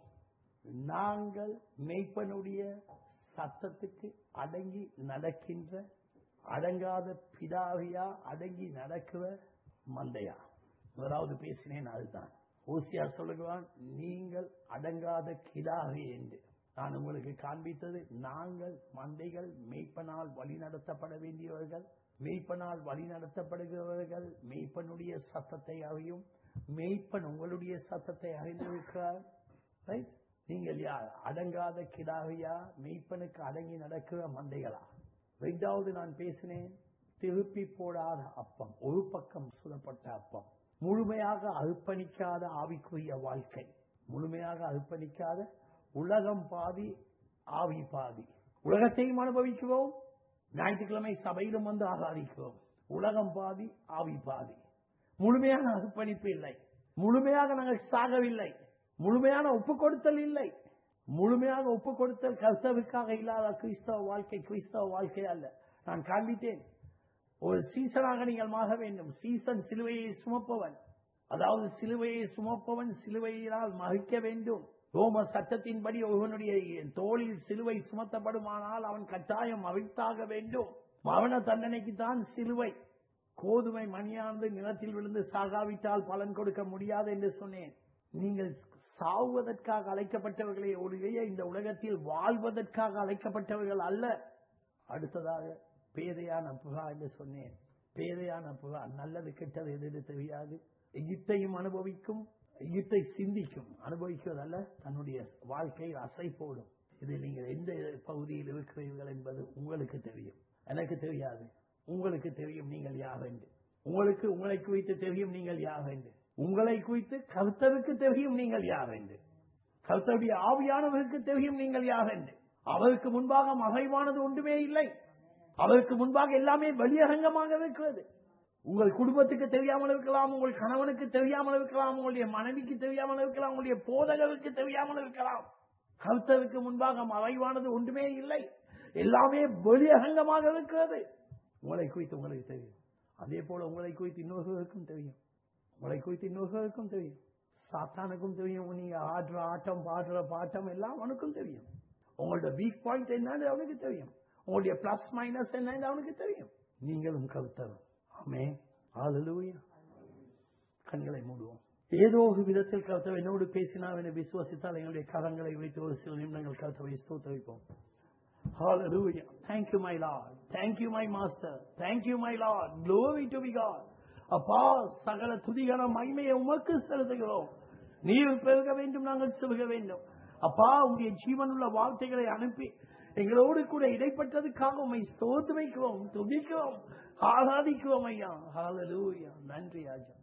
நாங்கள் மெய்ப்பனுடைய சத்தத்துக்கு அடங்கி நடக்கின்ற அடங்காத பிதாவியா அடங்கி நடக்கிற மந்தையா முதலாவது பேசினேன் அதுதான் ஓசியா சொல்லுகிறான் நீங்கள் அடங்காத கிடாவே என்று நான் உங்களுக்கு காண்பித்தது நாங்கள் மந்தைகள் மெய்ப்பனால் வழி நடத்தப்பட வேண்டியவர்கள் மெய்ப்பனால் வழி நடத்தப்படுகிறவர்கள் மெய்ப்பனுடைய சத்தத்தை அறியும் மெய்ப்பன் உங்களுடைய சத்தத்தை அறிந்திருக்கிறார் ரைட் நீங்கள் யார் அடங்காத கிடாவியா மெய்ப்பனுக்கு அடங்கி நடக்கிற மந்தைகளா ரெண்டாவது நான் பேசினேன் திருப்பி போடாத அப்பம் ஒரு பக்கம் சுடப்பட்ட அப்பம் முழுமையாக அர்ப்பணிக்காத ஆவிக்குரிய வாழ்க்கை முழுமையாக அர்ப்பணிக்காத உலகம் பாதி ஆவி பாதி உலகத்தையும் அனுபவிக்கிறோம் ஞாயிற்றுக்கிழமை சபையிலும் வந்து ஆராதிக்கிறோம் உலகம் பாதி ஆவி பாதி முழுமையான அர்ப்பணிப்பு இல்லை முழுமையாக நாங்கள் சாகவில்லை முழுமையான ஒப்பு கொடுத்தல் இல்லை முழுமையாக ஒப்பு கொடுத்தல் கர்த்தருக்காக இல்லாத கிறிஸ்தவ வாழ்க்கை கிறிஸ்தவ வாழ்க்கை அல்ல நான் காண்பித்தேன் ஒரு சீசனாக நீங்கள் மாற வேண்டும் சீசன் சிலுவையை சுமப்பவன் அதாவது சிலுவையை சுமப்பவன் சிலுவையினால் மகிக்க வேண்டும் ரோம சட்டத்தின்படி ஒருவனுடைய தோளில் சிலுவை சுமத்தப்படுமானால் அவன் கட்டாயம் அவிழ்த்தாக வேண்டும் மரண தண்டனைக்கு தான் சிலுவை கோதுமை மணியானது நிலத்தில் விழுந்து சாகாவிட்டால் பலன் கொடுக்க முடியாது என்று சொன்னேன் நீங்கள் சாவுவதற்காக அழைக்கப்பட்டவர்களே ஒழிய இந்த உலகத்தில் வாழ்வதற்காக அழைக்கப்பட்டவர்கள் அல்ல அடுத்ததாக பேதையான புகா என்று சொன்னேன் பேதையான புகா நல்லது கெட்டது எது தெரியாது எகிப்தையும் அனுபவிக்கும் எகிப்தை சிந்திக்கும் அனுபவிக்கிறதல்ல தன்னுடைய வாழ்க்கையில் அசை போடும் இது நீங்கள் எந்த பகுதியில் இருக்கிறீர்கள் என்பது உங்களுக்கு தெரியும் எனக்கு தெரியாது உங்களுக்கு தெரியும் நீங்கள் யார் என்று உங்களுக்கு உங்களை குறித்து தெரியும் நீங்கள் யார் என்று உங்களை குறித்து கருத்தருக்கு தெரியும் நீங்கள் யார் என்று கருத்தருடைய ஆவியானவருக்கு தெரியும் நீங்கள் யார் என்று அவருக்கு முன்பாக மறைவானது ஒன்றுமே இல்லை அவருக்கு முன்பாக எல்லாமே வெளியரங்கமாக இருக்கிறது உங்கள் குடும்பத்துக்கு தெரியாமல் இருக்கலாம் உங்கள் கணவனுக்கு தெரியாமல் இருக்கலாம் உங்களுடைய மனைவிக்கு தெரியாமல் இருக்கலாம் உங்களுடைய போதகருக்கு தெரியாமல் இருக்கலாம் கருத்தருக்கு முன்பாக மறைவானது ஒன்றுமே இல்லை எல்லாமே வெளியரங்கமாக இருக்கிறது உங்களை குறித்து உங்களுக்கு தெரியும் அதே போல உங்களை குறித்து இன்னொருவருக்கும் தெரியும் உங்களை குறித்து இன்னொருவருக்கும் தெரியும் சாத்தானுக்கும் தெரியும் நீங்க ஆடுற ஆட்டம் பாடுற பாட்டம் எல்லாம் அவனுக்கும் தெரியும் உங்களோட வீக் பாயிண்ட் என்னன்னு அவனுக்கு தெரியும் உங்களுடைய பிளஸ் மைனஸ் என்னன்னு அவனுக்கு தெரியும் நீங்களும் கருத்தரும் ஆமே ஆளுலூயா கண்களை மூடுவோம் ஏதோ ஒரு விதத்தில் கருத்தவை என்னோடு பேசினார் என விசுவசித்தால் எங்களுடைய கரங்களை வைத்து ஒரு சில நிமிடங்கள் கருத்தவை ஸ்தோத்தரிப்போம் Hallelujah. Thank you, my Lord. Thank you, my Master. Thank you, my Lord. Glory to be God. அப்பா சகல துதிகர மகிமையை உமக்கு செலுத்துகிறோம் நீர் பெருக வேண்டும் நாங்கள் செலுக வேண்டும் அப்பா உங்களுடைய ஜீவனுள்ள வார்த்தைகளை அனுப்பி எங்களோடு கூட இடைப்பட்டதுக்காக உண்மை ஸ்தோத்து வைக்கிறோம் துதிக்கிறோம் ஆராதிக்கிறோம் ஐயா ஹalleluya நன்றி ராஜா